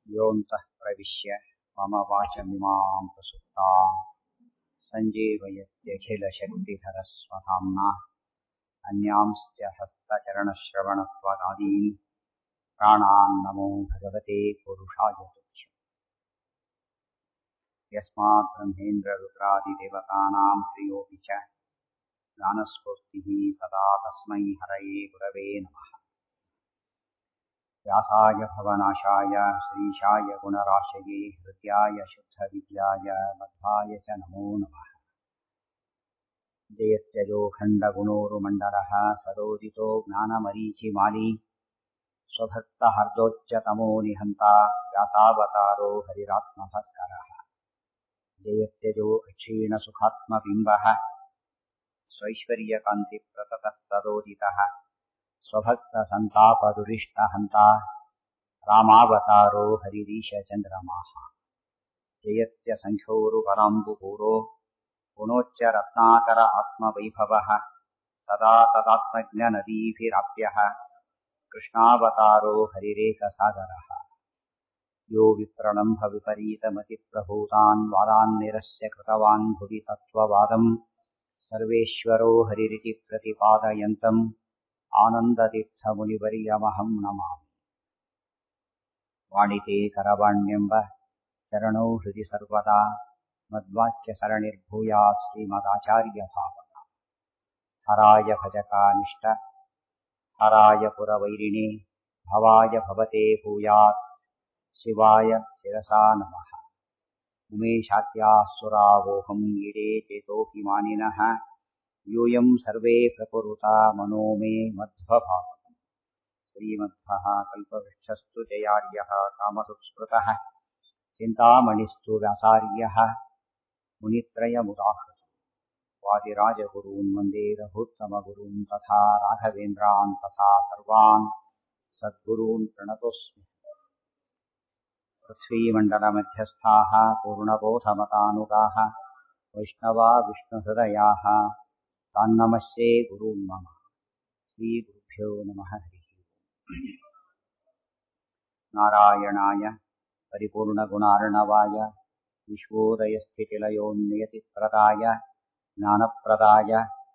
योऽन्तः प्रविश्य मम वाचमिमां प्रसुप्ताम् सञ्जीवयत्यखिलशक्तिधरस्वधाम्ना अन्यांश्च हस्तचरणश्रवणत्वगादीन् प्राणान् नमो भगवते पुरुषाय तुभ्यम् यस्मात् ब्रह्मेन्द्ररुद्रादिदेवतानां श्रियोऽपि च ज्ञानस्फूर्तिः सदा तस्मै हरये गुरवे नमः व्यासाय भवनाशाय श्रीशाय गुणराशये हृद्याय शुद्धविद्याय मध्वाय च नमो नमः जयत्यजो खण्डगुणोरुमण्डलः सदोदितो ज्ञानमरीचिमाली स्वभक्तहर्दोच्चतमो निहन्ता व्यासावतारो हरिरात्मभस्करः जयत्यजो अक्षीणसुखात्मबिम्बः स्वैश्वर्यकान्तिप्रततः सदोदितः स्वभक्तसन्तापदुरिष्टहन्ता रामावतारो हरिरीशचन्द्रमाः जयत्यसङ्ख्योरुपराम्बुपूरो गुणोच्चरत्नाकर आत्मवैभवः सदा तदात्मज्ञनदीभिराप्यः कृष्णावतारो हरिरेकसागरः यो विप्रणम्भविपरीतमतिप्रभूतान् वादान् निरस्य कृतवान् भुवि तत्त्ववादम् सर्वेश्वरो हरिरिति प्रतिपादयन्तम् आनन्दतीर्थमुनिवर्यमहं नमामि वाणिते करवाण्यम्ब चरणौ हृदि सर्वदा मद्वाक्यसरणिर्भूयात् श्रीमदाचार्यभावना हराय भजकानिष्ट हराय पुरवैरिणे भवाय भवते भूयात् शिवाय शिरसा नमः उमेशात्यासुरावोहम् ईडे चेतोऽभिमानिनः यूयं सर्वे प्रकुरुता मनो मे मध्वभावम् श्रीमध्वः कल्पवृक्षस्तु जयार्यः कामसुस्मृतः चिन्तामणिस्तु व्यासार्यः मुनित्रयमुदाहृतम् वादिराजगुरून् वन्दे रघुत्तमगुरून् तथा राघवेन्द्रान् तथा सर्वान् सद्गुरून् प्रणतोऽस्मि पृथ्वीमण्डलमध्यस्थाः पूर्णबोधमतानुगाः वैष्णवा विष्णुहृदयाः तान्नमस्ये गुरून् मम श्रीगुरुभ्यो नमः हरिः नारायणाय परिपूर्णगुणार्णवाय विश्वोदयस्थितिलयोन्नियतिप्रदाय ज्ञानप्रदाय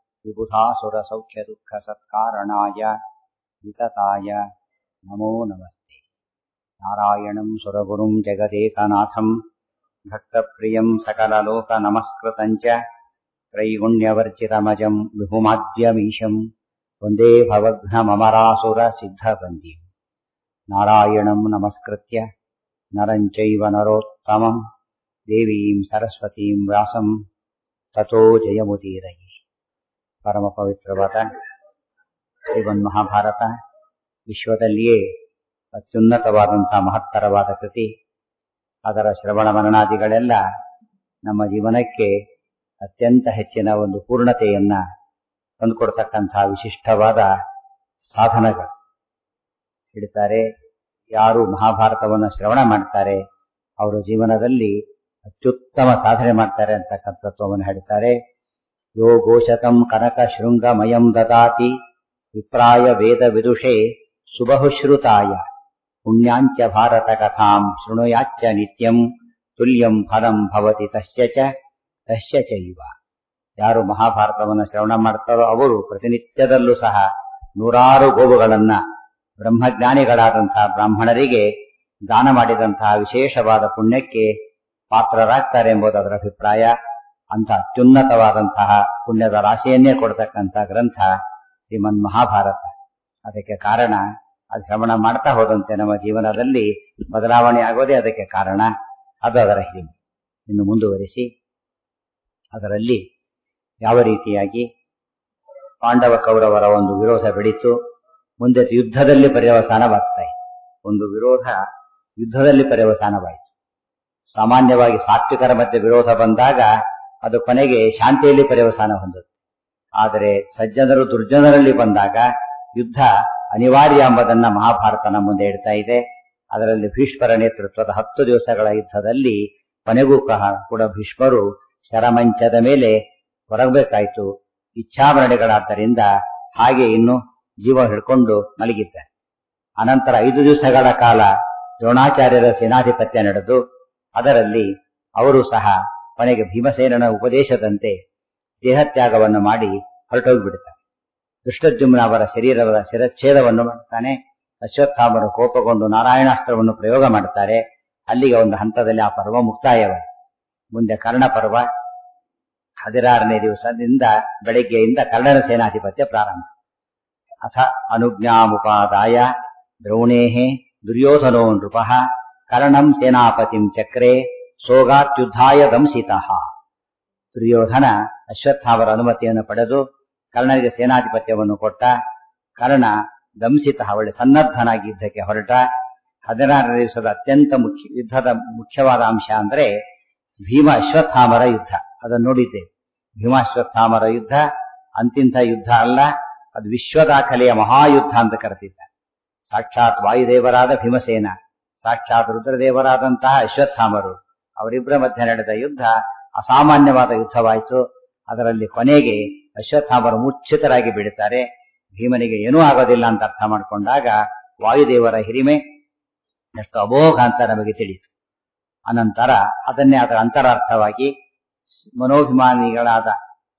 विबुधासुरसौख्यदुःखसत्कारणाय वितताय नमो नमस्ते नारायणं सुरगुरुं जगदेकनाथं भक्तप्रियं सकललोकनमस्कृतं च त्रैगुण्यवर्जितमजं विभुमाद्यमीशं वन्दे भवघ्नममरासुरसिद्धवन्द्यम् नारायणं नमस्कृत्य नरं चैव नरोत्तमं देवीं सरस्वतीं ವ್ಯಾಸಂ ತಥೋ ಜಯಮುದೀರಯಿ ಪರಮ ಪವಿತ್ರವಾದ ಶ್ರೀಮನ್ ಮಹಾಭಾರತ ವಿಶ್ವದಲ್ಲಿಯೇ ಅತ್ಯುನ್ನತವಾದಂಥ ಮಹತ್ತರವಾದ ಕೃತಿ ಅದರ ಶ್ರವಣ ಮನನಾದಿಗಳೆಲ್ಲ ನಮ್ಮ ಜೀವನಕ್ಕೆ ಅತ್ಯಂತ ಹೆಚ್ಚಿನ ಒಂದು ಪೂರ್ಣತೆಯನ್ನ ತಂದುಕೊಡ್ತಕ್ಕಂಥ ವಿಶಿಷ್ಟವಾದ ಸಾಧನಗಳು ಹೇಳ್ತಾರೆ ಯಾರು ಮಹಾಭಾರತವನ್ನು ಶ್ರವಣ ಮಾಡ್ತಾರೆ ಅವರ ಜೀವನದಲ್ಲಿ ಅತ್ಯುತ್ತಮ ಸಾಧನೆ ಮಾಡ್ತಾರೆ ಅಂತಕ್ಕಂಥ ತತ್ವವನ್ನು ಹೇಳ್ತಾರೆ ಯೋ ಗೋಶತಂ ಕನಕ ಶೃಂಗಮಯಂ ದದಾತಿ ವಿಪ್ರಾಯ ವೇದ ವಿದುಷೆ ಸುಬಹುಶ್ರುತಾಯ ಪುಣ್ಯಾಂಚ ಭಾರತ ಕಥಾಂ ಶೃಣುಯಾಚ್ಚ ನಿತ್ಯಂ ತುಲ್ಯಂ ಫಲಂ ಭವತಿ ತಸ್ಯ ಚ ತಸ್ಯ ಚೈವ ಯಾರು ಮಹಾಭಾರತವನ್ನು ಶ್ರವಣ ಮಾಡ್ತಾರೋ ಅವರು ಪ್ರತಿನಿತ್ಯದಲ್ಲೂ ಸಹ ನೂರಾರು ಗೋವುಗಳನ್ನ ಬ್ರಹ್ಮಜ್ಞಾನಿಗಳಾದಂತಹ ಬ್ರಾಹ್ಮಣರಿಗೆ ದಾನ ಮಾಡಿದಂತಹ ವಿಶೇಷವಾದ ಪುಣ್ಯಕ್ಕೆ ಪಾತ್ರರಾಗ್ತಾರೆ ಎಂಬುದು ಅದರ ಅಭಿಪ್ರಾಯ ಅಂತ ಅತ್ಯುನ್ನತವಾದಂತಹ ಪುಣ್ಯದ ರಾಶಿಯನ್ನೇ ಕೊಡ್ತಕ್ಕಂಥ ಗ್ರಂಥ ಶ್ರೀಮನ್ ಮಹಾಭಾರತ ಅದಕ್ಕೆ ಕಾರಣ ಅದು ಶ್ರವಣ ಮಾಡ್ತಾ ಹೋದಂತೆ ನಮ್ಮ ಜೀವನದಲ್ಲಿ ಬದಲಾವಣೆ ಆಗೋದೇ ಅದಕ್ಕೆ ಕಾರಣ ಅದು ಅದರ ಹಿರಿಮೆ ಇನ್ನು ಮುಂದುವರಿಸಿ ಅದರಲ್ಲಿ ಯಾವ ರೀತಿಯಾಗಿ ಪಾಂಡವ ಕೌರವರ ಒಂದು ವಿರೋಧ ಬೆಳೀತು ಮುಂದೆ ಯುದ್ಧದಲ್ಲಿ ಪರ್ಯವಸಾನವಾಗ್ತಾ ಇದೆ ಒಂದು ವಿರೋಧ ಯುದ್ಧದಲ್ಲಿ ಪರ್ಯವಸಾನವಾಯಿತು ಸಾಮಾನ್ಯವಾಗಿ ಸಾತ್ವಿಕರ ಮಧ್ಯೆ ವಿರೋಧ ಬಂದಾಗ ಅದು ಕೊನೆಗೆ ಶಾಂತಿಯಲ್ಲಿ ಪರ್ಯವಸಾನ ಹೊಂದುತ್ತೆ ಆದರೆ ಸಜ್ಜನರು ದುರ್ಜನರಲ್ಲಿ ಬಂದಾಗ ಯುದ್ಧ ಅನಿವಾರ್ಯ ಎಂಬುದನ್ನ ಮಹಾಭಾರತನ ಮುಂದೆ ಇಡ್ತಾ ಇದೆ ಅದರಲ್ಲಿ ಭೀಷ್ಮರ ನೇತೃತ್ವದ ಹತ್ತು ದಿವಸಗಳ ಯುದ್ಧದಲ್ಲಿ ಕೊನೆಗೂ ಕೂಡ ಭೀಷ್ಮರು ಶರಮಂಚದ ಮೇಲೆ ಹೊರಗಬೇಕಾಯಿತು ಇಚ್ಛಾಮರಣೆಗಳಾದ್ದರಿಂದ ಹಾಗೆ ಇನ್ನು ಜೀವ ಹಿಡ್ಕೊಂಡು ಮಲಗಿದ್ದಾರೆ ಅನಂತರ ಐದು ದಿವಸಗಳ ಕಾಲ ದ್ರೋಣಾಚಾರ್ಯರ ಸೇನಾಧಿಪತ್ಯ ನಡೆದು ಅದರಲ್ಲಿ ಅವರು ಸಹ ಕೊನೆಗೆ ಭೀಮಸೇನನ ಉಪದೇಶದಂತೆ ದೇಹತ್ಯಾಗವನ್ನು ಮಾಡಿ ಹೊರಟೋಗ್ಬಿಡ್ತಾರೆ ದುಷ್ಟಜುಮ್ನ ಅವರ ಶರೀರದ ಶಿರಚ್ಛೇದವನ್ನು ಮಾಡ್ತಾನೆ ಅಶ್ವತ್ಥಾಮರು ಕೋಪಗೊಂಡು ನಾರಾಯಣಾಸ್ತ್ರವನ್ನು ಪ್ರಯೋಗ ಮಾಡ್ತಾರೆ ಅಲ್ಲಿಗೆ ಒಂದು ಹಂತದಲ್ಲಿ ಆ ಪರ್ವ ಮುಕ್ತಾಯವಾಯಿತು ಮುಂದೆ ಕರ್ಣ ಪರ್ವ ಹದಿನಾರನೇ ದಿವಸದಿಂದ ಬೆಳಗ್ಗೆಯಿಂದ ಕರ್ಣನ ಸೇನಾಧಿಪತ್ಯ ಪ್ರಾರಂಭ ಅಥ ಅನುಜ್ಞಾಮುಪಾದಾಯ ದ್ರೋಣೇಹೇ ದುರ್ಯೋಧನೋ ನೃಪ ಕರ್ಣಂ ಸೇನಾಪತಿಂ ಚಕ್ರೆ ಸೋಗಾತ್ಯುದ್ಧಾಯ ದಂಸಿತಃ ದುರ್ಯೋಧನ ಅಶ್ವತ್ಥಾವರ ಅನುಮತಿಯನ್ನು ಪಡೆದು ಕರ್ಣನಿಗೆ ಸೇನಾಧಿಪತ್ಯವನ್ನು ಕೊಟ್ಟ ಕರ್ಣ ದಂಸಿತ ಒಳ್ಳೆ ಸನ್ನದ್ಧನಾಗಿ ಯುದ್ಧಕ್ಕೆ ಹೊರಟ ಹದಿನಾರನೇ ದಿವಸದ ಅತ್ಯಂತ ಮುಖ್ಯ ಯುದ್ಧದ ಮುಖ್ಯವಾದ ಅಂಶ ಅಂದ್ರೆ ಭೀಮ ಅಶ್ವತ್ಥಾಮರ ಯುದ್ಧ ಅದನ್ನು ನೋಡಿದ್ದೇವೆ ಭೀಮಾಶ್ವತ್ಥಾಮರ ಯುದ್ಧ ಅಂತಿಂಥ ಯುದ್ಧ ಅಲ್ಲ ಅದು ವಿಶ್ವ ದಾಖಲೆಯ ಮಹಾಯುದ್ಧ ಅಂತ ಕರೆದಿದ್ದಾರೆ ಸಾಕ್ಷಾತ್ ವಾಯುದೇವರಾದ ಭೀಮಸೇನ ಸಾಕ್ಷಾತ್ ರುದ್ರದೇವರಾದಂತಹ ಅಶ್ವತ್ಥಾಮರು ಅವರಿಬ್ಬರ ಮಧ್ಯೆ ನಡೆದ ಯುದ್ಧ ಅಸಾಮಾನ್ಯವಾದ ಯುದ್ಧವಾಯಿತು ಅದರಲ್ಲಿ ಕೊನೆಗೆ ಅಶ್ವತ್ಥಾಮರು ಮೂರ್ಛಿತರಾಗಿ ಬಿಡುತ್ತಾರೆ ಭೀಮನಿಗೆ ಏನೂ ಆಗೋದಿಲ್ಲ ಅಂತ ಅರ್ಥ ಮಾಡಿಕೊಂಡಾಗ ವಾಯುದೇವರ ಹಿರಿಮೆ ಎಷ್ಟು ಅಮೋಘ ಅಂತ ನಮಗೆ ತಿಳಿಯಿತು ಅನಂತರ ಅದನ್ನೇ ಅದರ ಅಂತರಾರ್ಥವಾಗಿ ಮನೋಭಿಮಾನಿಗಳಾದ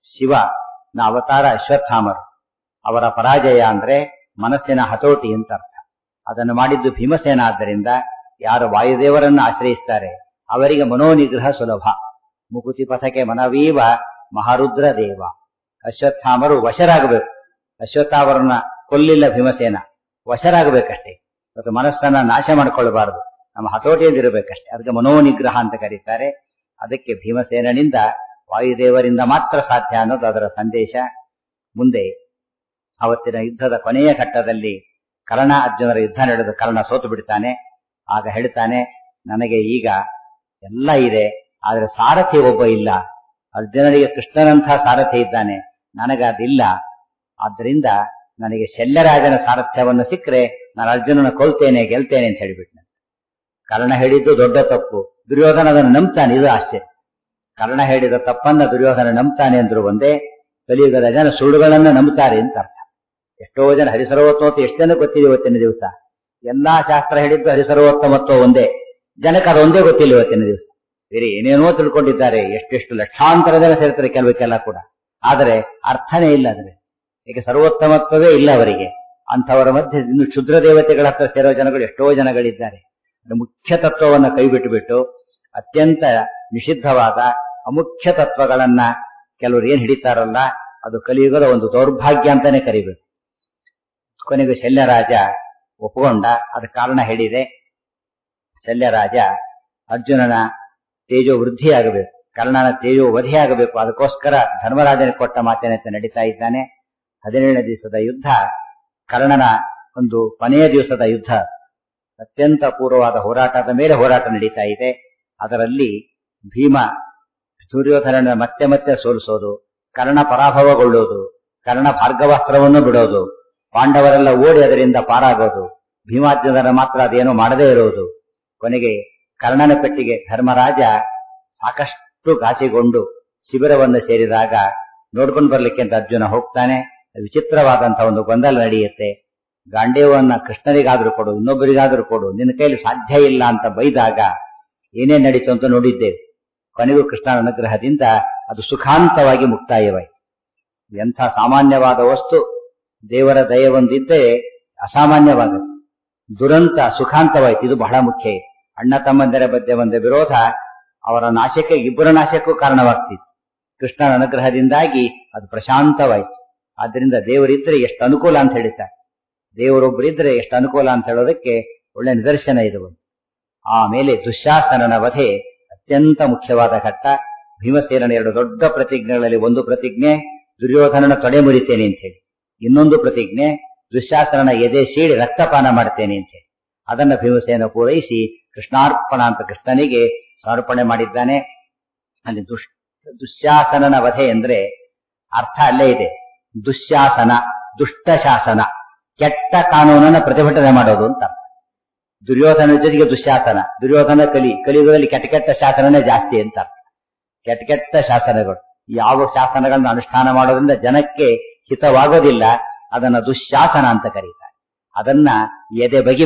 ಶಿವನ ಅವತಾರ ಅಶ್ವತ್ಥಾಮರು ಅವರ ಪರಾಜಯ ಅಂದ್ರೆ ಮನಸ್ಸಿನ ಹತೋಟಿ ಅಂತ ಅರ್ಥ ಅದನ್ನು ಮಾಡಿದ್ದು ಭೀಮಸೇನ ಆದ್ದರಿಂದ ಯಾರು ವಾಯುದೇವರನ್ನು ಆಶ್ರಯಿಸ್ತಾರೆ ಅವರಿಗೆ ಮನೋನಿಗ್ರಹ ಸುಲಭ ಮುಕುತಿ ಪಥಕ್ಕೆ ಮನವೀವ ಮಹಾರುದ್ರ ದೇವ ಅಶ್ವತ್ಥಾಮರು ವಶರಾಗಬೇಕು ಅಶ್ವತ್ಥಾಮರನ್ನ ಕೊಲ್ಲಿಲ್ಲ ಭೀಮಸೇನ ವಶರಾಗಬೇಕಷ್ಟೇ ಮತ್ತು ಮನಸ್ಸನ್ನ ನಾಶ ಮಾಡಿಕೊಳ್ಳಬಾರದು ನಮ್ಮ ಹತೋಟಿಯಲ್ಲಿರಬೇಕಷ್ಟೇ ಅದಕ್ಕೆ ಮನೋನಿಗ್ರಹ ಅಂತ ಕರೀತಾರೆ ಅದಕ್ಕೆ ಭೀಮಸೇನಿಂದ ವಾಯುದೇವರಿಂದ ಮಾತ್ರ ಸಾಧ್ಯ ಅನ್ನೋದು ಅದರ ಸಂದೇಶ ಮುಂದೆ ಅವತ್ತಿನ ಯುದ್ಧದ ಕೊನೆಯ ಘಟ್ಟದಲ್ಲಿ ಕರ್ಣ ಅರ್ಜುನರ ಯುದ್ಧ ನಡೆದು ಕರ್ಣ ಸೋತು ಬಿಡ್ತಾನೆ ಆಗ ಹೇಳ್ತಾನೆ ನನಗೆ ಈಗ ಎಲ್ಲ ಇದೆ ಆದ್ರೆ ಸಾರಥಿ ಒಬ್ಬ ಇಲ್ಲ ಅರ್ಜುನನಿಗೆ ಕೃಷ್ಣನಂತಹ ಸಾರಥಿ ಇದ್ದಾನೆ ನನಗದಿಲ್ಲ ಆದ್ದರಿಂದ ನನಗೆ ಶಲ್ಯರಾಜನ ಸಾರಥ್ಯವನ್ನು ಸಿಕ್ಕರೆ ನಾನು ಅರ್ಜುನನ ಕೊಲ್ತೇನೆ ಗೆಲ್ತೇನೆ ಅಂತ ಹೇಳಿಬಿಟ್ನೆ ಕರ್ಣ ಹೇಳಿದ್ದು ದೊಡ್ಡ ತಪ್ಪು ದುರ್ಯೋಧನ ಅದನ್ನು ನಂಬ್ತಾನೆ ಇದು ಆಶ್ಚರ್ಯ ಕರ್ಣ ಹೇಳಿದ ತಪ್ಪನ್ನ ದುರ್ಯೋಧನ ನಂಬ್ತಾನೆ ಅಂದ್ರು ಒಂದೇ ಕಲಿಯುಗದ ಜನ ಸುಳ್ಳುಗಳನ್ನ ನಂಬುತ್ತಾರೆ ಅಂತ ಅರ್ಥ ಎಷ್ಟೋ ಜನ ಹರಿಸರ್ವೋತ್ತಮತ್ವ ಎಷ್ಟು ಜನ ಗೊತ್ತಿದೆ ಇವತ್ತಿನ ದಿವಸ ಎಲ್ಲಾ ಶಾಸ್ತ್ರ ಹೇಳಿದ್ದು ಹರಿಸರ್ವೋತ್ತಮತ್ವ ಒಂದೇ ಜನಕ್ಕೆ ಅದೊಂದೇ ಗೊತ್ತಿಲ್ಲ ಇವತ್ತಿನ ದಿವಸ ಬೇರೆ ಏನೇನೋ ತಿಳ್ಕೊಂಡಿದ್ದಾರೆ ಎಷ್ಟೆಷ್ಟು ಲಕ್ಷಾಂತರ ಜನ ಸೇರ್ತಾರೆ ಕೆಲವಕ್ಕೆಲ್ಲ ಕೂಡ ಆದರೆ ಅರ್ಥನೇ ಇಲ್ಲ ಅದ್ರೆ ಈಗ ಸರ್ವೋತ್ತಮತ್ವವೇ ಇಲ್ಲ ಅವರಿಗೆ ಅಂಥವರ ಮಧ್ಯೆ ಇನ್ನು ಕ್ಷುದ್ರ ದೇವತೆಗಳ ಹತ್ರ ಸೇರೋ ಜನಗಳು ಎಷ್ಟೋ ಜನಗಳಿದ್ದಾರೆ ಮುಖ್ಯ ತತ್ವವನ್ನು ಕೈಬಿಟ್ಟು ಬಿಟ್ಟು ಅತ್ಯಂತ ನಿಷಿದ್ಧವಾದ ಅಮುಖ್ಯ ತತ್ವಗಳನ್ನ ಕೆಲವರು ಏನ್ ಹಿಡಿತಾರಲ್ಲ ಅದು ಕಲಿಯುಗದ ಒಂದು ದೌರ್ಭಾಗ್ಯ ಅಂತಾನೆ ಕರಿಬೇಕು ಕೊನೆಗೆ ಶಲ್ಯರಾಜ ಒಪ್ಪಿಕೊಂಡ ಅದ ಕಾರಣ ಹೇಳಿದೆ ಶಲ್ಯರಾಜ ಅರ್ಜುನನ ತೇಜೋ ವೃದ್ಧಿಯಾಗಬೇಕು ಕರ್ಣನ ತೇಜೋ ವಧಿಯಾಗಬೇಕು ಅದಕ್ಕೋಸ್ಕರ ಧರ್ಮರಾಜನ ಕೊಟ್ಟ ಮಾತಿನಂತೆ ನಡೀತಾ ಇದ್ದಾನೆ ಹದಿನೇಳನೇ ದಿವಸದ ಯುದ್ಧ ಕರ್ಣನ ಒಂದು ಕೊನೆಯ ದಿವಸದ ಯುದ್ಧ ಅತ್ಯಂತ ಪೂರ್ವವಾದ ಹೋರಾಟದ ಮೇಲೆ ಹೋರಾಟ ನಡೀತಾ ಇದೆ ಅದರಲ್ಲಿ ಭೀಮ ಸೂರ್ಯೋಧರನ ಮತ್ತೆ ಮತ್ತೆ ಸೋಲಿಸೋದು ಕರ್ಣ ಪರಾಭವಗೊಳ್ಳೋದು ಕರ್ಣ ಭಾರ್ಗವಾಸ್ತ್ರವನ್ನು ಬಿಡೋದು ಪಾಂಡವರೆಲ್ಲ ಓಡಿ ಅದರಿಂದ ಪಾರಾಗೋದು ಭೀಮಾರ್ಜುನರ ಮಾತ್ರ ಅದೇನೋ ಮಾಡದೇ ಇರೋದು ಕೊನೆಗೆ ಕರ್ಣನ ಪೆಟ್ಟಿಗೆ ಧರ್ಮರಾಜ ಸಾಕಷ್ಟು ಘಾಸಿಗೊಂಡು ಶಿಬಿರವನ್ನು ಸೇರಿದಾಗ ನೋಡ್ಕೊಂಡು ಬರ್ಲಿಕ್ಕೆ ಅಂತ ಅರ್ಜುನ ಹೋಗ್ತಾನೆ ವಿಚಿತ್ರವಾದಂತಹ ಒಂದು ಗೊಂದಲ ನಡೆಯುತ್ತೆ ಗಾಂಡೇವನ್ನ ಕೃಷ್ಣನಿಗಾದ್ರೂ ಕೊಡು ಇನ್ನೊಬ್ಬರಿಗಾದ್ರೂ ಕೊಡು ನಿನ್ನ ಕೈಲಿ ಸಾಧ್ಯ ಇಲ್ಲ ಅಂತ ಬೈದಾಗ ಏನೇನ್ ನಡೀತು ಅಂತ ನೋಡಿದ್ದೇವೆ ಕೊನೆಗೂ ಕೃಷ್ಣನ ಅನುಗ್ರಹದಿಂದ ಅದು ಸುಖಾಂತವಾಗಿ ಮುಕ್ತಾಯವಾಯಿತು ಎಂಥ ಸಾಮಾನ್ಯವಾದ ವಸ್ತು ದೇವರ ದಯ ಒಂದಿದ್ದರೆ ಅಸಾಮಾನ್ಯವಾಗುತ್ತೆ ದುರಂತ ಸುಖಾಂತವಾಯಿತು ಇದು ಬಹಳ ಮುಖ್ಯ ಅಣ್ಣ ತಮ್ಮಂದರ ಮಧ್ಯೆ ಬಂದ ವಿರೋಧ ಅವರ ನಾಶಕ್ಕೆ ಇಬ್ಬರ ನಾಶಕ್ಕೂ ಕಾರಣವಾಗ್ತಿತ್ತು ಕೃಷ್ಣನ ಅನುಗ್ರಹದಿಂದಾಗಿ ಅದು ಪ್ರಶಾಂತವಾಯಿತು ಆದ್ರಿಂದ ದೇವರಿದ್ರೆ ಎಷ್ಟು ಅನುಕೂಲ ಅಂತ ಹೇಳ್ತಾರೆ ದೇವರೊಬ್ಬರಿದ್ರೆ ಎಷ್ಟು ಅನುಕೂಲ ಅಂತ ಹೇಳೋದಕ್ಕೆ ಒಳ್ಳೆ ನಿದರ್ಶನ ಇದು ಆಮೇಲೆ ದುಶ್ಯಾಸನನ ವಧೆ ಅತ್ಯಂತ ಮುಖ್ಯವಾದ ಘಟ್ಟ ಭೀಮಸೇನನ ಎರಡು ದೊಡ್ಡ ಪ್ರತಿಜ್ಞೆಗಳಲ್ಲಿ ಒಂದು ಪ್ರತಿಜ್ಞೆ ದುರ್ಯೋಧನನ ತೊಡೆ ಮುರಿತೇನೆ ಅಂತ ಹೇಳಿ ಇನ್ನೊಂದು ಪ್ರತಿಜ್ಞೆ ದುಶ್ಯಾಸನನ ಎದೆ ಸೀಳಿ ರಕ್ತಪಾನ ಮಾಡ್ತೇನೆ ಅಂತ ಹೇಳಿ ಅದನ್ನ ಭೀಮಸೇನ ಪೂರೈಸಿ ಕೃಷ್ಣಾರ್ಪಣ ಅಂತ ಕೃಷ್ಣನಿಗೆ ಸಮರ್ಪಣೆ ಮಾಡಿದ್ದಾನೆ ಅಲ್ಲಿ ದುಷ್ ದುಶ್ಯಾಸನನ ವಧೆ ಅಂದ್ರೆ ಅರ್ಥ ಅಲ್ಲೇ ಇದೆ ದುಶ್ಯಾಸನ ದುಷ್ಟ ಶಾಸನ ಕೆಟ್ಟ ಕಾನೂನನ್ನ ಪ್ರತಿಭಟನೆ ಮಾಡೋದು ಅಂತ ದುರ್ಯೋಧನ ಜೊತೆಗೆ ದುಶ್ಯಾಸನ ದುರ್ಯೋಧನ ಕಲಿ ಕಲಿಯುಗದಲ್ಲಿ ಕೆಟ್ಟ ಕೆಟ್ಟ ಶಾಸನನೇ ಜಾಸ್ತಿ ಅಂತ ಕೆಟ್ಟ ಕೆಟ್ಟ ಶಾಸನಗಳು ಯಾವ ಶಾಸನಗಳನ್ನ ಅನುಷ್ಠಾನ ಮಾಡೋದ್ರಿಂದ ಜನಕ್ಕೆ ಹಿತವಾಗೋದಿಲ್ಲ ಅದನ್ನ ದುಶ್ಯಾಸನ ಅಂತ ಕರೀತಾರೆ ಅದನ್ನ ಎದೆ ಬಗಿಬೇಕು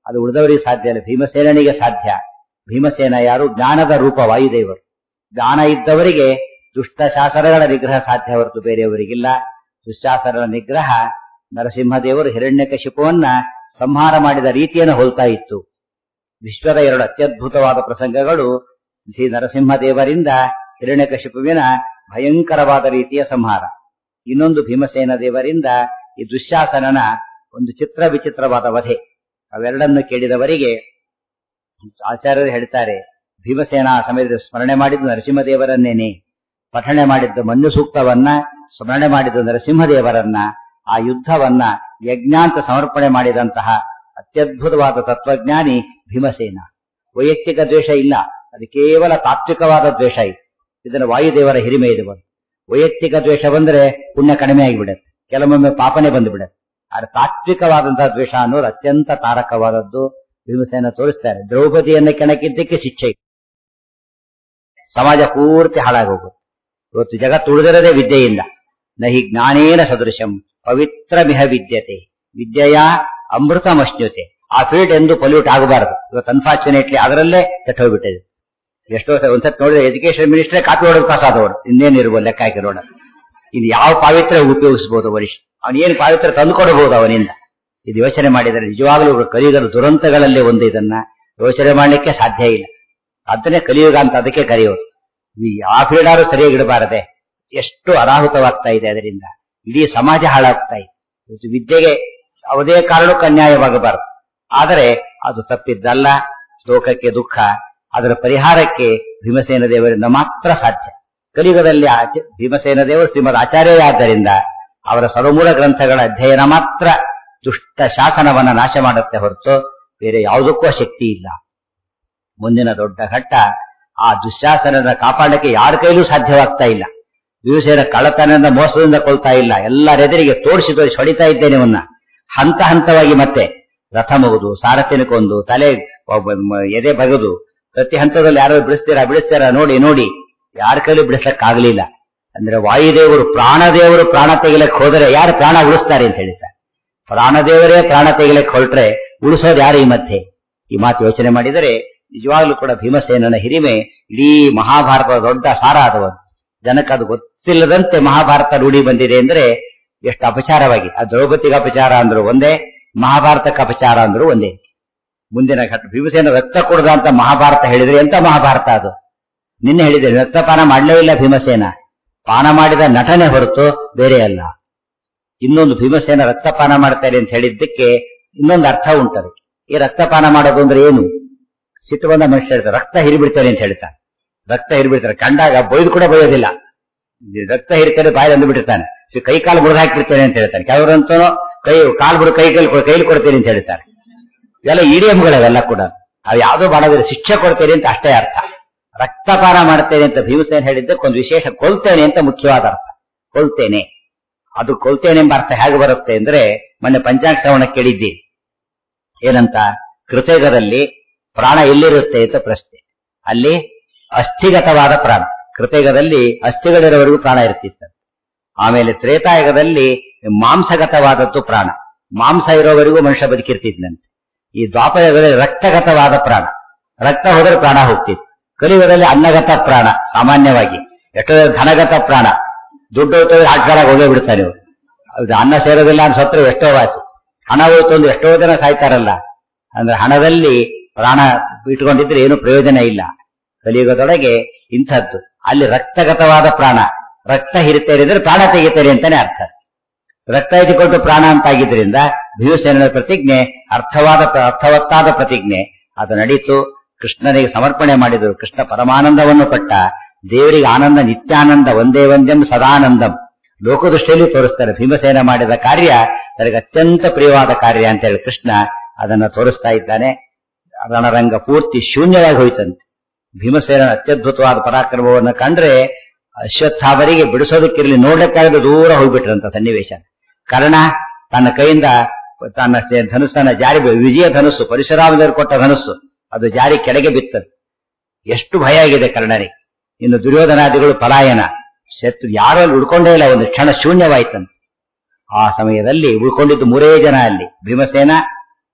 ಅದು ಉಳಿದವರಿಗೆ ಸಾಧ್ಯ ಇಲ್ಲ ಭೀಮಸೇನಿಗೆ ಸಾಧ್ಯ ಭೀಮಸೇನ ಯಾರು ಜ್ಞಾನದ ರೂಪ ವಾಯುದೇವರು ಜ್ಞಾನ ಇದ್ದವರಿಗೆ ದುಷ್ಟ ಶಾಸನಗಳ ನಿಗ್ರಹ ಸಾಧ್ಯ ಹೊರತು ಬೇರೆಯವರಿಗಿಲ್ಲ ದುಶ್ಶಾಸನಗಳ ನಿಗ್ರಹ ನರಸಿಂಹದೇವರು ಹಿರಣ್ಯಕಶಿಪುವನ್ನ ಸಂಹಾರ ಮಾಡಿದ ರೀತಿಯನ್ನು ಹೋಲ್ತಾ ಇತ್ತು ವಿಶ್ವದ ಎರಡು ಅತ್ಯದ್ಭುತವಾದ ಪ್ರಸಂಗಗಳು ಶ್ರೀ ನರಸಿಂಹದೇವರಿಂದ ಹಿರಣ್ಯಕಶಿಪುವಿನ ಭಯಂಕರವಾದ ರೀತಿಯ ಸಂಹಾರ ಇನ್ನೊಂದು ಭೀಮಸೇನ ದೇವರಿಂದ ಈ ದುಶ್ಯಾಸನನ ಒಂದು ಚಿತ್ರ ವಿಚಿತ್ರವಾದ ವಧೆ ಅವೆರಡನ್ನು ಕೇಳಿದವರಿಗೆ ಆಚಾರ್ಯರು ಹೇಳ್ತಾರೆ ಭೀಮಸೇನ ಆ ಸಮಯದಲ್ಲಿ ಸ್ಮರಣೆ ಮಾಡಿದ್ದು ನರಸಿಂಹದೇವರನ್ನೇನೆ ಪಠಣೆ ಮಾಡಿದ್ದು ಮನ್ಯು ಸೂಕ್ತವನ್ನ ಸ್ಮರಣೆ ಮಾಡಿದ್ದು ನರಸಿಂಹದೇವರನ್ನ ಆ ಯುದ್ಧವನ್ನ ಯಜ್ಞಾಂತ ಸಮರ್ಪಣೆ ಮಾಡಿದಂತಹ ಅತ್ಯದ್ಭುತವಾದ ತತ್ವಜ್ಞಾನಿ ಭೀಮಸೇನ ವೈಯಕ್ತಿಕ ದ್ವೇಷ ಇಲ್ಲ ಅದು ಕೇವಲ ತಾತ್ವಿಕವಾದ ದ್ವೇಷ ಇದೆ ಇದನ್ನು ವಾಯುದೇವರ ಹಿರಿಮೆ ಇದು ಬಂದು ವೈಯಕ್ತಿಕ ದ್ವೇಷ ಬಂದ್ರೆ ಪುಣ್ಯ ಕಡಿಮೆ ಆಗಿಬಿಡುತ್ತೆ ಕೆಲವೊಮ್ಮೆ ಪಾಪನೆ ಬಂದುಬಿಡುತ್ತೆ ಆದ್ರೆ ತಾತ್ವಿಕವಾದಂತಹ ದ್ವೇಷ ಅನ್ನೋದು ಅತ್ಯಂತ ತಾರಕವಾದದ್ದು ಭೀಮಸೇನ ತೋರಿಸ್ತಾರೆ ದ್ರೌಪದಿಯನ್ನ ಕೆಣಕಿದ್ದಕ್ಕೆ ಶಿಕ್ಷೆ ಸಮಾಜ ಪೂರ್ತಿ ಹಾಳಾಗೋಗುತ್ತೆ ಇವತ್ತು ಜಗತ್ತು ಉಳಿದಿರದೇ ವಿದ್ಯೆಯಿಂದ ನಹಿ ಜ್ಞಾನೇನ ಸದೃಶಂ ಪವಿತ್ರ ಮಿಹ ವಿದ್ಯತೆ ವಿದ್ಯೆಯ ಅಮೃತಮಶ್ನುತೆ ಆ ಫೀಲ್ಡ್ ಎಂದು ಪೊಲ್ಯೂಟ್ ಆಗಬಾರದು ಇವತ್ತು ಅನ್ಫಾರ್ಚುನೇಟ್ಲಿ ಅದರಲ್ಲೇ ಕೆಟ್ಟೋಗ್ಬಿಟ್ಟಿದೆ ಎಷ್ಟೋ ಸಲ ಒಂದ್ಸತಿ ನೋಡಿದ್ರೆ ಎಜುಕೇಶನ್ ಮಿನಿಸ್ಟ್ರೇ ಕಾಪಿ ಹೊಡೆದು ಪಾಸ್ ಆದವರು ಇನ್ನೇನು ಇರ್ಬೋದು ಲೆಕ್ಕ ಹಾಕಿ ನೋಡ ಇದು ಯಾವ ಪಾವಿತ್ರ ಉಪಯೋಗಿಸಬಹುದು ವರಿಷ್ಠ ಅವನೇನು ಪಾವಿತ್ರ ತಂದುಕೊಡಬಹುದು ಅವನಿಂದ ಇದು ಯೋಚನೆ ಮಾಡಿದರೆ ನಿಜವಾಗಲೂ ಕಲಿಯುಗದ ದುರಂತಗಳಲ್ಲಿ ಒಂದು ಇದನ್ನ ಯೋಚನೆ ಮಾಡಲಿಕ್ಕೆ ಸಾಧ್ಯ ಇಲ್ಲ ಅದನ್ನೇ ಕಲಿಯುಗ ಅಂತ ಅದಕ್ಕೆ ಕರೆಯೋದು ಈ ಯಾವ ಫೀಲ್ಡಾರು ಸರಿಯಾಗಿ ಇಡಬಾರದೆ ಎಷ್ಟು ಅನಾಹುತವಾಗ್ತಾ ಇದೆ ಅದರಿಂದ ಇಡೀ ಸಮಾಜ ಹಾಳಾಗ್ತಾ ಇದೆ ಇವತ್ತು ವಿದ್ಯೆಗೆ ಯಾವುದೇ ಕಾರಣಕ್ಕೂ ಅನ್ಯಾಯವಾಗಬಾರದು ಆದರೆ ಅದು ತಪ್ಪಿದ್ದಲ್ಲ ಲೋಕಕ್ಕೆ ದುಃಖ ಅದರ ಪರಿಹಾರಕ್ಕೆ ಭೀಮಸೇನ ದೇವರಿಂದ ಮಾತ್ರ ಸಾಧ್ಯ ಕಲಿಯುಗದಲ್ಲಿ ಆಚ- ಭೀಮಸೇನ ದೇವರು ಶ್ರೀಮದ್ ಆಚಾರ್ಯ ಆದ್ದರಿಂದ ಅವರ ಸರ್ವಮೂಲ ಗ್ರಂಥಗಳ ಅಧ್ಯಯನ ಮಾತ್ರ ದುಷ್ಟ ಶಾಸನವನ್ನ ನಾಶ ಮಾಡುತ್ತೆ ಹೊರತು ಬೇರೆ ಯಾವುದಕ್ಕೂ ಶಕ್ತಿ ಇಲ್ಲ ಮುಂದಿನ ದೊಡ್ಡ ಘಟ್ಟ ಆ ದುಶ್ಯಾಸನದ ಕಾಪಾಡಕ್ಕೆ ಯಾರ ಕೈಲೂ ಸಾಧ್ಯವಾಗ್ತಾ ಇಲ್ಲ ಭೀಮಸೇನ ಕಳ್ಳತನದಿಂದ ಮೋಸದಿಂದ ಕೊಲ್ತಾ ಇಲ್ಲ ಎಲ್ಲರೆದುರಿಗೆ ತೋರಿಸಿ ತೋರಿಸಿ ಹೊಡಿತಾ ಇದ್ದೇನೆ ಅವನ್ನ ಹಂತ ಹಂತವಾಗಿ ಮತ್ತೆ ರಥ ಮುಗಿದು ಸಾರಥಿನ ಕೊಂದು ತಲೆ ಒಬ್ಬ ಮ- ಎದೆ ಬಗೆದು ಪ್ರತಿ ಹಂತದಲ್ಲಿ ಯಾರೋ ಬಿಡಿಸ್ತೀರಾ ಬಿಡಿಸ್ತೀರಾ ನೋಡಿ ನೋಡಿ ಯಾರ ಕೈಲೂ ಬಿಡಿಸಕ್ಕಾಗ್ಲಿಲ್ಲ ಅಂದ್ರೆ ವಾಯುದೇವರು ಪ್ರಾಣದೇವರು ಪ್ರಾಣ ತೆಗಿಲಕ್ಕೆ ಹೋದರೆ ಯಾರು ಪ್ರಾಣ ಉಳಿಸ್ತಾರೆ ಅಂತ ಹೇಳ್ತಾರೆ ಪ್ರಾಣದೇವರೇ ಪ್ರಾಣ ತೆಗಿಲಕ್ಕೆ ಹೊರಟ್ರೆ ಉಳಿಸೋದು ಯಾರು ಈ ಮಧ್ಯೆ ಈ ಮಾತು ಯೋಚನೆ ಮಾಡಿದರೆ ನಿಜವಾಗ್ಲೂ ಕೂಡ ಭೀಮಸೇನನ ಹಿರಿಮೆ ಇಡೀ ಮಹಾಭಾರತದ ದೊಡ್ಡ ಸಾರ ಆದವನು ಜನಕ್ಕೆ ಅದು ಗೊತ್ತಿಲ್ಲದಂತೆ ಮಹಾಭಾರತ ರೂಢಿ ಬಂದಿದೆ ಅಂದ್ರೆ ಎಷ್ಟು ಅಪಚಾರವಾಗಿ ಆ ದ್ರೌಪದಿಗೆ ಅಪಚಾರ ಅಂದ್ರು ಒಂದೇ ಮಹಾಭಾರತಕ್ಕೆ ಅಪಚಾರ ಅಂದ್ರು ಒಂದೇ ಮುಂದಿನ ಘಟ್ಟ ಭೀಮಸೇನ ರಕ್ತ ಕೊಡದ ಅಂತ ಮಹಾಭಾರತ ಹೇಳಿದ್ರೆ ಎಂತ ಮಹಾಭಾರತ ಅದು ನಿನ್ನೆ ಹೇಳಿದೆ ರಕ್ತಪಾನ ಮಾಡಲೇ ಇಲ್ಲ ಭೀಮಸೇನ ಪಾನ ಮಾಡಿದ ನಟನೆ ಹೊರತು ಬೇರೆ ಅಲ್ಲ ಇನ್ನೊಂದು ಭೀಮಸೇನ ರಕ್ತಪಾನ ಮಾಡ್ತಾರೆ ಅಂತ ಹೇಳಿದ್ದಕ್ಕೆ ಇನ್ನೊಂದು ಅರ್ಥ ಉಂಟದು ಈ ರಕ್ತಪಾನ ಮಾಡೋದು ಅಂದ್ರೆ ಏನು ಸಿಟ್ಟು ಬಂದ ಮನುಷ್ಯ ಹೇಳ್ತಾರೆ ರಕ್ತ ಹಿರಿಬಿಡ್ತಾರೆ ಅಂತ ಹೇಳ್ತಾರೆ ರಕ್ತ ಹಿರಿಬಿಡ್ತಾರೆ ಕಂಡಾಗ ಬೈದು ಕೂಡ ಬೈಯೋದಿಲ್ಲ ರಕ್ತ ಹಿರಿತಾರೆ ಬಾಯಲ್ಲಿ ಅಂದುಬಿಟ್ಟಿರ್ತಾನೆ ಕೈ ಕಾಲು ಮುರಿದು ಹಾಕಿರ್ತೇನೆ ಅಂತ ಹೇಳ್ತಾನೆ ಕೆಲವರಂತೂ ಕೈ ಕಾಲು ಬಿಡು ಕೈ ಕೈಲಿ ಕೈಲಿ ಕೊಡ್ತೇನೆ ಅಂತ ಹೇಳ್ತಾರೆ ಇವೆಲ್ಲ ಇಡಿಎಂಗಳವೆಲ್ಲ ಕೂಡ ಅವು ಯಾವುದೋ ಮಾಡೋದ್ರೆ ಶಿಕ್ಷೆ ಕೊಡ್ತೇನೆ ಅಂತ ಅಷ್ಟೇ ಅರ್ಥ ರಕ್ತಪಾನ ಮಾಡ್ತೇನೆ ಅಂತ ಭೀಮಸೇನ ಹೇಳಿದ್ದಕ್ಕೆ ಒಂದು ವಿಶೇಷ ಕೊಲ್ತೇನೆ ಅಂತ ಮುಖ್ಯವಾದ ಅರ್ಥ ಕೊಲ್ತೇನೆ ಅದು ಕೊಲ್ತೇನೆ ಎಂಬ ಅರ್ಥ ಹೇಗೆ ಬರುತ್ತೆ ಅಂದ್ರೆ ಮೊನ್ನೆ ಪಂಚಾಂಗ ಶ್ರವಣ ಕೇಳಿದ್ದೀವಿ ಏನಂತ ಕೃತಯುಗದಲ್ಲಿ ಪ್ರಾಣ ಎಲ್ಲಿರುತ್ತೆ ಅಂತ ಪ್ರಶ್ನೆ ಅಲ್ಲಿ ಅಸ್ಥಿಗತವಾದ ಪ್ರಾಣ ಕೃತಯುಗದಲ್ಲಿ ಅಸ್ಥಿಗಳಿರೋವರೆಗೂ ಪ್ರಾಣ ಇರ್ತಿತ್ತು ಆಮೇಲೆ ತ್ರೇತಾಯುಗದಲ್ಲಿ ಮಾಂಸಗತವಾದದ್ದು ಪ್ರಾಣ ಮಾಂಸ ಇರೋವರೆಗೂ ಮನುಷ್ಯ ಬದುಕಿರ್ತಿದ್ನಂತೆ ಈ ದ್ವಾಪರಯುಗದಲ್ಲಿ ರಕ್ತಗತವಾದ ಪ್ರಾಣ ರಕ್ತ ಹೋದರೆ ಪ್ರಾಣ ಹೋಗ್ತಿತ್ತು ಕಲಿಯುಗದಲ್ಲಿ ಅನ್ನಗತ ಪ್ರಾಣ ಸಾಮಾನ್ಯವಾಗಿ ಎಷ್ಟೋ ಧನಗತ ಪ್ರಾಣ ದುಡ್ಡು ಹೋಗ್ತದೆ ಹಾಟ್ಗಾರಾಗ ಹೋಗೇ ಬಿಡ್ತಾನೆ ಇವ್ರು. ಅದು ಅನ್ನ ಸೇರೋದಿಲ್ಲ ಅಂತ ಸತ್ರು ಎಷ್ಟೋ ವಾಸಿ ಹಣ ಹೋಯ್ತು ಅಂದ್ರೆ ಎಷ್ಟೋ ಜನ ಸಾಯ್ತಾರಲ್ಲ ಅಂದ್ರೆ ಹಣದಲ್ಲಿ ಪ್ರಾಣ ಇಟ್ಕೊಂಡಿದ್ರೆ ಏನು ಪ್ರಯೋಜನ ಇಲ್ಲ ಕಲಿಯುಗದೊಳಗೆ ಇಂಥದ್ದು ಅಲ್ಲಿ ರಕ್ತಗತವಾದ ಪ್ರಾಣ ರಕ್ತ ಹಿರಿತೇನೆ ಅಂದ್ರೆ ಪ್ರಾಣ ತೆಗಿತೇನೆ ಅಂತಾನೆ ಅರ್ಥ ರಕ್ತ ಇಟ್ಟುಕೊಂಡು ಪ್ರಾಣ ಅಂತಾಗಿದ್ರಿಂದ ಭೀಮಸೇನ ಪ್ರತಿಜ್ಞೆ ಅರ್ಥವಾದ ಅರ್ಥವತ್ತಾದ ಪ್ರತಿಜ್ಞೆ ಅದು ನಡೀತು ಕೃಷ್ಣನಿಗೆ ಸಮರ್ಪಣೆ ಮಾಡಿದರು ಕೃಷ್ಣ ಪರಮಾನಂದವನ್ನು ಪಟ್ಟ ದೇವರಿಗೆ ಆನಂದ ನಿತ್ಯಾನಂದ ಒಂದೇ ಒಂದೆಂ ಸದಾನಂದಂ ಲೋಕದೃಷ್ಟಿಯಲ್ಲಿ ತೋರಿಸ್ತಾರೆ ಭೀಮಸೇನ ಮಾಡಿದ ಕಾರ್ಯ ನನಗೆ ಅತ್ಯಂತ ಪ್ರಿಯವಾದ ಕಾರ್ಯ ಅಂತ ಹೇಳಿ ಕೃಷ್ಣ ಅದನ್ನ ತೋರಿಸ್ತಾ ಇದ್ದಾನೆ ರಣರಂಗ ಪೂರ್ತಿ ಶೂನ್ಯವಾಗಿ ಹೋಯ್ತಂತೆ ಭೀಮಸೇನ ಅತ್ಯದ್ಭುತವಾದ ಪರಾಕ್ರಮವನ್ನು ಕಂಡ್ರೆ ಅಶ್ವತ್ಥಾಮರಿಗೆ ಬಿಡಿಸೋದಕ್ಕಿರಲಿ ನೋಡ್ಲಿಕ್ಕಾಗದೆ ದೂರ ಹೋಗ್ಬಿಟ್ರಂತ ಸನ್ನಿವೇಶ ಕರ್ಣ ತನ್ನ ಕೈಯಿಂದ ತನ್ನ ಸೆ- ಧನುಸ್ಸನ್ನ ಜಾರಿ ಬಿ- ವಿಜಯ ಧನುಸ್ಸು ಪರಶುರಾಮದೇವರು ಕೊಟ್ಟ ಧನುಸ್ಸು ಅದು ಜಾರಿ ಕೆಳಗೆ ಬಿತ್ತದು ಎಷ್ಟು ಭಯ ಆಗಿದೆ ಕರ್ಣನಿಗೆ ಇನ್ನು ದುರ್ಯೋಧನಾದಿಗಳು ಪಲಾಯನ ಶತ್ರು ಯಾರು ಅಲ್ಲಿ ಉಳ್ಕೊಂಡೇ ಇಲ್ಲ ಒಂದು ಕ್ಷಣ ಶೂನ್ಯವಾಯ್ತಂತೆ ಆ ಸಮಯದಲ್ಲಿ ಉಳ್ಕೊಂಡಿದ್ದು ಮೂರೇ ಜನ ಅಲ್ಲಿ ಭೀಮಸೇನ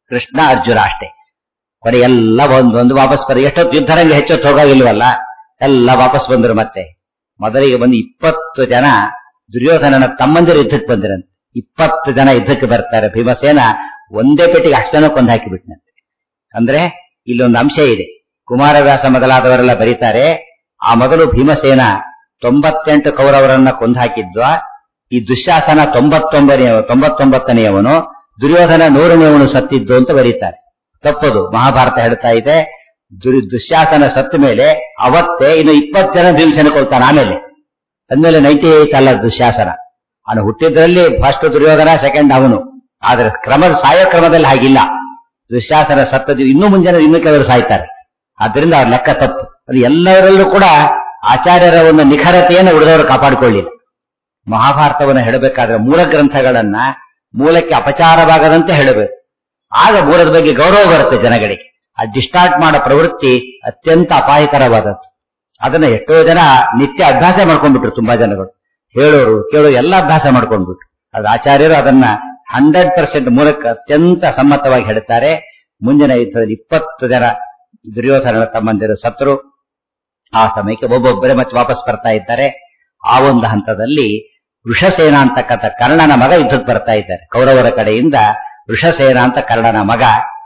ಕೃಷ್ಣ ಅರ್ಜುನ ಅಷ್ಟೇ ಕೊನೆ ಎಲ್ಲ ಒಂದೊಂದು ವಾಪಸ್ ಬರ ಎಷ್ಟೊತ್ತು ಯುದ್ಧರಂಗ ಹೆಚ್ಚೊತ್ತು ಹೋಗಾಗಿಲ್ವಲ್ಲ ಎಲ್ಲ ವಾಪಸ್ ಬಂದರು ಮತ್ತೆ ಮೊದಲಿಗೆ ಬಂದು ಇಪ್ಪತ್ತು ಜನ ದುರ್ಯೋಧನನ ತಮ್ಮಂದಿರು ಯುದ್ಧಕ್ಕೆ ಬಂದಿರಂತೆ ಇಪ್ಪತ್ತು ಜನ ಯುದ್ಧಕ್ಕೆ ಬರ್ತಾರೆ ಭೀಮಸೇನ ಒಂದೇ ಪೆಟ್ಟಿಗೆ ಅಷ್ಟು ಜನ ಕೊಂದು ಹಾಕಿಬಿಟ್ನಂತೆ ಅಂದ್ರೆ ಇಲ್ಲೊಂದು ಅಂಶ ಇದೆ ಕುಮಾರವ್ಯಾಸ ಮೊದಲಾದವರೆಲ್ಲ ಬರೀತಾರೆ ಆ ಮೊದಲು ಭೀಮಸೇನ ತೊಂಬತ್ತೆಂಟು ಕೌರವರನ್ನ ಕೊಂದು ಹಾಕಿದ್ವ ಈ ದುಶ್ಯಾಸನ ತೊಂಬತ್ತೊಂಬನೇ ತೊಂಬತ್ತೊಂಬತ್ತನೆಯವನು ದುರ್ಯೋಧನ ನೂರನೆಯವನು ಸತ್ತಿದ್ದು ಅಂತ ಬರೀತಾರೆ ತಪ್ಪದು ಮಹಾಭಾರತ ಹೇಳ್ತಾ ಇದೆ ದುರ್ ದುಶ್ಯಾಸನ ಸತ್ತ ಮೇಲೆ ಅವತ್ತೇ ಇನ್ನು ಇಪ್ಪತ್ತು ಜನ ಭೀಮಸೇನ ಕೊಲ್ತಾನೆ ಆಮೇಲೆ ಅಂದ್ಮೇಲೆ ನೈಂಟಿ ಏಟ್ ಅಲ್ಲ ದುಶ್ಯಾಸನ ಅವನು ಹುಟ್ಟಿದ್ರಲ್ಲಿ ಫಸ್ಟ್ ದುರ್ಯೋಧನ ಸೆಕೆಂಡ್ ಅವನು ಆದ್ರೆ ಕ್ರಮದ ಸಾಯೋ ಕ್ರಮದಲ್ಲಿ ಹಾಗಿಲ್ಲ ದುಶ್ಯಾಸನ ಸತ್ತದ್ದು ಇನ್ನೂ ಮುಂಜಾನೆ ಇನ್ನೂ ಕೆಲವರು ಸಾಯ್ತಾರೆ ಆದ್ರಿಂದ ಅವ್ರ ಲೆಕ್ಕ ತಪ್ಪು ಅದು ಎಲ್ಲರಲ್ಲೂ ಕೂಡ ಆಚಾರ್ಯರ ಒಂದು ನಿಖರತೆಯನ್ನು ಉಳಿದವರು ಕಾಪಾಡಿಕೊಳ್ಳಿಲ್ಲ ಮಹಾಭಾರತವನ್ನು ಹೇಳಬೇಕಾದ್ರೆ ಮೂಲ ಗ್ರಂಥಗಳನ್ನ ಮೂಲಕ್ಕೆ ಅಪಚಾರವಾಗದಂತೆ ಹೇಳಬೇಕು ಆಗ ಮೂಲದ ಬಗ್ಗೆ ಗೌರವ ಬರುತ್ತೆ ಜನಗಳಿಗೆ ಆ ಡಿಸ್ಟಾರ್ಟ್ ಮಾಡೋ ಪ್ರವೃತ್ತಿ ಅತ್ಯಂತ ಅಪಾಯಕರವಾದದ್ದು ಅದನ್ನ ಎಷ್ಟೋ ಜನ ನಿತ್ಯ ಅಭ್ಯಾಸ ಮಾಡ್ಕೊಂಡ್ಬಿಟ್ರು ತುಂಬಾ ಜನಗಳು ಹೇಳೋರು ಕೇಳೋರು ಎಲ್ಲ ಅಭ್ಯಾಸ ಮಾಡ್ಕೊಂಡ್ಬಿಟ್ರು ಅದು ಆಚಾರ್ಯರು ಅದನ್ನ ಹಂಡ್ರೆಡ್ ಪರ್ಸೆಂಟ್ ಮೂಲಕ ಅತ್ಯಂತ ಸಮ್ಮತವಾಗಿ ಹೇಳ್ತಾರೆ ಮುಂದಿನ ಯುದ್ಧದಲ್ಲಿ ಇಪ್ಪತ್ತು ಜನ ದುರ್ಯೋಧನನ ತಮ್ಮಂದಿರು ಸತ್ರು ಆ ಸಮಯಕ್ಕೆ ಒಬ್ಬೊಬ್ಬರೇ ಮತ್ತೆ ವಾಪಸ್ ಬರ್ತಾ ಇದ್ದಾರೆ ಆ ಒಂದು ಹಂತದಲ್ಲಿ ವೃಷಸೇನ ಅಂತಕ್ಕಂಥ ಕರ್ಣನ ಮಗ ಯುದ್ಧಕ್ಕೆ ಬರ್ತಾ ಇದ್ದಾರೆ ಕೌರವರ ಕಡೆಯಿಂದ ವೃಷಸೇನ ಅಂತ ಕರ್ಣನ ಮಗ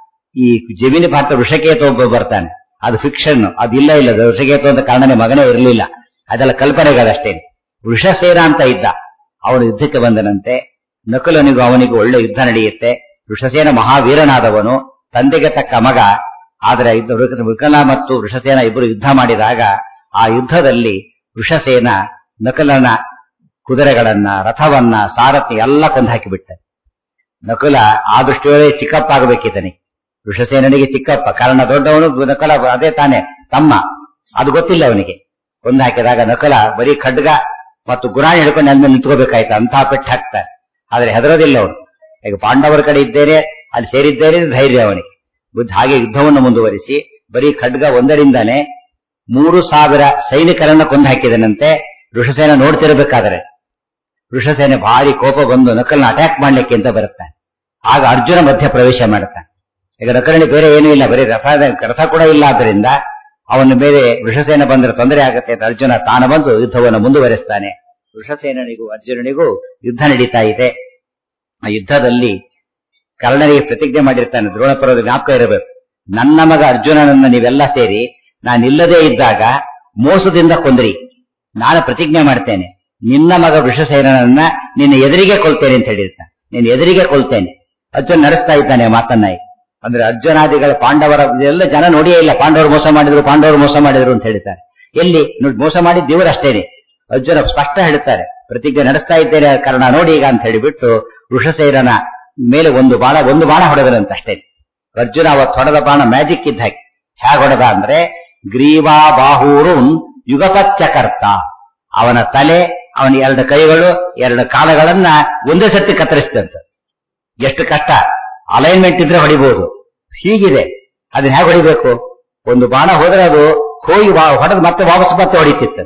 ಈ ಜಮೀನಿ ಭಾರತ ವೃಷಕೇತು ಒಬ್ಬ ಬರ್ತಾನೆ ಅದು ಫಿಕ್ಷನ್ ಅದು ಇಲ್ಲ ಇಲ್ಲ ಅದು ವೃಷಕೇತು ಅಂತ ಕರ್ಣನ ಮಗನೇ ಇರಲಿಲ್ಲ ಅದೆಲ್ಲ ಕಲ್ಪನೆಗಳಷ್ಟೇ ವೃಷಸೇನ ಅಂತ ಇದ್ದ ಅವನು ಯುದ್ಧಕ್ಕೆ ಬಂದನಂತೆ ನಕುಲನಿಗೂ ಅವನಿಗೂ ಒಳ್ಳೆ ಯುದ್ಧ ನಡೆಯುತ್ತೆ ವೃಷಸೇನ ಮಹಾವೀರನಾದವನು ತಂದೆಗೆ ತಕ್ಕ ಮಗ ಆದರೆ ಇದು ವೃಕ- ವಿಕಲ ಮತ್ತು ವೃಷಸೇನ ಇಬ್ಬರು ಯುದ್ಧ ಮಾಡಿದಾಗ ಆ ಯುದ್ಧದಲ್ಲಿ ವೃಷಸೇನ ನಕಲನ ಕುದುರೆಗಳನ್ನ ರಥವನ್ನ ಸಾರಥಿ ಎಲ್ಲ ಕೊಂದು ಹಾಕಿಬಿಟ್ಟ ನಕುಲ ಆ ದೃಷ್ಟಿಯೊಳಗೆ ಚಿಕ್ಕಪ್ಪ ಆಗಬೇಕಿದ್ದನಿಗೆ ವೃಷಸೇನನಿಗೆ ಚಿಕ್ಕಪ್ಪ ಕಾರಣ ದೊಡ್ಡವನು ನಕಲ ಅದೇ ತಾನೇ ತಮ್ಮ ಅದು ಗೊತ್ತಿಲ್ಲ ಅವನಿಗೆ ಕೊಂದು ಹಾಕಿದಾಗ ನಕಲ ಬರೀ ಖಡ್ಗ ಮತ್ತು ಗುರಾಣಿ ಹಿಡ್ಕೊಂಡು ನೆಲ ಮೇಲೆ ನಿಂತ್ಕೋಬೇಕಾಯ್ತು ಅಂತ ಪೆಟ್ಟು ಹಾಕ್ತಾರೆ ಆದ್ರೆ ಹೆದರೋದಿಲ್ಲ ಅವನು ಈಗ ಪಾಂಡವರ ಕಡೆ ಇದ್ದೇನೆ ಅಲ್ಲಿ ಸೇರಿದ್ದೇನೆ ಧೈರ್ಯ ಅವನಿಗೆ ಬುದ್ಧ ಹಾಗೆ ಯುದ್ಧವನ್ನು ಮುಂದುವರಿಸಿ ಬರೀ ಖಡ್ಗ ಒಂದರಿಂದಾನೆ ಮೂರು ಸಾವಿರ ಸೈನಿಕರನ್ನ ಕೊಂದು ಹಾಕಿದನಂತೆ ಋಷಸೇನ ನೋಡ್ತಿರ್ಬೇಕಾದ್ರೆ ಋಷಸೇನೆ ಭಾರಿ ಕೋಪ ಬಂದು ನಕಲ್ನ ಅಟ್ಯಾಕ್ ಮಾಡ್ಲಿಕ್ಕೆ ಅಂತ ಬರುತ್ತಾನೆ ಆಗ ಅರ್ಜುನ ಮಧ್ಯ ಪ್ರವೇಶ ಮಾಡುತ್ತಾನೆ ಈಗ ನಕಲನಿ ಬೇರೆ ಏನೂ ಇಲ್ಲ ಬರೀ ರಥ ರಥ ಕೂಡ ಇಲ್ಲ ಆದ್ದರಿಂದ ಅವನ ಮೇಲೆ ವೃಷಸೇನ ಬಂದರೆ ತೊಂದರೆ ಆಗುತ್ತೆ ಅಂತ ಅರ್ಜುನ ತಾನು ಬಂದು ಯುದ್ಧವನ್ನು ಮುಂದುವರಿಸ್ತಾನೆ ವೃಷಸೇನನಿಗೂ ಅರ್ಜುನನಿಗೂ ಯುದ್ಧ ನಡೀತಾ ಇದೆ ಆ ಯುದ್ಧದಲ್ಲಿ ಕರ್ಣನಿಗೆ ಪ್ರತಿಜ್ಞೆ ಮಾಡಿರ್ತಾನೆ ದ್ರೋಣ ಪರ್ವದ ಜ್ಞಾಪಕ ಇರಬೇಕು ನನ್ನ ಮಗ ಅರ್ಜುನನನ್ನ ನೀವೆಲ್ಲ ಸೇರಿ ನಾನಿಲ್ಲದೇ ಇದ್ದಾಗ ಮೋಸದಿಂದ ಕೊಂದ್ರಿ ನಾನು ಪ್ರತಿಜ್ಞೆ ಮಾಡ್ತೇನೆ ನಿನ್ನ ಮಗ ವೃಷಸೇನನನ್ನ ನಿನ್ನ ಎದುರಿಗೆ ಕೊಲ್ತೇನೆ ಅಂತ ಹೇಳಿರ್ತಾನೆ ನಿನ್ನ ಎದುರಿಗೆ ಕೊಲ್ತೇನೆ ಅರ್ಜುನ್ ನಡೆಸ್ತಾ ಇದ್ದಾನೆ ಆ ಮಾತನ್ನ ಈಗ. ಅಂದ್ರೆ ಅರ್ಜುನಾದಿಗಳ ಪಾಂಡವರ ಎಲ್ಲ ಜನ ನೋಡಿಯೇ ಇಲ್ಲ ಪಾಂಡವರು ಮೋಸ ಮಾಡಿದ್ರು ಪಾಂಡವರು ಮೋಸ ಮಾಡಿದ್ರು ಅಂತ ಹೇಳ್ತಾರೆ ಎಲ್ಲಿ ನೋಡಿ ಮೋಸ ಮಾಡಿದ ದೇವರು ಅಷ್ಟೇನೆ ಅರ್ಜುನ ಸ್ಪಷ್ಟ ಹೇಳ್ತಾರೆ ಪ್ರತಿಜ್ಞೆ ನಡೆಸ್ತಾ ಇದ್ದೇನೆ ಕಾರಣ ನೋಡಿ ಈಗ ಅಂತ ಹೇಳಿಬಿಟ್ಟು ವೃಷಸೇನನ ಮೇಲೆ ಒಂದು ಬಾಣ ಒಂದು ಬಾಣ ಹೊಡೆದರಂತ ಅಷ್ಟೇ ಅರ್ಜುನ ಅವತ್ತು ಹೊಡೆದ ಬಾಣ ಮ್ಯಾಜಿಕ್ ಇದ್ದ ಹಾಗೆ ಹೇಗೆ ಹೊಡೆದ ಅಂದ್ರೆ ಗ್ರೀವಾ ಬಾಹೂರುನ್ ಯುಗಪಚ್ಚಕರ್ತ ಅವನ ತಲೆ ಅವನ ಎರಡು ಕೈಗಳು ಎರಡು ಕಾಲಗಳನ್ನ ಒಂದೇ ಸರ್ತಿ ಕತ್ತರಿಸಿದಂತ ಎಷ್ಟು ಕಷ್ಟ ಅಲೈನ್ಮೆಂಟ್ ಇದ್ರೆ ಹೊಡಿಬಹುದು ಹೀಗಿದೆ ಅದನ್ನ ಹೇಗೆ ಹೊಡಿಬೇಕು ಒಂದು ಬಾಣ ಹೋದ್ರೆ ಅದು ಹೋಗಿ ಹೊಡೆದು ಮತ್ತೆ ವಾಪಸ್ ಮತ್ತೆ ಹೊಡಿತಿತ್ತು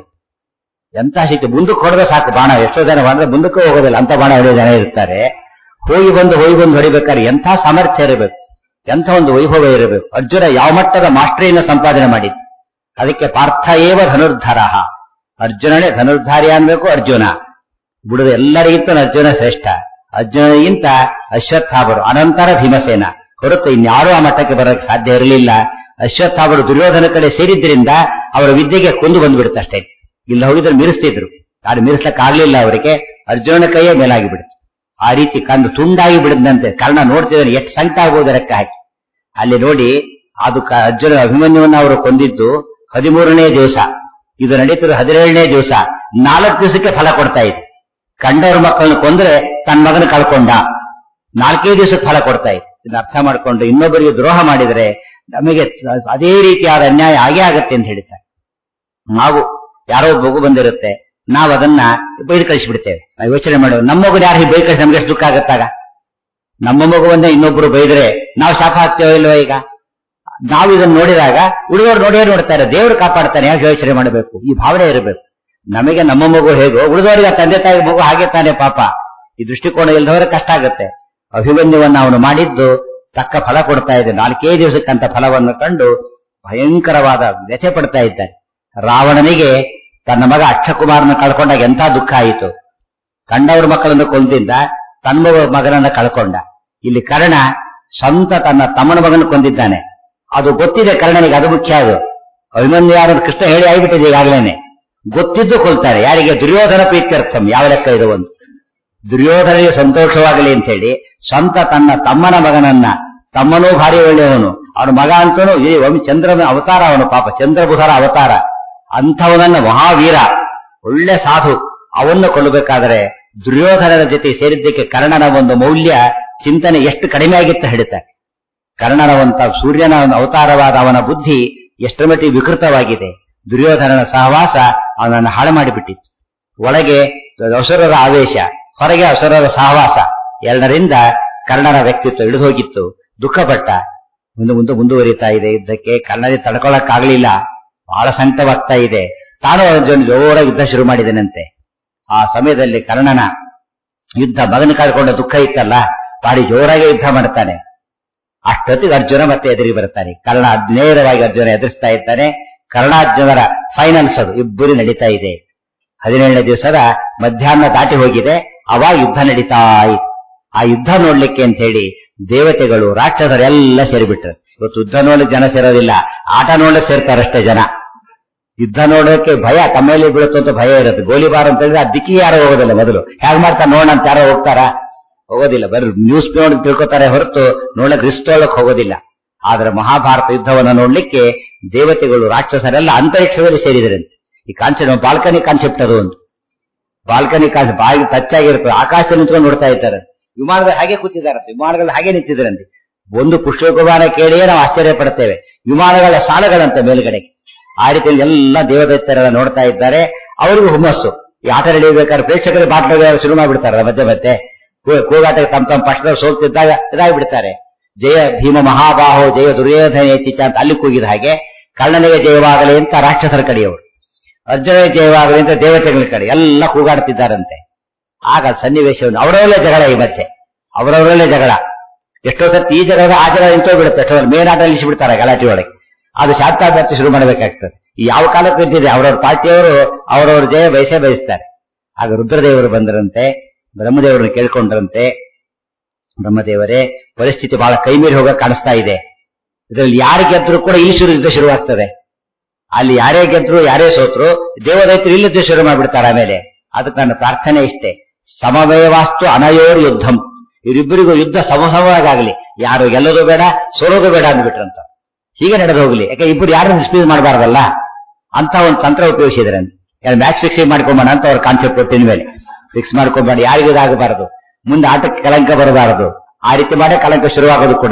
ಎಂತ ಶಕ್ತಿ ಮುಂದಕ್ಕೆ ಹೊಡೆದ್ರೆ ಸಾಕು ಬಾಣ ಎಷ್ಟೋ ಜನ ಮಾಡಿದ್ರೆ ಮುಂದಕ್ಕೆ ಹೋಗೋದಿಲ್ಲ ಅಂತ ಬಾಣ ಹೊಡೆಯೋ ಜನ ಇರ್ತಾರೆ ಹೋಗಿ ಬಂದು ಹೋಗಿ ಬಂದು ಹೊಡಿಬೇಕಾದ್ರೆ ಎಂಥ ಸಾಮರ್ಥ್ಯ ಇರಬೇಕು ಎಂಥ ಒಂದು ವೈಭವ ಇರಬೇಕು ಅರ್ಜುನ ಯಾವ ಮಟ್ಟದ ಮಾಸ್ಟರಿಯನ್ನು ಸಂಪಾದನೆ ಮಾಡಿದ್ದು ಅದಕ್ಕೆ ಪಾರ್ಥ ಏವ ಧನುರ್ಧರ ಅರ್ಜುನನೇ ಧನುರ್ಧಾರಿ ಅನ್ಬೇಕು ಅರ್ಜುನ ಬಿಡುದು ಎಲ್ಲರಿಗಿಂತ ಅರ್ಜುನ ಶ್ರೇಷ್ಠ ಅರ್ಜುನನಿಗಿಂತ ಅಶ್ವತ್ಥಾಮರು ಅನಂತರ ಭೀಮಸೇನ ಹೊರತು ಇನ್ಯಾರೂ ಆ ಮಟ್ಟಕ್ಕೆ ಬರೋಕ್ಕೆ ಸಾಧ್ಯ ಇರಲಿಲ್ಲ ಅಶ್ವತ್ಥಾಮರು ದುರ್ಯೋಧನ ಕಡೆ ಸೇರಿದ್ರಿಂದ ಅವರ ವಿದ್ಯೆಗೆ ಕೊಂದು ಬಂದ್ಬಿಡುತ್ತೆ ಅಷ್ಟೇ ಇಲ್ಲ ಹೋಗಿದ್ರೆ ಮೀರಿಸ್ತಿದ್ರು ಆದ್ರೆ ಮೀರಿಸ್ಲಕ್ಕೆ ಆಗ್ಲಿಲ್ಲ ಅವರಿಗೆ ಅರ್ಜುನನ ಕೈಯೇ ಮೇಲಾಗಿ ಬಿಡುತ್ತೆ ಆ ರೀತಿ ಕಂಡು ತುಂಡಾಗಿ ಬಿಡದಂತೆ ಕರ್ಣ ನೋಡ್ತಿದ್ದಾನೆ ಎಷ್ಟು ಸಂಕಟ ಆಗ್ಬೋದು ಲೆಕ್ಕ ಹಾಕಿ ಅಲ್ಲಿ ನೋಡಿ ಅದು ಕ- ಅರ್ಜುನ ಅಭಿಮನ್ಯುವನ್ನ ಅವರು ಕೊಂದಿದ್ದು ಹದಿಮೂರನೇ ದಿವಸ ಇದು ನಡೀತಿರೋ ಹದಿನೇಳನೇ ದಿವಸ ನಾಲ್ಕು ದಿವಸಕ್ಕೆ ಫಲ ಕೊಡ್ತಾ ಇದೆ ಕಂಡವ್ರ ಮಕ್ಕಳನ್ನ ಕೊಂದ್ರೆ ತನ್ನ ಮಗನ ಕಳ್ಕೊಂಡ ನಾಲ್ಕೈದು ದಿವಸಕ್ಕೆ ಫಲ ಕೊಡ್ತಾ ಇದೆ ಇದನ್ನ ಅರ್ಥ ಮಾಡ್ಕೊಂಡು ಇನ್ನೊಬ್ಬರಿಗೆ ದ್ರೋಹ ಮಾಡಿದರೆ ನಮಗೆ ಅದೇ ರೀತಿಯಾದ ಅನ್ಯಾಯ ಆಗೇ ಆಗತ್ತೆ ಅಂತ ಹೇಳ್ತಾರೆ ನಾವು ಯಾರೋ ಒಬ್ಬ ಮಗು ಬಂದಿರುತ್ತೆ ನಾವು ಅದನ್ನ ಬೈದು ಕಳಿಸ್ಬಿಡ್ತೇವೆ ನಾವು ಯೋಚನೆ ಮಾಡುವ ನಮ್ಮ ಮಗು ಯಾರು ಹೀಗೆ ಬೈ ಕಳಿಸಿ ನಮ್ಗೆ ಎಷ್ಟು ದುಃಖ ಆಗತ್ತಾಗ ನಮ್ಮ ಮಗುವನ್ನ ಇನ್ನೊಬ್ರು ಬೈದ್ರೆ ನಾವು ಶಾಪ ಹಾಕ್ತೇವೋ ಇಲ್ವೋ ಈಗ ನಾವು ಇದನ್ನ ನೋಡಿದಾಗ ಉಳಿದವರು ನೋಡೇ ನೋಡ್ತಾರೆ ದೇವರು ಕಾಪಾಡ್ತಾನೆ ಯಾಕೆ ಯೋಚನೆ ಮಾಡಬೇಕು ಈ ಭಾವನೆ ಇರಬೇಕು ನಮಗೆ ನಮ್ಮ ಮಗು ಹೇಗೋ ಉಳಿದವರಿಗೆ ಆ ತಂದೆ ತಾಯಿ ಮಗು ಹಾಗೆ ತಾನೆ ಪಾಪ ಈ ದೃಷ್ಟಿಕೋನ ಇಲ್ಲದವರ ಕಷ್ಟ ಆಗುತ್ತೆ ಅಭಿಮನ್ಯುವನ್ನ ಅವನು ಮಾಡಿದ್ದು ತಕ್ಕ ಫಲ ಕೊಡ್ತಾ ಇದೆ ನಾಲ್ಕೇ ದಿವಸಕ್ಕಂತ ಫಲವನ್ನು ಕಂಡು ಭಯಂಕರವಾದ ವ್ಯಥೆ ಪಡ್ತಾ ಇದ್ದಾನೆ ರಾವಣನಿಗೆ ತನ್ನ ಮಗ ಅಕ್ಷಕುಮಾರನ ಕಳ್ಕೊಂಡಾಗ ಎಂಥ ದುಃಖ ಆಯಿತು ಕಂಡವ್ರ ಮಕ್ಕಳನ್ನು ಕೊಂದಿದ್ದ ತನ್ನ ಮಗನನ್ನ ಕಳ್ಕೊಂಡ ಇಲ್ಲಿ ಕರ್ಣ ಸ್ವಂತ ತನ್ನ ತಮ್ಮನ ಮಗನ ಕೊಂದಿದ್ದಾನೆ ಅದು ಗೊತ್ತಿದೆ ಕರ್ಣನಿಗೆ ಅದು ಮುಖ್ಯ ಅದು ಅಭಿಮನ್ಯು ಯಾರು ಕೃಷ್ಣ ಹೇಳಿ ಆಗಿಬಿಟ್ಟಿದೆ ಈಗಾಗಲೇನೆ ಗೊತ್ತಿದ್ದು ಕೊಲ್ತಾರೆ ಯಾರಿಗೆ ದುರ್ಯೋಧನ ಪ್ರೀತ್ಯರ್ಥಂ ಯಾವ ಲೆಕ್ಕ ಇದು ಒಂದು ದುರ್ಯೋಧನಿಗೆ ಸಂತೋಷವಾಗಲಿ ಅಂತ ಹೇಳಿ ಸ್ವಂತ ತನ್ನ ತಮ್ಮನ ಮಗನನ್ನ ತಮ್ಮನೂ ಭಾರಿ ಒಳ್ಳೆಯವನು ಅವನ ಮಗ ಅಂತೂ ಈ ಒಮ್ಮೆ ಚಂದ್ರನ ಅವತಾರ ಅವನು ಪಾಪ ಚಂದ್ರಬುಧರ ಅವತಾರ ಅಂಥವನನ್ನ ಮಹಾವೀರ ಒಳ್ಳೆ ಸಾಧು ಅವನ್ನು ಕೊಲ್ಲಬೇಕಾದರೆ ದುರ್ಯೋಧನನ ಜೊತೆ ಸೇರಿದ್ದಕ್ಕೆ ಕರ್ಣನ ಒಂದು ಮೌಲ್ಯ ಚಿಂತನೆ ಎಷ್ಟು ಕಡಿಮೆ ಆಗಿತ್ತು ಹೇಳ್ತಾರೆ ಕರ್ಣನ ಒಂದು ಸೂರ್ಯನ ಒಂದು ಅವತಾರವಾದ ಅವನ ಬುದ್ಧಿ ಎಷ್ಟರ ಮಟ್ಟಿಗೆ ವಿಕೃತವಾಗಿದೆ ದುರ್ಯೋಧನನ ಸಹವಾಸ ಅವನನ್ನು ಹಾಳು ಮಾಡಿಬಿಟ್ಟಿತ್ತು ಒಳಗೆ ಅಸುರರ ಆವೇಶ ಹೊರಗೆ ಅಸುರರ ಸಹವಾಸ ಎರಡರಿಂದ ಕರ್ಣನ ವ್ಯಕ್ತಿತ್ವ ಇಳಿದು ಹೋಗಿತ್ತು ದುಃಖಪಟ್ಟ ಮುಂದೆ ಮುಂದೆ ಮುಂದುವರಿತಾ ಇದೆ ಯುದ್ಧಕ್ಕೆ ಕರ್ಣನಿಗೆ ತಡ್ಕೊಳ್ಳಕ್ಕಾಗಲಿಲ್ಲ ಬಹಳ ಸಂಕಟವಾಗ್ತಾ ಇದೆ ತಾನು ಅರ್ಜುನ್ ಜೋರಾಗಿ ಯುದ್ಧ ಶುರು ಮಾಡಿದನಂತೆ ಆ ಸಮಯದಲ್ಲಿ ಕರ್ಣನ ಯುದ್ಧ ಮಗನ ಕಳ್ಕೊಂಡ ದುಃಖ ಇತ್ತಲ್ಲ ಬಾರಿ ಜೋರಾಗಿ ಯುದ್ಧ ಮಾಡ್ತಾನೆ ಅಷ್ಟೊತ್ತಿಗೆ ಅರ್ಜುನ ಮತ್ತೆ ಎದುರಿ ಬರ್ತಾನೆ ಕರ್ಣ ನೇರವಾಗಿ ಅರ್ಜುನ ಎದುರಿಸ್ತಾ ಇದ್ದಾನೆ ಕರ್ಣಾರ್ಜುನರ ಫೈನಲ್ಸ್ ಅದು ಇಬ್ಬರು ನಡೀತಾ ಇದೆ ಹದಿನೇಳನೇ ದಿವಸದ ಮಧ್ಯಾಹ್ನ ದಾಟಿ ಹೋಗಿದೆ ಅವಾಗ ಯುದ್ಧ ನಡೀತಾ ಇತ್ತು ಆ ಯುದ್ಧ ನೋಡ್ಲಿಕ್ಕೆ ಅಂತ ಹೇಳಿ ದೇವತೆಗಳು ರಾಕ್ಷಸರೆಲ್ಲ ಸೇರಿಬಿಟ್ರು ಇವತ್ತು ಯುದ್ಧ ನೋಡ್ಲಿಕ್ಕೆ ಜನ ಸೇರೋದಿಲ್ಲ ಆಟ ನೋಡ್ಲಿಕ್ಕೆ ಸೇರ್ತಾರಷ್ಟೇ ಜನ ಯುದ್ಧ ನೋಡೋಕೆ ಭಯ ತಮ್ಮೇಲೆ ಬೀಳುತ್ತೋ ಅಂತ ಭಯ ಇರುತ್ತೆ ಗೋಲಿಬಾರ್ ಅಂತ ಹೇಳಿದ್ರೆ ಆ ದಿಕ್ಕಿಗೆ ಯಾರು ಹೋಗೋದಿಲ್ಲ ಮೊದಲು ಹೇಗ್ ಮಾಡ್ತಾರೆ ನೋಡೋಣ ಅಂತ ಯಾರೋ ಹೋಗ್ತಾರಾ ಹೋಗೋದಿಲ್ಲ ಬರೀ ನ್ಯೂಸ್ ನೋಡಿ ತಿಳ್ಕೊತಾರೆ ಹೊರತು ನೋಡಕ್ ರಿಸ್ಕ್ ತೊಗೊಳಕ್ ಹೋಗೋದಿಲ್ಲ ಆದ್ರೆ ಮಹಾಭಾರತ ಯುದ್ಧವನ್ನ ನೋಡ್ಲಿಕ್ಕೆ ದೇವತೆಗಳು ರಾಕ್ಷಸರೆಲ್ಲ ಅಂತರಿಕ್ಷದಲ್ಲಿ ಸೇರಿದರಂತೆ ಈ ಕಾನ್ಸೆಪ್ಟ್ ಬಾಲ್ಕನಿ ಕಾನ್ಸೆಪ್ಟ್ ಅದು ಒಂದು ಬಾಲ್ಕನಿ ಕಾನ್ಸೆಪ್ಟ್ ಬಾಯಿ ಟಚ್ ಆಗಿರ್ತದೆ ಆಕಾಶದಲ್ಲಿ ನಿಂತ್ಕೊಂಡು ನೋಡ್ತಾ ಇದ್ದಾರೆ ವಿಮಾನಗಳು ಹಾಗೆ ಕೂತಿದ್ದಾರಂತೆ ವಿಮಾನಗಳು ಹಾಗೆ ನಿಂತಿದ್ರಂತೆ ಒಂದು ಪುಷ್ಪಕುಮಾರ ಕೇಳಿಯೇ ನಾವು ಆಶ್ಚರ್ಯ ಪಡ್ತೇವೆ ವಿಮಾನಗಳ ಸಾಲಗಳಂತೆ ಮೇಲ್ಗಡೆಗೆ ಆ ರೀತಿಯಲ್ಲಿ ಎಲ್ಲ ದೇವದೈತ್ಯರೆಲ್ಲ ನೋಡ್ತಾ ಇದ್ದಾರೆ ಅವರಿಗೂ ಹುಮ್ಮಸ್ಸು ಈ ಆಟ ನಡೆಯಬೇಕಾದ್ರೆ ಪ್ರೇಕ್ಷಕರು ಬಾಟ್ಲ ಶುರು ಮಾಡಿಬಿಡ್ತಾರೆ ಮಧ್ಯೆ ಮತ್ತೆ ಕೂ- ಕೂಗಾಟಕ್ಕೆ ತಮ್ಮ ತಮ್ಮ ಪಕ್ಷದಲ್ಲಿ ಸೋಲ್ತಿದ್ದಾಗ ಇದಾಗ್ಬಿಡ್ತಾರೆ ಜಯ ಭೀಮ ಮಹಾಬಾಹೋ ಜಯ ದುರ್ಯೋಧನ ಯತಿಚ ಅಂತ ಅಲ್ಲಿ ಕೂಗಿದ ಹಾಗೆ ಕರ್ಣನಿಗೆ ಜಯವಾಗಲಿ ಅಂತ ರಾಕ್ಷಸರ ಕಡೆಯವರು ಅರ್ಜುನಿಗೆ ಜಯವಾಗಲಿ ಅಂತ ದೇವತೆಗಳ ಕಡೆ ಎಲ್ಲ ಕೂಗಾಡ್ತಿದ್ದಾರಂತೆ ಆಗ ಸನ್ನಿವೇಶವನ್ನು ಅವರವರಲ್ಲೇ ಜಗಳ ಈ ಮಧ್ಯೆ ಅವರವರಲ್ಲೇ ಜಗಳ ಎಷ್ಟೋ ಸತಿ ಈ ಜಗಳ ಆ ಜಗಳ ನಿಂತೋಗ್ಬಿಡುತ್ತೆ ಎಷ್ಟೋ ಮೇನ್ ಆಟ ನಿಲ್ಲಿಸಿಬಿಡ್ತಾರೆ ಗಲಾಟೆ ಒಳಗೆ ಅದು ಶಾಂತಾಭ್ಯರ್ಥಿ ಶುರು ಮಾಡಬೇಕಾಗ್ತದೆ ಈ ಯಾವ ಕಾಲಕ್ಕೆ ಇದ್ದಿದೆ ಅವರವ್ರ ಪಾರ್ಟಿಯವರು ಅವರವ್ರ ಜಯ ಬಯಸೇ ಬಯಸ್ತಾರೆ ಆಗ ರುದ್ರದೇವರು ಬಂದರಂತೆ ಬ್ರಹ್ಮದೇವರನ್ನು ಕೇಳ್ಕೊಂಡ್ರಂತೆ ಬ್ರಹ್ಮದೇವರೇ ಪರಿಸ್ಥಿತಿ ಬಹಳ ಕೈಮೀರಿ ಹೋಗ ಕಾಣಿಸ್ತಾ ಇದೆ ಇದರಲ್ಲಿ ಯಾರು ಗೆದ್ರು ಕೂಡ ಇಲ್ಲಿ ಶುರು ಯುದ್ಧ ಶುರುವಾಗ್ತದೆ ಅಲ್ಲಿ ಯಾರೇ ಗೆದ್ರು ಯಾರೇ ಸೋತ್ರು ದೇವದೈತ್ರು ಇಲ್ಲಿ ಯುದ್ಧ ಶುರು ಮಾಡ್ಬಿಡ್ತಾರೆ ಆಮೇಲೆ ಅದಕ್ಕೆ ನನ್ನ ಪ್ರಾರ್ಥನೆ ಇಷ್ಟೇ ಸಮವೇವಾಸ್ತು ಅನಯೋರ್ ಯುದ್ಧಂ ಇವರಿಬ್ಬರಿಗೂ ಯುದ್ಧ ಸಮಸಮವಾಗಲಿ ಯಾರು ಗೆಲ್ಲೋದು ಬೇಡ ಸೋಲೋದು ಬೇಡ ಅಂದ್ಬಿಟ್ರಂತ ಹೀಗೆ ನಡೆದು ಹೋಗ್ಲಿ ಯಾಕೆ ಇಬ್ಬರು ಯಾರನ್ನು ಡಿಸ್ಪ್ಯೂಸ್ ಮಾಡಬಾರ್ದಲ್ಲ ಅಂತ ಒಂದು ತಂತ್ರ ಉಪಯೋಗಿಸಿದ್ರೆ ಮ್ಯಾಚ್ ಫಿಕ್ಸಿಂಗ್ ಮಾಡ್ಕೊಂಬೋಣ ಅಂತ ಅವ್ರ ಕಾನ್ಸೆಪ್ಟ್ ಕೊಟ್ಟಿನ ಮೇಲೆ ಫಿಕ್ಸ್ ಮಾಡ್ಕೊಂಬೇಡ ಯಾರಿಗೂ ಇದಾಗಬಾರದು ಮುಂದೆ ಆಟಕ್ಕೆ ಕಳಂಕ ಬರಬಾರದು ಆ ರೀತಿ ಮಾಡೇ ಕಳಂಕ ಶುರುವಾಗೋದು ಕೂಡ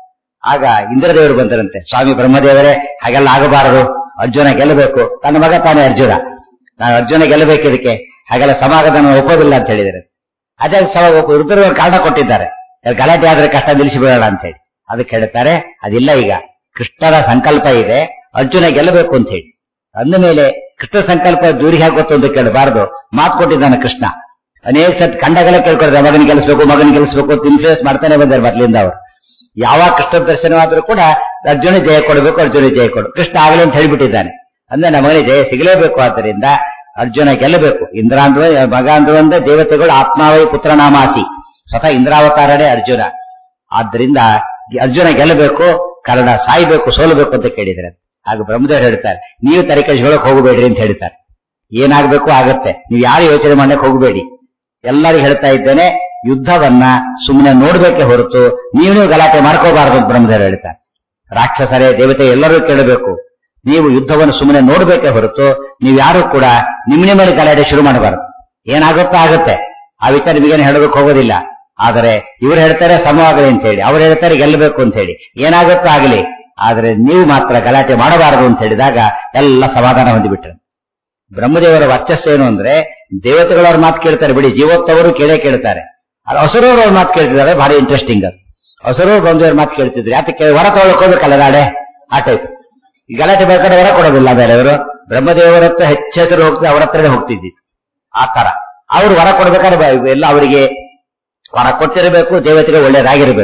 ಆಗ ಇಂದ್ರದೇವರು ಬಂದರಂತೆ ಸ್ವಾಮಿ ಬ್ರಹ್ಮದೇವರೇ ಹಾಗೆಲ್ಲ ಆಗಬಾರದು ಅರ್ಜುನ ಗೆಲ್ಲಬೇಕು ತನ್ನ ಮಗ ತಾನೇ ಅರ್ಜುನ ನಾನು ಅರ್ಜುನ ಗೆಲ್ಲಬೇಕು ಇದಕ್ಕೆ ಹಾಗೆಲ್ಲ ಸಮಾಧಾನ ಒಪ್ಪೋದಿಲ್ಲ ಅಂತ ಹೇಳಿದರೆ ಅದೇ ಸವ ರುದ್ರವರು ಕಾರಣ ಕೊಟ್ಟಿದ್ದಾರೆ ಗಲಾಟೆ ಆದ್ರೆ ಕಷ್ಟ ನಿಲ್ಲಿಸಿಬಿಡೋಣ ಅಂತ ಹೇಳಿ ಅದಕ್ಕೆ ಹೇಳ್ತಾರೆ ಅದಿಲ್ಲ ಈಗ ಕೃಷ್ಣನ ಸಂಕಲ್ಪ ಇದೆ ಅರ್ಜುನ ಗೆಲ್ಲಬೇಕು ಅಂತ ಹೇಳಿ ಅಂದ ಮೇಲೆ ಕೃಷ್ಣ ಸಂಕಲ್ಪ ದೂರಿಗೆ ಹಾಕೋತು ಅಂತ ಕೇಳಬಾರದು ಮಾತು ಕೊಟ್ಟಿದ್ದಾನೆ ಕೃಷ್ಣ ಅನೇಕ ಸತ್ ಕಂಡಗಳ ಕೇಳ್ಕೊಳ್ತಾರೆ ಮಗನ ಗೆಲ್ಲಿಸ್ಬೇಕು ಮಗನ ಗೆಲ್ಲಿಸ್ಬೇಕು ಅಂತ ಇನ್ಫ್ಲೂಯೆನ್ಸ್ ಮಾಡ್ತಾನೆ ಬಂದಾರೆ ಮೊದಲಿಂದ ಅವರು ಯಾವಾಗ ಕೃಷ್ಣ ದರ್ಶನವಾದರೂ ಕೂಡ ಅರ್ಜುನ ಜಯ ಕೊಡಬೇಕು ಅರ್ಜುನ ಜಯ ಕೊಡು ಕೃಷ್ಣ ಆಗಲಿ ಅಂತ ಹೇಳಿಬಿಟ್ಟಿದ್ದಾನೆ ಅಂದ್ರೆ ನಮಗನಿಗೆ ಜಯ ಸಿಗಲೇಬೇಕು ಆದ್ದರಿಂದ ಅರ್ಜುನ ಗೆಲ್ಲಬೇಕು ಇಂದ್ರ ಅಂದ್ರೆ ಮಗ ಅಂದ್ರೆ ಒಂದೇ ದೇವತೆಗಳು ಆತ್ಮಾವೈ ಪುತ್ರನಾಮಾಸಿ ಸ್ವತಃ ಇಂದ್ರಾವತಾರನೇ ಅರ್ಜುನ ಆದ್ರಿಂದ ಅರ್ಜುನ ಗೆಲ್ಲಬೇಕು ಕರ್ಣ ಸಾಯ್ಬೇಕು ಸೋಲಬೇಕು ಅಂತ ಕೇಳಿದ್ರೆ ಆಗ ಬ್ರಹ್ಮದೇವರು ಹೇಳ್ತಾರೆ ನೀವು ತರೀಕೆ ಹೇಳಕ್ ಹೋಗಬೇಡ್ರಿ ಅಂತ ಹೇಳ್ತಾರೆ ಏನಾಗಬೇಕು ಆಗತ್ತೆ ನೀವು ಯಾರು ಯೋಚನೆ ಮಾಡಕ್ ಹೋಗಬೇಡಿ ಎಲ್ಲರಿಗೂ ಹೇಳ್ತಾ ಇದ್ದೇನೆ ಯುದ್ಧವನ್ನ ಸುಮ್ಮನೆ ನೋಡ್ಬೇಕೆ ಹೊರತು ನೀವು ಗಲಾಟೆ ಮಾಡ್ಕೋಬಾರದು ಅಂತ ಬ್ರಹ್ಮದೇವರು ಹೇಳ್ತಾರೆ ರಾಕ್ಷಸರೇ ದೇವತೆ ಎಲ್ಲರೂ ಕೇಳಬೇಕು ನೀವು ಯುದ್ಧವನ್ನು ಸುಮ್ಮನೆ ನೋಡ್ಬೇಕೆ ಹೊರತು ನೀವು ಯಾರು ಕೂಡ ನಿಮ್ಮ ನಿಮ್ಮಲ್ಲಿ ಗಲಾಟೆ ಶುರು ಮಾಡಬಾರದು ಏನಾಗುತ್ತೋ ಆಗುತ್ತೆ ಆ ವಿಚಾರ ನಿಮಗೇನು ಹೇಳಬೇಕು ಹೋಗೋದಿಲ್ಲ ಆದರೆ ಇವರು ಹೇಳ್ತಾರೆ ಸಮವಾಗಲಿ ಅಂತ ಹೇಳಿ ಅವ್ರು ಹೇಳ್ತಾರೆ ಗೆಲ್ಲಬೇಕು ಅಂತ ಹೇಳಿ ಏನಾಗುತ್ತೋ ಆಗಲಿ ಆದರೆ ನೀವು ಮಾತ್ರ ಗಲಾಟೆ ಮಾಡಬಾರದು ಅಂತ ಹೇಳಿದಾಗ ಎಲ್ಲ ಸಮಾಧಾನ ಹೊಂದಿಬಿಟ್ರು ಬ್ರಹ್ಮದೇವರ ವರ್ಚಸ್ಸೇನು ಅಂದ್ರೆ ದೇವತೆಗಳವ್ರ ಮಾತು ಕೇಳ್ತಾರೆ ಬಿಡಿ ಜೀವೋತ್ತವರು ಕೇಳೇ ಕೇಳ್ತಾರೆ ಅದು ಹಸುರವ್ರ ಅವ್ರ ಮಾತು ಕೇಳ್ತಿದ್ದಾರೆ ಭಾರಿ ಇಂಟ್ರೆಸ್ಟಿಂಗ್ ಅದು ಹಸುರವ್ರು ಬ್ರಹ್ಮದೇವ್ರ ಮಾತು ಕೇಳ್ತಿದ್ರು ಯಾತಕ್ಕೆ ಹೊರ ತಗೊಳಕ್ ಹೋಗ್ಬೇಕಲ್ಲ ನಾಳೆ ಆ ಟೈಪ್ ಈ ಗಲಾಟೆ ಬೇಕಾದ್ರೆ ಹೊರ ಕೊಡೋದಿಲ್ಲ ಬೇರೆ ಅವರು ಬ್ರಹ್ಮದೇವರ ಹತ್ರ ಹೆಚ್ಚು ಹೆಸರು ಹೋಗ್ತದೆ ಅವರ ಹತ್ರನೇ ಹೋಗ್ತಿದ್ದಿತ್ತು ಆ ತರ ಅವ್ರು ಹೊರ ಕೊಡ್ಬೇಕಾದ್ರೆ ಬ- ಎಲ್ಲ ಅವರಿಗೆ ಹೊರ ಕೊಟ್ಟಿರಬೇಕು ದೇವತೆಗೆ ಒಳ್ಳೇದಾಗಿರ್ಬೇಕು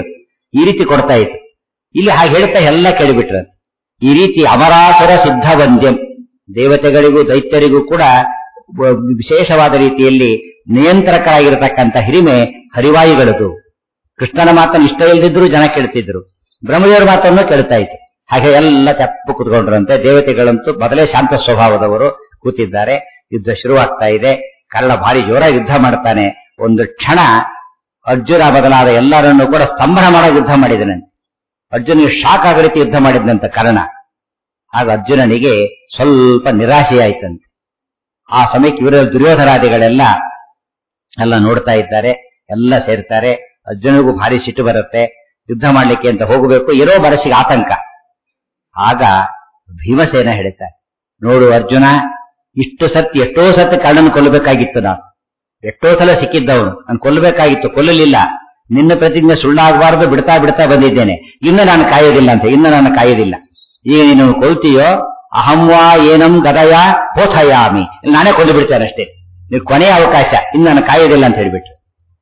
ಈ ರೀತಿ ಕೊಡ್ತಾ ಇತ್ತು ಇಲ್ಲಿ ಹಾಗೆ ಹೇಳ್ತಾ ಎಲ್ಲ ಕೇಳಿಬಿಟ್ರ ಈ ರೀತಿ ಅಮರಾಸುರ ಸಿದ್ಧ ವಂದ್ಯಂ ದೇವತೆಗಳಿಗೂ ದೈತ್ಯರಿಗೂ ಕೂಡ ವ- ವಿಶೇಷವಾದ ರೀತಿಯಲ್ಲಿ ನಿಯಂತ್ರಕರಾಗಿರತಕ್ಕಂಥ ಹಿರಿಮೆ ಹರಿವಾಯುಗಳದು ಕೃಷ್ಣನ ಮಾತನ್ನು ಇಷ್ಟ ಇಲ್ಲದಿದ್ರು ಜನ ಕೇಳ್ತಿದ್ರು ಬ್ರಹ್ಮದೇವರ ಮಾತನ್ನು ಕೇಳ್ತಾ ಇತ್ತು ಹಾಗೆ ಎಲ್ಲ ತೆಪ್ಪು ಕುತ್ಕೊಂಡ್ರಂತೆ ದೇವತೆಗಳಂತೂ ಮೊದಲೇ ಶಾಂತ ಸ್ವಭಾವದವರು ಕೂತಿದ್ದಾರೆ ಯುದ್ಧ ಶುರುವಾಗ್ತಾ ಇದೆ ಕರ್ಣ ಭಾರಿ ಜೋರಾಗಿ ಯುದ್ಧ ಮಾಡ್ತಾನೆ ಒಂದು ಕ್ಷಣ ಅರ್ಜುನ ಬದಲಾದ ಎಲ್ಲರನ್ನೂ ಕೂಡ ಸ್ತಂಭನ ಮಾಡೋ ಯುದ್ಧ ಮಾಡಿದನಂತೆ ಅರ್ಜುನಿಗೆ ಶಾಕ್ ಆಗೋ ರೀತಿ ಯುದ್ಧ ಮಾಡಿದಂತ ಕರ್ಣ ಆಗ ಅರ್ಜುನನಿಗೆ ಸ್ವಲ್ಪ ನಿರಾಶೆಯಾಯ್ತಂತೆ ಆ ಸಮಯಕ್ಕೆ ಇವರ ದುರ್ಯೋಧನಾದಿಗಳೆಲ್ಲ ಎಲ್ಲ ನೋಡ್ತಾ ಇದ್ದಾರೆ ಎಲ್ಲ ಸೇರ್ತಾರೆ ಅರ್ಜುನಿಗೂ ಭಾರಿ ಸಿಟ್ಟು ಬರುತ್ತೆ ಯುದ್ಧ ಮಾಡ್ಲಿಕ್ಕೆ ಅಂತ ಹೋಗಬೇಕು ಇರೋ ಮನಸ್ಸಿಗೆ ಆತಂಕ ಆಗ ಭೀಮಸೇನ ಹೇಳ್ತಾರೆ ನೋಡು ಅರ್ಜುನ ಇಷ್ಟು ಸತ್ ಎಷ್ಟೋ ಸತ್ ಕರ್ಣನ್ ಕೊಲ್ಲಬೇಕಾಗಿತ್ತು ನಾನು ಎಷ್ಟೋ ಸಲ ಸಿಕ್ಕಿದ್ದವನು ನಾನು ಕೊಲ್ಲಬೇಕಾಗಿತ್ತು ಕೊಲ್ಲಲಿಲ್ಲ ನಿನ್ನ ಪ್ರತಿಜ್ಞೆ ಸುಳ್ಳಾಗಬಾರದು ಬಿಡ್ತಾ ಬಿಡ್ತಾ ಬಂದಿದ್ದೇನೆ ಇನ್ನು ನಾನು ಕಾಯೋದಿಲ್ಲ ಅಂತ ಇನ್ನು ನಾನು ಕಾಯೋದಿಲ್ಲ ಈಗ ನೀನು ಕೊಲ್ತೀಯೋ ಅಹಂವಾ ಏನಂ ಗದಯ ಹೋಥಯಾಮಿ ಇಲ್ಲಿ ನಾನೇ ಕೊಂದು ಬಿಡ್ತೇನೆ ಅಷ್ಟೇ ನೀವು ಕೊನೆಯ ಅವಕಾಶ ಇನ್ನು ನಾನು ಕಾಯೋದಿಲ್ಲ ಅಂತ ಹೇಳಿಬಿಟ್ರು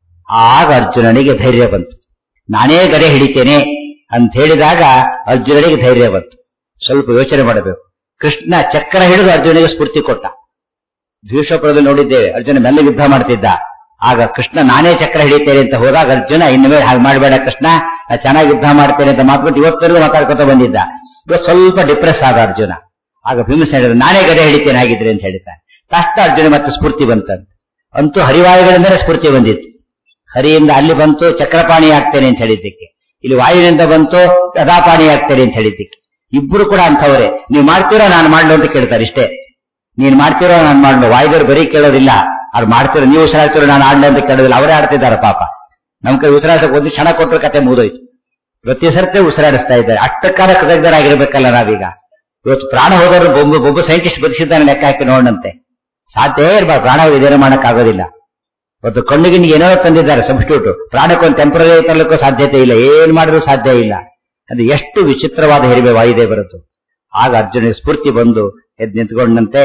ಆಗ ಅರ್ಜುನನಿಗೆ ಧೈರ್ಯ ಬಂತು ನಾನೇ ಗದೆ ಹಿಡಿತೇನೆ ಅಂತ ಹೇಳಿದಾಗ ಅರ್ಜುನನಿಗೆ ಧೈರ್ಯ ಬಂತು ಸ್ವಲ್ಪ ಯೋಚನೆ ಮಾಡಬೇಕು ಕೃಷ್ಣ ಚಕ್ರ ಹಿಡಿದು ಅರ್ಜುನಿಗೆ ಸ್ಫೂರ್ತಿ ಕೊಟ್ಟ ದ್ವೇಷಪುರದಲ್ಲಿ ನೋಡಿದ್ದೇವೆ ಅರ್ಜುನ ಮೆಲ್ಲ ಯುದ್ಧ ಮಾಡ್ತಿದ್ದ ಆಗ ಕೃಷ್ಣ ನಾನೇ ಚಕ್ರ ಹಿಡಿತೇನೆ ಅಂತ ಹೋದಾಗ ಅರ್ಜುನ ಇನ್ನು ಮೇಲೆ ಹಾಗೆ ಮಾಡಬೇಡ ಕೃಷ್ಣ ನಾ ಚೆನ್ನಾಗಿ ಯುದ್ಧ ಮಾಡ್ತೇನೆ ಅಂತ ಮಾತ್ಬಿಟ್ಟು ಇವತ್ತರೆಗೂ ಮಾತಾಡ್ಕೊತ ಬಂದಿದ್ದ ಇವತ್ತು ಸ್ವಲ್ಪ ಡಿಪ್ರೆಸ್ ಆದ ಅರ್ಜುನ ಆಗ ಭೀಮಸೇನ ಹೇಳಿದ ನಾನೇ ಗದೆ ಹಿಡಿತೇನೆ ಹಾಗಿದ್ರೆ ಅಂತ ಹೇಳ್ತಾನೆ ತಕ್ಷಣ ಅರ್ಜುನ ಮತ್ತೆ ಸ್ಫೂರ್ತಿ ಬಂತಂತೆ ಅಂತೂ ಹರಿವಾಯುಗಳಿಂದಲೇ ಸ್ಫೂರ್ತಿ ಬಂದಿತ್ತು ಹರಿಯಿಂದ ಅಲ್ಲಿ ಬಂತು ಚಕ್ರಪಾಣಿ ಆಗ್ತೇನೆ ಅಂತ ಹೇಳಿದ್ದಕ್ಕೆ ಇಲ್ಲಿ ವಾಯುವಿನಿಂದ ಬಂತು ಗದಾಪಾಣಿ ಆಗ್ತೇನೆ ಅಂತ ಹೇಳಿದ್ದಕ್ಕೆ ಇಬ್ರು ಕೂಡ ಅಂಥವರೇ ನೀವು ಮಾಡ್ತೀರೋ ನಾನು ಮಾಡ್ಲು ಅಂತ ಕೇಳ್ತಾರೆ ಇಷ್ಟೇ ನೀನ್ ಮಾಡ್ತೀರೋ ನಾನು ಮಾಡ್ಲು ವಾಯುದೇವರು ಬರೀ ಕೇಳೋದಿಲ್ಲ ಅವ್ರು ಮಾಡ್ತೀರೋ ನೀವು ಉಸಿರಾಡ್ತೀರೋ ನಾನು ಆಡ್ಲಿ ಅಂತ ಕೇಳೋದಿಲ್ಲ ಅವರೇ ಆಡ್ತಿದ್ದಾರೆ ಪಾಪ ನಮ್ ಕೈ ಉಸಿರಾಟಕ್ಕೆ ಒಂದು ಕ್ಷಣ ಕೊಟ್ಟರು ಕತೆ ಮುಗಿದೋಯ್ತು ಪ್ರತಿ ಸರ್ತಿ ಉಸಿರಾಡಿಸ್ತಾ ಇದ್ದಾರೆ ಅಷ್ಟಕ್ಕಾರ ಕೃತಜ್ಞರಾಗಿರ್ಬೇಕಲ್ಲ ನಾವೀಗ ಇವತ್ತು ಪ್ರಾಣ ಹೋದವರು ಒಬ್ಬ ಒಬ್ಬ ಸೈಂಟಿಸ್ಟ್ ಬದುಕಿದ್ದಾನೆ ಲೆಕ್ಕ ಹಾಕಿ ನೋಡಂತೆ ಸಾಧ್ಯ ಇರ್ಬಾರ್ದು ಪ್ರಾಣ ಇದೇನು ಮಾಡೋಕ್ಕಾಗೋದಿಲ್ಲ ಇವತ್ತು ಕಣ್ಣಿಗೆ ಏನೋ ತಂದಿದ್ದಾರೆ ಸಬ್ಸ್ಟಿಟ್ಯೂಟ್ ಪ್ರಾಣಕ್ಕೊಂದು ಟೆಂಪರರಿ ತರಲಿಕ್ಕೂ ಸಾಧ್ಯತೆ ಇಲ್ಲ ಏನ್ ಮಾಡಿದ್ರು ಸಾಧ್ಯ ಇಲ್ಲ ಅದು ಎಷ್ಟು ವಿಚಿತ್ರವಾದ ಹಿರಿಮೆ ವಾಯುದೇವರದ್ದು ಆಗ ಅರ್ಜುನಿಗೆ ಸ್ಫೂರ್ತಿ ಬಂದು ಎದ್ದು ನಿಂತ್ಕೊಂಡಂತೆ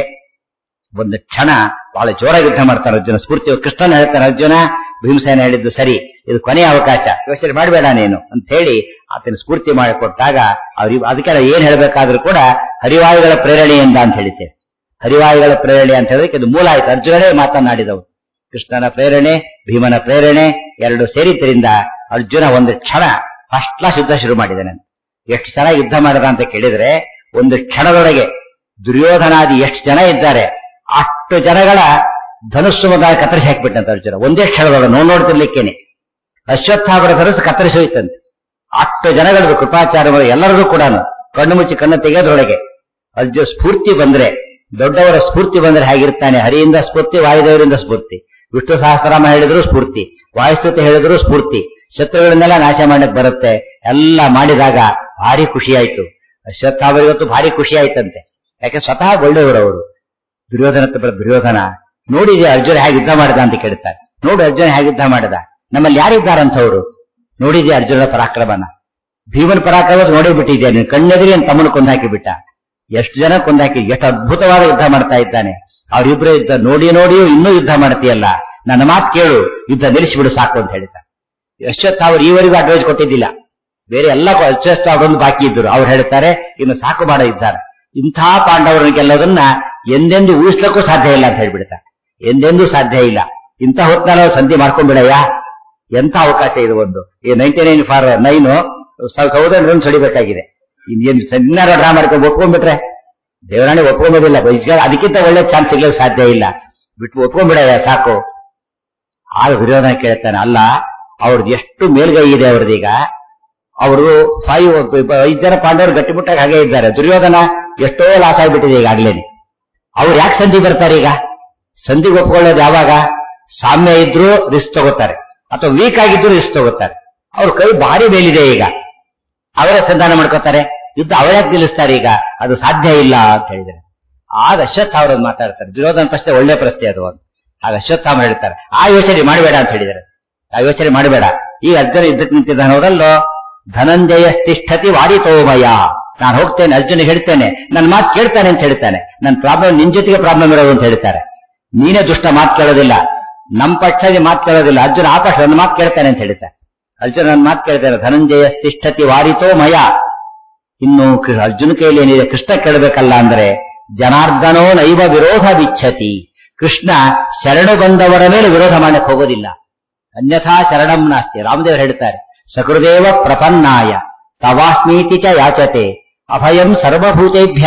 ಒಂದು ಕ್ಷಣ ಬಹಳ ಜೋರಾಗಿ ಯುದ್ಧ ಮಾಡ್ತಾನೆ ಅರ್ಜುನ ಸ್ಫೂರ್ತಿ ಕೃಷ್ಣನ ಹೇಳ್ತಾನೆ ಅರ್ಜುನ ಭೀಮಸೇನ ಹೇಳಿದ್ದು ಸರಿ ಇದು ಕೊನೆಯ ಅವಕಾಶ ಯೋಚನೆ ಮಾಡಬೇಡ ನೀನು ಅಂತ ಹೇಳಿ ಆತನ ಸ್ಫೂರ್ತಿ ಮಾಡಿಕೊಟ್ಟಾಗ ಅವ್ರು ಅದಕ್ಕೆಲ್ಲ ಏನ್ ಹೇಳಬೇಕಾದ್ರೂ ಕೂಡ ಹರಿವಾಯುಗಳ ಪ್ರೇರಣೆಯಿಂದ ಅಂತ ಹೇಳಿದ್ದೆ ಹರಿವಾಯುಗಳ ಪ್ರೇರಣೆ ಅಂತ ಹೇಳಿದಕ್ಕೆ ಇದು ಮೂಲ ಆಯ್ತು ಅರ್ಜುನನೇ ಮಾತನಾಡಿದವು ಕೃಷ್ಣನ ಪ್ರೇರಣೆ ಭೀಮನ ಪ್ರೇರಣೆ ಎರಡು ಸೇರಿದ್ದರಿಂದ ಅರ್ಜುನ ಒಂದು ಕ್ಷಣ ಫಸ್ಟ್ ಕ್ಲಾಸ್ ಯುದ್ಧ ಶುರು ಮಾಡಿದ್ದಾನೆ ಎಷ್ಟು ಚೆನ್ನಾಗಿ ಯುದ್ಧ ಮಾಡಿದ ಅಂತ ಕೇಳಿದ್ರೆ ಒಂದು ಕ್ಷಣದೊಳಗೆ ದುರ್ಯೋಧನಾದಿ ಎಷ್ಟು ಜನ ಇದ್ದಾರೆ ಅಷ್ಟು ಜನಗಳ ಧನುಸ್ಸು ಮಗ ಕತ್ತರಿಸಿ ಹಾಕಿಬಿಟ್ಟಂತ ಅರ್ಜುನ ಒಂದೇ ಕ್ಷಣದೊಳಗೆ ನೋಡ್ ನೋಡ್ತಿರ್ಲಿಕ್ಕೇನೆ ಅಶ್ವತ್ಥಾವರ ಧನುಸ್ಸು ಕತ್ತರಿಸಿ ಹೋಯ್ತಂತೆ ಅಷ್ಟು ಜನಗಳದು ಕೃಪಾಚಾರ್ಯಗಳು ಎಲ್ಲರಿಗೂ ಕೂಡ ಕಣ್ಣು ಮುಚ್ಚಿ ಕಣ್ಣು ತೆಗೆಯೋದ್ರೊಳಗೆ ಅರ್ಜುನ ಸ್ಫೂರ್ತಿ ಬಂದ್ರೆ ದೊಡ್ಡವರ ಸ್ಫೂರ್ತಿ ಬಂದ್ರೆ ಹೇಗಿರ್ತಾನೆ ಹರಿಯಿಂದ ಸ್ಫೂರ್ತಿ ವಾಯುದೇವರಿಂದ ಸ್ಫೂರ್ತಿ ವಿಷ್ಣು ಸಹಸ್ರನಾಮ ಹೇಳಿದ್ರು ಸ್ಫೂರ್ತಿ ವಾಯುಸ್ತುತಿ ಹೇಳಿದ್ರು ಸ್ಫೂರ್ತಿ ಶತ್ರುಗಳನ್ನೆಲ್ಲ ನಾಶ ಮಾಡಕ್ ಬರುತ್ತೆ ಎಲ್ಲ ಮಾಡಿದಾಗ ಭಾರಿ ಖುಷಿ ಆಯ್ತು ಅಶ್ವತ್ಥಾವರಿಗಂತೂ ಭಾರಿ ಖುಷಿ ಆಯ್ತಂತೆ ಯಾಕೆ ಸ್ವತಃ ಒಳ್ಳೆಯವರು ಅವರು ದುರ್ಯೋಧನ ಹತ್ರ ಬರೋ ದುರ್ಯೋಧನ ನೋಡಿದೆ ಅರ್ಜುನ ಹೇಗೆ ಯುದ್ಧ ಮಾಡಿದ ಅಂತ ಕೇಳ್ತಾರೆ ನೋಡು ಅರ್ಜುನ ಹೇಗೆ ಯುದ್ಧ ಮಾಡಿದ ನಮ್ಮಲ್ಲಿ ಯಾರಿದ್ದಾರಂಥವ್ರು ನೋಡಿದೆ ಅರ್ಜುನನ ಪರಾಕ್ರಮನ ಭೀಮನ ಪರಾಕ್ರಮ ನೋಡಿ ಬಿಟ್ಟಿದ್ದೆ ನೀನು ಕಣ್ಣೆದುರಿ ಅಂತ ತಮ್ಮನ್ನು ಕೊಂದಾಕಿ ಬಿಟ್ಟ ಎಷ್ಟು ಜನ ಕೊಂದಾಕಿ ಎಷ್ಟು ಅದ್ಭುತವಾದ ಯುದ್ಧ ಮಾಡ್ತಾ ಇದ್ದಾನೆ ಅವರಿಬ್ಬರು ಯುದ್ಧ ನೋಡಿ ನೋಡಿಯೂ ಇನ್ನೂ ಯುದ್ಧ ಮಾಡ್ತೀಯಲ್ಲ ನನ್ನ ಮಾತು ಕೇಳು ಯುದ್ಧ ನಿಲ್ಲಿಸಿಬಿಡು ಸಾಕು ಅಂತ ಹೇಳ್ತಾರೆ ಎಷ್ಟೊತ್ತು ಅವ್ರು ಈವರೆಗೂ ಅಡ್ವೈಸ್ ಕೊಟ್ಟಿದ್ದಿಲ್ಲ ಬೇರೆ ಎಲ್ಲ ಅಚ್ಚಷ್ಟು ಅವರೊಂದು ಬಾಕಿ ಇದ್ದರು ಅವ್ರು ಹೇಳ್ತಾರೆ ಇನ್ನು ಸಾಕು ಮಾಡ ಇದ್ದಾರೆ ಇಂಥ ಪಾಂಡವರನ್ನ ಗೆಲ್ಲೋದನ್ನ ಎಂದೆಂದು ಊಹಿಸ್ಲಿಕ್ಕೂ ಸಾಧ್ಯ ಇಲ್ಲ ಅಂತ ಹೇಳ್ಬಿಡ್ತಾರೆ ಎಂದೆಂದೂ ಸಾಧ್ಯ ಇಲ್ಲ ಇಂಥ ಹೊತ್ತಿನಲ್ಲಿ ಅವ್ರು ಸಂಧಿ ಮಾಡ್ಕೊಂಡ್ಬಿಡಯ್ಯ ಎಂತ ಅವಕಾಶ ಇದು ಒಂದು ಈ ನೈನ್ಟಿ ನೈನ್ ಫಾರ್ ನೈನು ಸೌದನ್ ರನ್ಸ್ ಹೊಡಿಬೇಕಾಗಿದೆ ಇನ್ನೇನು ಸಣ್ಣಾರ ಡ್ರಾ ಮಾಡ್ಕೊಂಡು ಒಪ್ಕೊಂಡ್ಬಿಟ್ರೆ ದೇವರಾಣಿ ಒಪ್ಕೊಂಬೋದಿಲ್ಲ ಬೈಸ್ಗ ಅದಕ್ಕಿಂತ ಒಳ್ಳೆ ಚಾನ್ಸ್ ಸಿಗ್ಲಿಕ್ಕೆ ಸಾಧ್ಯ ಇಲ್ಲ ಬಿಟ್ಟು ಒಪ್ಕೊಂಡ್ಬಿಡಯ್ಯ ಸಾಕು ಆಗ ದುರ್ಯೋಧನ ಕೇಳ್ತಾನೆ ಅಲ್ಲ ಅವ್ರದ್ದು ಎಷ್ಟು ಮೇಲ್ಗೈ ಇದೆ ಅವ್ರದೀಗ ಅವರು ಫೈವ್ ಐದು ಜನ ಪಾಂಡವರು ಗಟ್ಟಿಮುಟ್ಟಾಗಿ ಹಾಗೆ ಇದ್ದಾರೆ ದುರ್ಯೋಧನ ಎಷ್ಟೋ ಲಾಸ್ ಆಗಿಬಿಟ್ಟಿದೆ ಈಗಾಗ್ಲೇನೆ ಅವ್ರು ಯಾಕೆ ಸಂಧಿ ಬರ್ತಾರೆ ಈಗ ಸಂಧಿಗೆ ಒಪ್ಕೊಳ್ಳೋದು ಯಾವಾಗ ಸಾಮ್ಯ ಇದ್ರು ರಿಸ್ಕ್ ತಗೋತಾರೆ ಅಥವಾ ವೀಕ್ ಆಗಿದ್ರು ರಿಸ್ಕ್ ತಗೋತಾರೆ ಅವ್ರ ಕೈ ಭಾರಿ ಮೇಲಿದೆ ಈಗ ಅವರೇ ಸಂಧಾನ ಮಾಡ್ಕೋತಾರೆ ಯುದ್ಧ ಅವರ್ಯಾಕೆ ನಿಲ್ಲಿಸ್ತಾರೆ ಈಗ ಅದು ಸಾಧ್ಯ ಇಲ್ಲ ಅಂತ ಹೇಳಿದ್ರೆ ಆಗ ಅಶ್ವತ್ಥಾಮ ಮಾತಾಡ್ತಾರೆ ದುರ್ಯೋಧನ ಪ್ರಶ್ನೆ ಒಳ್ಳೆ ಪ್ರಶ್ನೆ ಅದು ಅಂತ ಆಗ ಅಶ್ವತ್ಥಾಮ ಹೇಳ್ತಾರೆ ಆ ಯೋಚನೆ ಮಾಡಬೇಡ ಅಂತ ಹೇಳಿದ್ದಾರೆ ಆ ಯೋಚನೆ ಮಾಡಬೇಡ ಈ ಅರ್ಜುನ ಯುದ್ಧಕ್ಕೆ ನಿಂತಿದ್ದಾನೆ ಹೋದಲ್ಲೋ ಧನಂಜಯ ತಿಷ್ಠತಿ ವಾರಿತೋಮಯ ನಾನು ಹೋಗ್ತೇನೆ ಅರ್ಜುನ ಹೇಳ್ತೇನೆ ನನ್ನ ಮಾತು ಕೇಳ್ತಾನೆ ಅಂತ ಹೇಳ್ತಾನೆ ನನ್ನ ಪ್ರಾಬ್ಲಮ್ ನಿನ್ ಜೊತೆಗೆ ಪ್ರಾಬ್ಲಮ್ ಇರೋದು ಅಂತ ಹೇಳ್ತಾರೆ ನೀನೇ ದುಷ್ಟ ಮಾತು ಕೇಳೋದಿಲ್ಲ ನಮ್ಮ ಪಕ್ಷದ ಮಾತು ಕೇಳೋದಿಲ್ಲ ಅರ್ಜುನ ಆಕಾಶ ನನ್ನ ಮಾತು ಕೇಳ್ತಾನೆ ಅಂತ ಹೇಳ್ತಾರೆ ಅರ್ಜುನ ನನ್ನ ಮಾತು ಕೇಳ್ತಾರೆ ಧನಂಜಯ ತಿಷ್ಠತಿ ವಾರಿತೋ ಮಯ ಇನ್ನು ಕೃ- ಅರ್ಜುನ ಕೈಯಲ್ಲಿ ಏನಿದೆ ಕೃಷ್ಣ ಕೇಳಬೇಕಲ್ಲ ಅಂದ್ರೆ ಜನಾರ್ದನೋ ನೈವ ವಿರೋಧ ಬಿಚ್ಛತಿ ಕೃಷ್ಣ ಶರಣು ಬಂದವರ ಮೇಲೆ ವಿರೋಧ ಮಾಡಕ್ಕೆ ಹೋಗೋದಿಲ್ಲ ಅನ್ಯಥಾ ಶರಣಂ ನಾಸ್ತಿ ರಾಮದೇವರು ಹೇಳ್ತಾರೆ ಸಕೃದೇವ ಪ್ರಪನ್ನಾಯ ತವಾಸ್ಮೀತಿ ಚ ಯಾಚತೆ ಅಭಯಂ ಸರ್ವಭೂತೇಭ್ಯ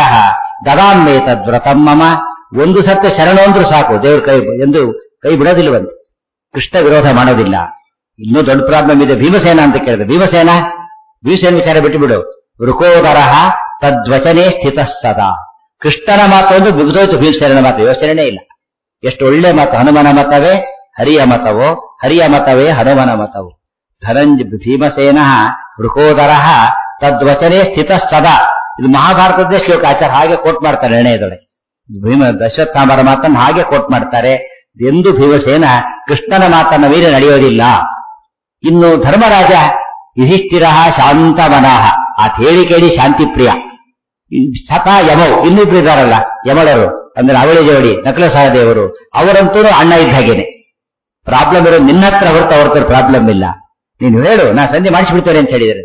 ದದಾಮೇ ತದ್ವ್ರತಂ ಮಮ ಒಂದು ಸತ್ಯ ಶರಣು ಅಂದ್ರೂ ಸಾಕು ದೇವ್ರ ಕೈ ಎಂದು ಕೈ ಬಿಡೋದಿಲ್ವಂತೆ ಕೃಷ್ಣ ವಿರೋಧ ಮಾಡೋದಿಲ್ಲ ಇನ್ನೂ ದೊಡ್ಡ ಪ್ರಾಬ್ಲಮ್ ಇದೆ ಭೀಮಸೇನ ಅಂತ ಕೇಳಿದೆ ಭೀಮಸೇನ ಭೀಮಸೇನ ವಿಚಾರ ಬಿಟ್ಟು ಬಿಡು ವೃಕೋದರಃ ತದ್ವಚನೇ ಸ್ಥಿತ ಸದಾ ಕೃಷ್ಣನ ಮಾತು ಒಂದು ಬಿಗುದೋಯ್ತು ಭೀಮಸೇನ ಮಾತು ಯೋಚನೆ ಇಲ್ಲ ಎಷ್ಟು ಒಳ್ಳೆ ಮಾತು ಹನುಮನ ಮತವೇ ಹರಿಯ ಮತವೋ ಹರಿಯ ಮತವೇ ಹನುಮನ ಮತವು ಧನಂಜ ಭೀಮಸೇನ ವೃಕೋದರ ತದ್ವಚನೇ ಸ್ಥಿತ ಸದಾ ಇದು ಮಹಾಭಾರತದ ಶ್ಲೋಕ ಆಚಾರ ಹಾಗೆ ಕೋಟ್ ಮಾಡ್ತಾರೆ ನಿರ್ಣಯದೊಳಗೆ ಭೀಮ ದಶರಥಾಮರ ಮಾತನ್ನು ಹಾಗೆ ಕೋಟ್ ಮಾಡ್ತಾರೆ ಎಂದು ಭೀಮಸೇನ ಕೃಷ್ಣನ ಮಾತನ್ನ ಮೀರಿ ನಡೆಯೋದಿಲ್ಲ ಇನ್ನು ಧರ್ಮರಾಜ ಯುಧಿಷ್ಠಿರ ಶಾಂತ ಮನಃ ಆ ಹೇಳಿ ಕೇಳಿ ಶಾಂತಿ ಪ್ರಿಯ ಈ ಸತ ಯಮವು ಇನ್ನಿಬ್ರು ಇದ್ದಾರಲ್ಲ ಯಮಳರು ಅಂದ್ರೆ ಅವಳಿ ಜೋಡಿ ನಕಲ ಸಹದೇವರು ಅವರಂತೂ ಅಣ್ಣ ಇದ್ದಾಗೇನೆ ಪ್ರಾಬ್ಲಮ್ ಇರೋ ನಿನ್ನ ಹತ್ರ ಹೊರತು ಅವ್ರ ಹತ್ರ ಪ್ರಾಬ್ಲಮ್ ಇಲ್ಲ ನೀನು ಹೇಳು ನಾ ಸಂಧಿ ಮಾಡಿಸ್ಬಿಡ್ತೇನೆ ಅಂತ ಹೇಳಿದರೆ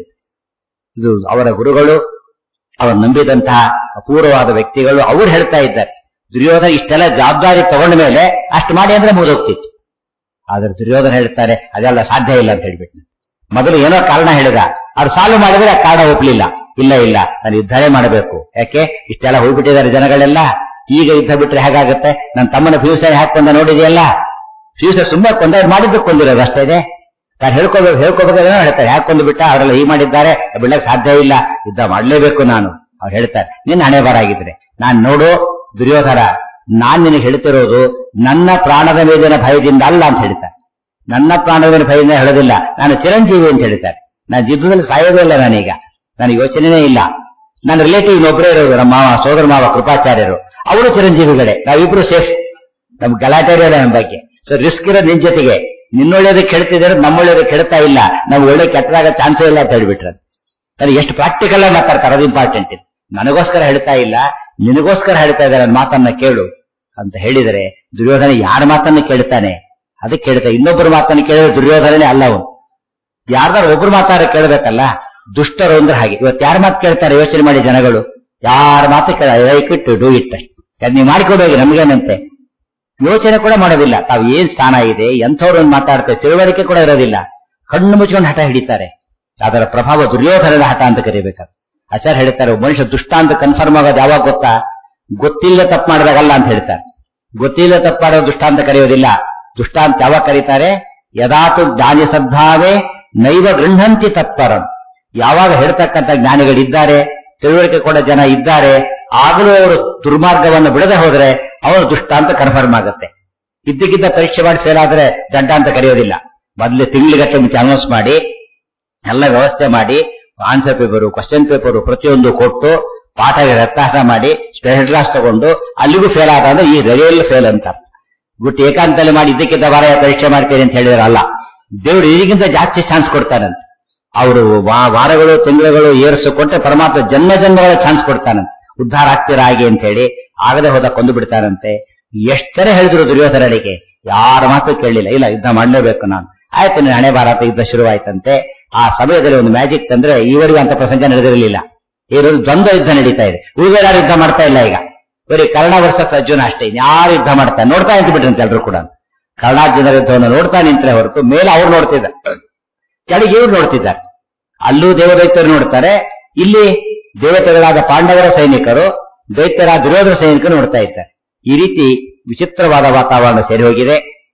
ಇದು ಅವರ ಗುರುಗಳು ಅವರು ನಂಬಿದಂತಹ ಅಪೂರ್ವವಾದ ವ್ಯಕ್ತಿಗಳು ಅವ್ರು ಹೇಳ್ತಾ ಇದ್ದಾರೆ ದುರ್ಯೋಧನ ಇಷ್ಟೆಲ್ಲ ಜವಾಬ್ದಾರಿ ತಗೊಂಡ ಮೇಲೆ ಅಷ್ಟು ಮಾಡಿ ಅಂದ್ರೆ ಮುಗಿದೋಗ್ತಿತ್ತು ಆದ್ರೆ ದುರ್ಯೋಧನ ಹೇಳ್ತಾರೆ ಅದೆಲ್ಲ ಸಾಧ್ಯ ಇಲ್ಲ ಅಂತ ಹೇಳ್ಬಿಟ್ಟು ಮೊದಲು ಏನೋ ಕಾರಣ ಹೇಳಿದ ಅವ್ರು ಸಾಲ್ವ್ ಮಾಡಿದ್ರೆ ಆ ಕಾರಣ ಒಪ್ಲಿಲ್ಲ ಇಲ್ಲ ಇಲ್ಲ ನಾನು ಯುದ್ಧನೇ ಮಾಡಬೇಕು ಯಾಕೆ ಇಷ್ಟೆಲ್ಲ ಹೋಗ್ಬಿಟ್ಟಿದ್ದಾರೆ ಜನಗಳೆಲ್ಲ ಈಗ ಯುದ್ಧ ಬಿಟ್ರೆ ಹೇಗಾಗುತ್ತೆ ನನ್ನ ತಮ್ಮನ ಫ್ಯೂಸರ್ ಹಾಕೊಂಡ ನೋಡಿದೆಯಲ್ಲ ಫ್ಯೂಸರ್ ಸುಮ್ಮನೆ ಕೊಂದ ಮಾಡಿದ್ದು ಕೊಂದಿರೋದು ಅಷ್ಟೇ ಇದೆ ತಾನು ಹೇಳ್ಕೋಬೇಕು ಹೇಳ್ಕೋಬೇಕಾದ್ರೆ ಹೇಳ್ತಾರೆ ಯಾಕೆ ಕೊಂದು ಬಿಟ್ಟ ಅವರೆಲ್ಲ ಈ ಮಾಡಿದ್ದಾರೆ ಬಿಡಕ್ ಸಾಧ್ಯ ಇಲ್ಲ ಯುದ್ಧ ಮಾಡ್ಲೇಬೇಕು ನಾನು ಅವ್ರು ಹೇಳ್ತಾರೆ ನಿನ್ನ ಹಣೆ ಬರಾಗಿದ್ರೆ ನಾನ್ ನೋಡು ದುರ್ಯೋಧನ ನಾನ್ ನಿನಗೆ ಹೇಳ್ತಿರೋದು ನನ್ನ ಪ್ರಾಣದ ಮೇಲಿನ ಭಯದಿಂದ ಅಲ್ಲ ಅಂತ ಹೇಳ್ತಾರೆ ನನ್ನ ಪ್ರಾಣದ ಮೇಲೆ ಭಯದಿಂದ ಹೇಳೋದಿಲ್ಲ ನಾನು ಚಿರಂಜೀವಿ ಅಂತ ಹೇಳ್ತಾರೆ ನಾನು ಯುದ್ಧದಲ್ಲಿ ಸಾಯೋದೇ ಇಲ್ಲ ನಾನೀಗ ನನಗೆ ಯೋಚನೆನೇ ಇಲ್ಲ ನನ್ನ ರಿಲೇಟಿವ್ ಒಬ್ಬರೇ ಇರೋದು ನಮ್ಮ ಮಾವ ಸೋದರ ಮಾವ ಕೃಪಾಚಾರ್ಯರು ಅವರು ಚಿರಂಜೀವಿಗಳೇ ನಾವಿಬ್ರು ಸೇಫ್ ನಮ್ ಗಲಾಟೆ ಇರೋಲ್ಲ ನಮ್ಮ ಬಗ್ಗೆ ಸೊ ರಿಸ್ಕ್ ಇರೋದು ನಿನ್ ಜೊತೆಗೆ ನಿನ್ನೊಳ್ಳೇದಕ್ಕೆ ಹೇಳ್ತಿದ್ದಾರೆ ನಮ್ಮೊಳ್ಳೇದಕ್ಕೆ ಹೇಳ್ತಾ ಇಲ್ಲ ನಾವು ಒಳ್ಳೆ ಕೆಟ್ಟದಾಗ ಚಾನ್ಸೇ ಇಲ್ಲ ಅಂತ ಹೇಳ್ಬಿಟ್ರೆ ನನಗೆ ಎಷ್ಟು ಪ್ರಾಕ್ಟಿಕಲ್ ಆಗಿ ಮಾತಾಡ್ತಾರೆ ಅದು ಇಂಪಾರ್ಟೆಂಟ್ ಇದು ನನಗೋಸ್ಕರ ಹೇಳ್ತಾ ಇಲ್ಲ ನಿನಗೋಸ್ಕರ ಹೇಳ್ತಾ ಇದ್ದಾರೆ ನನ್ನ ಮಾತನ್ನ ಕೇಳು ಅಂತ ಹೇಳಿದರೆ ದುರ್ಯೋಧನ ಯಾರ ಮಾತನ್ನ ಕೇಳ್ತಾನೆ ಅದಕ್ಕೆ ಕೇಳ್ತಾ ಇನ್ನೊಬ್ಬರ ಮಾತನ್ನ ಕೇಳಿದ್ರೆ ದುರ್ಯೋಧನನೇ ಅಲ್ಲ ಅವನು ಯಾರ್ದಾರು ಒಬ್ರು ಮಾತಾಡ ಕೇಳಬೇಕಲ್ಲ ದುಷ್ಟರು ಅಂದ್ರೆ ಹಾಗೆ ಇವತ್ತು ಯಾರ ಮಾತು ಕೇಳ್ತಾರೆ ಯೋಚನೆ ಮಾಡಿ ಜನಗಳು ಯಾರ ಮಾತು ಕೇಳ ಲೈಕ್ ಇಟ್ಟು ಡೂ ಇಟ್ ಅದ್ ನೀವು ಮಾಡಿಕೊಡೋಗಿ ನಮ್ಗೇನಂತೆ ಯೋಚನೆ ಕೂಡ ಮಾಡೋದಿಲ್ಲ ತಾವು ಏನ್ ಸ್ಥಾನ ಇದೆ ಎಂಥವ್ರು ಮಾತಾಡ್ತಾರೆ ತಿಳುವಳಿಕೆ ಕೂಡ ಇರೋದಿಲ್ಲ ಕಣ್ಣು ಮುಚ್ಕೊಂಡು ಹಠ ಹಿಡಿತಾರೆ ಅದರ ಪ್ರಭಾವ ದುರ್ಯೋಧನದ ಹಠ ಅಂತ ಕರಿಬೇಕಾದ್ರೆ ಆಚಾರ್ಯ ಹೇಳ್ತಾರೆ ಒಬ್ಬ ಮನುಷ್ಯ ದುಷ್ಟ ಅಂತ ಕನ್ಫರ್ಮ್ ಆಗೋದು ಯಾವಾಗ ಗೊತ್ತಾ ಗೊತ್ತಿಲ್ಲ ತಪ್ಪು ಮಾಡಿದಾಗಲ್ಲ ಅಂತ ಹೇಳ್ತಾರೆ ಗೊತ್ತಿಲ್ಲ ತಪ್ಪು ಮಾಡೋ ದುಷ್ಟ ಅಂತ ಕರೆಯೋದಿಲ್ಲ ದುಷ್ಟ ಅಂತ ಯಾವಾಗ ಕರೀತಾರೆ ಯದಾತು ಜ್ಞಾನಿ ಸದ್ಭಾವೇ ನೈವ ಗೃಹಂತಿ ತತ್ಪರಂ ಯಾವಾಗ ಹೇಳ್ತಕ್ಕಂಥ ಜ್ಞಾನಿಗಳಿದ್ದಾರೆ ತಿಳುವಳಿಕೆ ಕೊಡೋ ಜನ ಇದ್ದಾರೆ ಆಗಲೂ ಅವರು ದುರ್ಮಾರ್ಗವನ್ನು ಬಿಡದೆ ಹೋದ್ರೆ ಅವರು ದುಷ್ಟ ಅಂತ ಕನ್ಫರ್ಮ್ ಆಗುತ್ತೆ ಇದ್ದಕ್ಕಿದ್ದ ಪರೀಕ್ಷೆ ಮಾಡಿ ಫೇಲ್ ಆದ್ರೆ ದಂಡ ಅಂತ ಕರೆಯೋದಿಲ್ಲ ಮೊದಲು ತಿಂಗಳಿಗಟ್ಟಲೆ ಮುಂಚೆ ಅನೌನ್ಸ್ ಮಾಡಿ ಎಲ್ಲ ವ್ಯವಸ್ಥೆ ಮಾಡಿ ಆನ್ಸರ್ ಪೇಪರು ಕ್ವಶನ್ ಪೇಪರು ಪ್ರತಿಯೊಂದು ಕೊಟ್ಟು ಪಾಠ ರಕ್ತಾಟ ಮಾಡಿ ಸ್ಪೆಷಲ್ ಕ್ಲಾಸ್ ತಗೊಂಡು ಅಲ್ಲಿಗೂ ಫೇಲ್ ಆದ ಅಂದ್ರೆ ಈ ರೆಡಿಯಲ್ಲಿ ಫೇಲ್ ಅಂತ ಬಿಟ್ಟು ಏಕಾಂತದಲ್ಲಿ ಮಾಡಿ ಇದಕ್ಕಿಂತ ವಾರ ಪರೀಕ್ಷೆ ಮಾಡ್ತೇನೆ ಅಂತ ಹೇಳಿದ್ರೆ ಅಲ್ಲ ದೇವರು ಇದಕ್ಕಿಂತ ಜಾಸ್ತಿ ಚಾನ್ಸ್ ಕೊಡ್ತಾನಂತೆ ಅವರು ವಾರಗಳು ತಿಂಗಳುಗಳು ಏರ್ಸು ಕೊಟ್ಟರೆ ಪರಮಾತ್ಮ ಜನ್ಮ ಜನ್ಮಗಳ ಚಾನ್ಸ್ ಕೊಡ್ತಾನಂತೆ ಉದ್ಧಾರ ಆಗ್ತೀರಾ ಹಾಗೆ ಅಂತ ಹೇಳಿ ಆಗದೆ ಹೋದ ಕೊಂದು ಬಿಡ್ತಾನಂತೆ ಎಷ್ಟರ ಹೇಳಿದ್ರು ದುರ್ಯೋಧನರಿಗೆ ಯಾರ ಮಾತು ಕೇಳಲಿಲ್ಲ ಇಲ್ಲ ಯುದ್ಧ ಮಾಡಲೇಬೇಕು ನಾನು ಆಯ್ತು ನೀನು ಹಣೆ ಭಾರತ ಯುದ್ಧ ಶುರುವಾಯ್ತಂತೆ ಆ ಸಮಯದಲ್ಲಿ ಒಂದು ಮ್ಯಾಜಿಕ್ ತಂದ್ರೆ ಈವರೆಗೂ ಅಂತ ಪ್ರಸಂಗ ನಡೆದಿರಲಿಲ್ಲ ಇವರು ದ್ವಂದ್ವ ಯುದ್ಧ ನಡೀತಾ ಇದೆ ಉಳಿದ ಯಾರು ಯುದ್ಧ ಮಾಡ್ತಾ ಇಲ್ಲ ಈಗ ಬರೀ ಕರ್ಣ ವರ್ಸಸ್ ಅರ್ಜುನ ಅಷ್ಟೇ ಯಾರು ಯುದ್ಧ ಮಾಡ್ತಾರೆ ನೋಡ್ತಾ ನಿಂತು ಬಿಟ್ರಂತೆ ಎಲ್ರು ಕೂಡ ಕರ್ಣಾರ್ಜುನ ಯುದ್ಧವನ್ನು ನೋಡ್ತಾ ನಿಂತರೆ ಹೊರತು ಮೇಲೆ ಅವ್ರು ನೋಡ್ತಿದ್ದಾರೆ ಕೆಳಗೆ ಇವ್ರು ನೋಡ್ತಿದ್ದಾರೆ ಅಲ್ಲೂ ದೇವದೈತ್ಯರು ನೋಡ್ತಾರೆ ಇಲ್ಲಿ ದೇವತೆಗಳಾದ ಪಾಂಡವರ ಸೈನಿಕರು ದೈತ್ಯರಾದ ದುರ್ಯೋಧನ ಸೈನಿಕರು ನೋಡ್ತಾ ಇದ್ದಾರೆ ಈ ರೀತಿ ವಿಚಿತ್ರವಾದ ವಾತಾವರಣ ಸೇರಿ ಹೋಗಿದೆ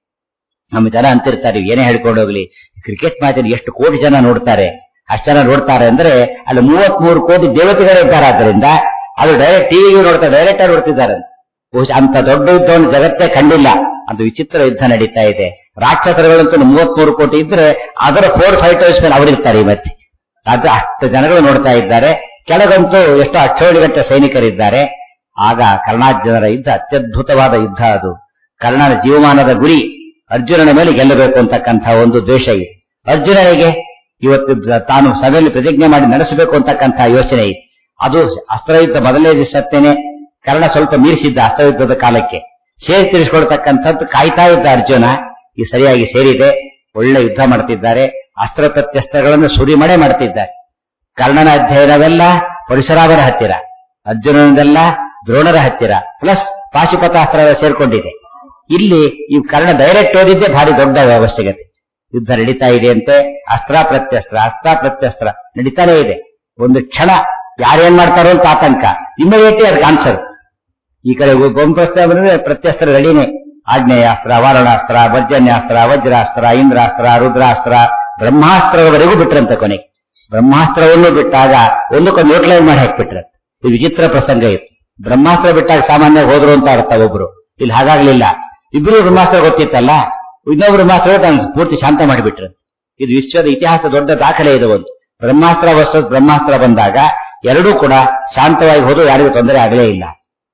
ನಮ್ಮ ಜನ ಅಂತಿರ್ತಾರೆ ಏನೇ ಹೇಳ್ಕೊಂಡು ಹೋಗ್ಲಿ ಕ್ರಿಕೆಟ್ ಮ್ಯಾಚ್ ಎಷ್ಟು ಕೋಟಿ ಜನ ನೋಡ್ತಾರೆ ಅಷ್ಟು ಜನ ನೋಡ್ತಾರೆ ಅಂದ್ರೆ ಅಲ್ಲಿ ಮೂವತ್ ಮೂರು ಕೋಟಿ ದೇವತೆಗಳು ಇದ್ದಾರೆ ಆದ್ರಿಂದ ಅದು ಡೈರೆಕ್ಟ್ ಟಿವಿಗೆ ನೋಡ್ತಾರೆ ಡೈರೆಕ್ಟ್ ಆಗಿ ನೋಡ್ತಿದ್ದಾರೆ ಬಹುಶಃ ಅಂತ ದೊಡ್ಡ ಯುದ್ಧವನ್ನು ಜಗತ್ತೇ ಕಂಡಿಲ್ಲ ಅದು ವಿಚಿತ್ರ ಯುದ್ಧ ನಡೀತಾ ಇದೆ ರಾಕ್ಷಸರುಗಳಂತೂ ಮೂವತ್ಮೂರು ಕೋಟಿ ಇದ್ರೆ ಅದರ ಫೋರ್ ಫೈಟರ್ಸ್ ಮೇಲೆ ಅವರಿರ್ತಾರೆ ಈ ಮತ್ತೆ ಅದು ಅಷ್ಟು ಜನಗಳು ನೋಡ್ತಾ ಇದ್ದಾರೆ ಕೆಳಗಂತೂ ಎಷ್ಟು ಅಚ್ಚೋಳಿಗಟ್ಟ ಸೈನಿಕರಿದ್ದಾರೆ ಆಗ ಕರ್ಣಾರ್ಜುನರ ಯುದ್ಧ ಅತ್ಯದ್ಭುತವಾದ ಯುದ್ಧ ಅದು ಕರ್ಣನ ಜೀವಮಾನದ ಗುರಿ ಅರ್ಜುನನ ಮೇಲೆ ಗೆಲ್ಲಬೇಕು ಅಂತಕ್ಕಂಥ ಒಂದು ದ್ವೇಷ ಇದೆ ಅರ್ಜುನನಿಗೆ ಇವತ್ತು ತಾನು ಸಭೆಯಲ್ಲಿ ಪ್ರತಿಜ್ಞೆ ಮಾಡಿ ನಡೆಸಬೇಕು ಅಂತಕ್ಕಂಥ ಯೋಚನೆ ಇದೆ ಅದು ಅಸ್ತ್ರಯುದ್ಧ ಮೊದಲನೇ ದಿವಸತ್ತೇನೆ ಕರ್ಣ ಸ್ವಲ್ಪ ಮೀರಿಸಿದ್ದ ಅಸ್ತ್ರಯುದ್ಧದ ಕಾಲಕ್ಕೆ ಸೇರಿ ತಿರ್ಸ್ಕೊಳ್ತಕ್ಕಂಥದ್ದು ಕಾಯ್ತಾ ಇದ್ದ ಅರ್ಜುನ ಈ ಸರಿಯಾಗಿ ಸೇರಿದೆ ಒಳ್ಳೆ ಯುದ್ಧ ಮಾಡ್ತಿದ್ದಾರೆ ಅಸ್ತ್ರ ಪ್ರತ್ಯಸ್ತ್ರಗಳನ್ನು ಸುರಿಮಳೆ ಮಾಡ್ತಿದ್ದಾರೆ ಕರ್ಣನ ಅಧ್ಯಯನವೆಲ್ಲ ಪರಶುರಾಮರ ಹತ್ತಿರ ಅರ್ಜುನನದೆಲ್ಲ ದ್ರೋಣರ ಹತ್ತಿರ ಪ್ಲಸ್ ಪಾಶುಪತಾಸ್ತ್ರ ಸೇರ್ಕೊಂಡಿದೆ ಇಲ್ಲಿ ಈ ಕರ್ಣ ಡೈರೆಕ್ಟ್ ಓದಿದ್ದೆ ಭಾರಿ ದೊಡ್ಡ ಅವಶ್ಯಕತೆ ಯುದ್ಧ ನಡೀತಾ ಇದೆ ಅಂತೆ ಅಸ್ತ್ರ ಪ್ರತ್ಯಸ್ತ್ರ ಅಸ್ತ್ರ ಪ್ರತ್ಯಸ್ತ್ರ ನಡೀತಾನೇ ಇದೆ ಒಂದು ಕ್ಷಣ ಯಾರೇನ್ ಮಾಡ್ತಾರೋ ಅಂತ ಆತಂಕ ಇಮಿಡಿಯೇಟ್ಲಿ ಅದಕ್ಕೆ ಆನ್ಸರ್ ಈ ಕಡೆ ಗೊಂಬಸ್ತ್ರ ಬಂದ್ರೆ ಪ್ರತ್ಯಸ್ತ್ರ ರೆಡಿನೇ ಆಗ್ನೇಯಾಸ್ತ್ರ ವಾರಣಾಸ್ತ್ರ ವರ್ಜನ್ಯಾಸ್ತ್ರ ವಜ್ರಾಸ್ತ್ರ ಇಂದ್ರಾಸ್ತ್ರ ರುದ್ರಾಸ್ತ್ರ ಬ್ರಹ್ಮಾಸ್ತ್ರದವರೆಗೂ ಬಿಟ್ರಂತೆ ಕೊನೆಗೆ ಬ್ರಹ್ಮಾಸ್ತ್ರವನ್ನು ಬಿಟ್ಟಾಗ ಒಂದಕ್ಕೊಂದು ನ್ಯೂಟ್ರಲೈಸ್ ಮಾಡಿ ಹಾಕ್ಬಿಟ್ರೆ ಇದು ವಿಚಿತ್ರ ಪ್ರಸಂಗ ಇತ್ತು ಬ್ರಹ್ಮಾಸ್ತ್ರ ಬಿಟ್ಟಾಗ ಸಾಮಾನ್ಯ ಹೋದ್ರು ಅಂತ ಅರ್ಥ ಒಬ್ರು ಇಲ್ಲಿ ಹಾಗಾಗ್ಲಿಲ್ಲ ಇಬ್ರು ಬ್ರಹ್ಮಾಸ್ತ್ರ ಗೊತ್ತಿತ್ತಲ್ಲ ಇನ್ನೊಬ್ರು ಬ್ರಹ್ಮಾಸ್ತ್ರ ತಾನು ಪೂರ್ತಿ ಶಾಂತ ಮಾಡಿಬಿಟ್ರು ಇದು ವಿಶ್ವದ ಇತಿಹಾಸ ದೊಡ್ಡ ದಾಖಲೆ ಇದೆ ಒಂದು ಬ್ರಹ್ಮಾಸ್ತ್ರ ವರ್ಸಸ್ ಬ್ರಹ್ಮಾಸ್ತ್ರ ಬಂದಾಗ ಎರಡೂ ಕೂಡ ಶಾಂತವಾಗಿ ಹೋದ್ರು ಯಾರಿಗೂ ತೊಂದರೆ ಆಗಲೇ ಇಲ್ಲ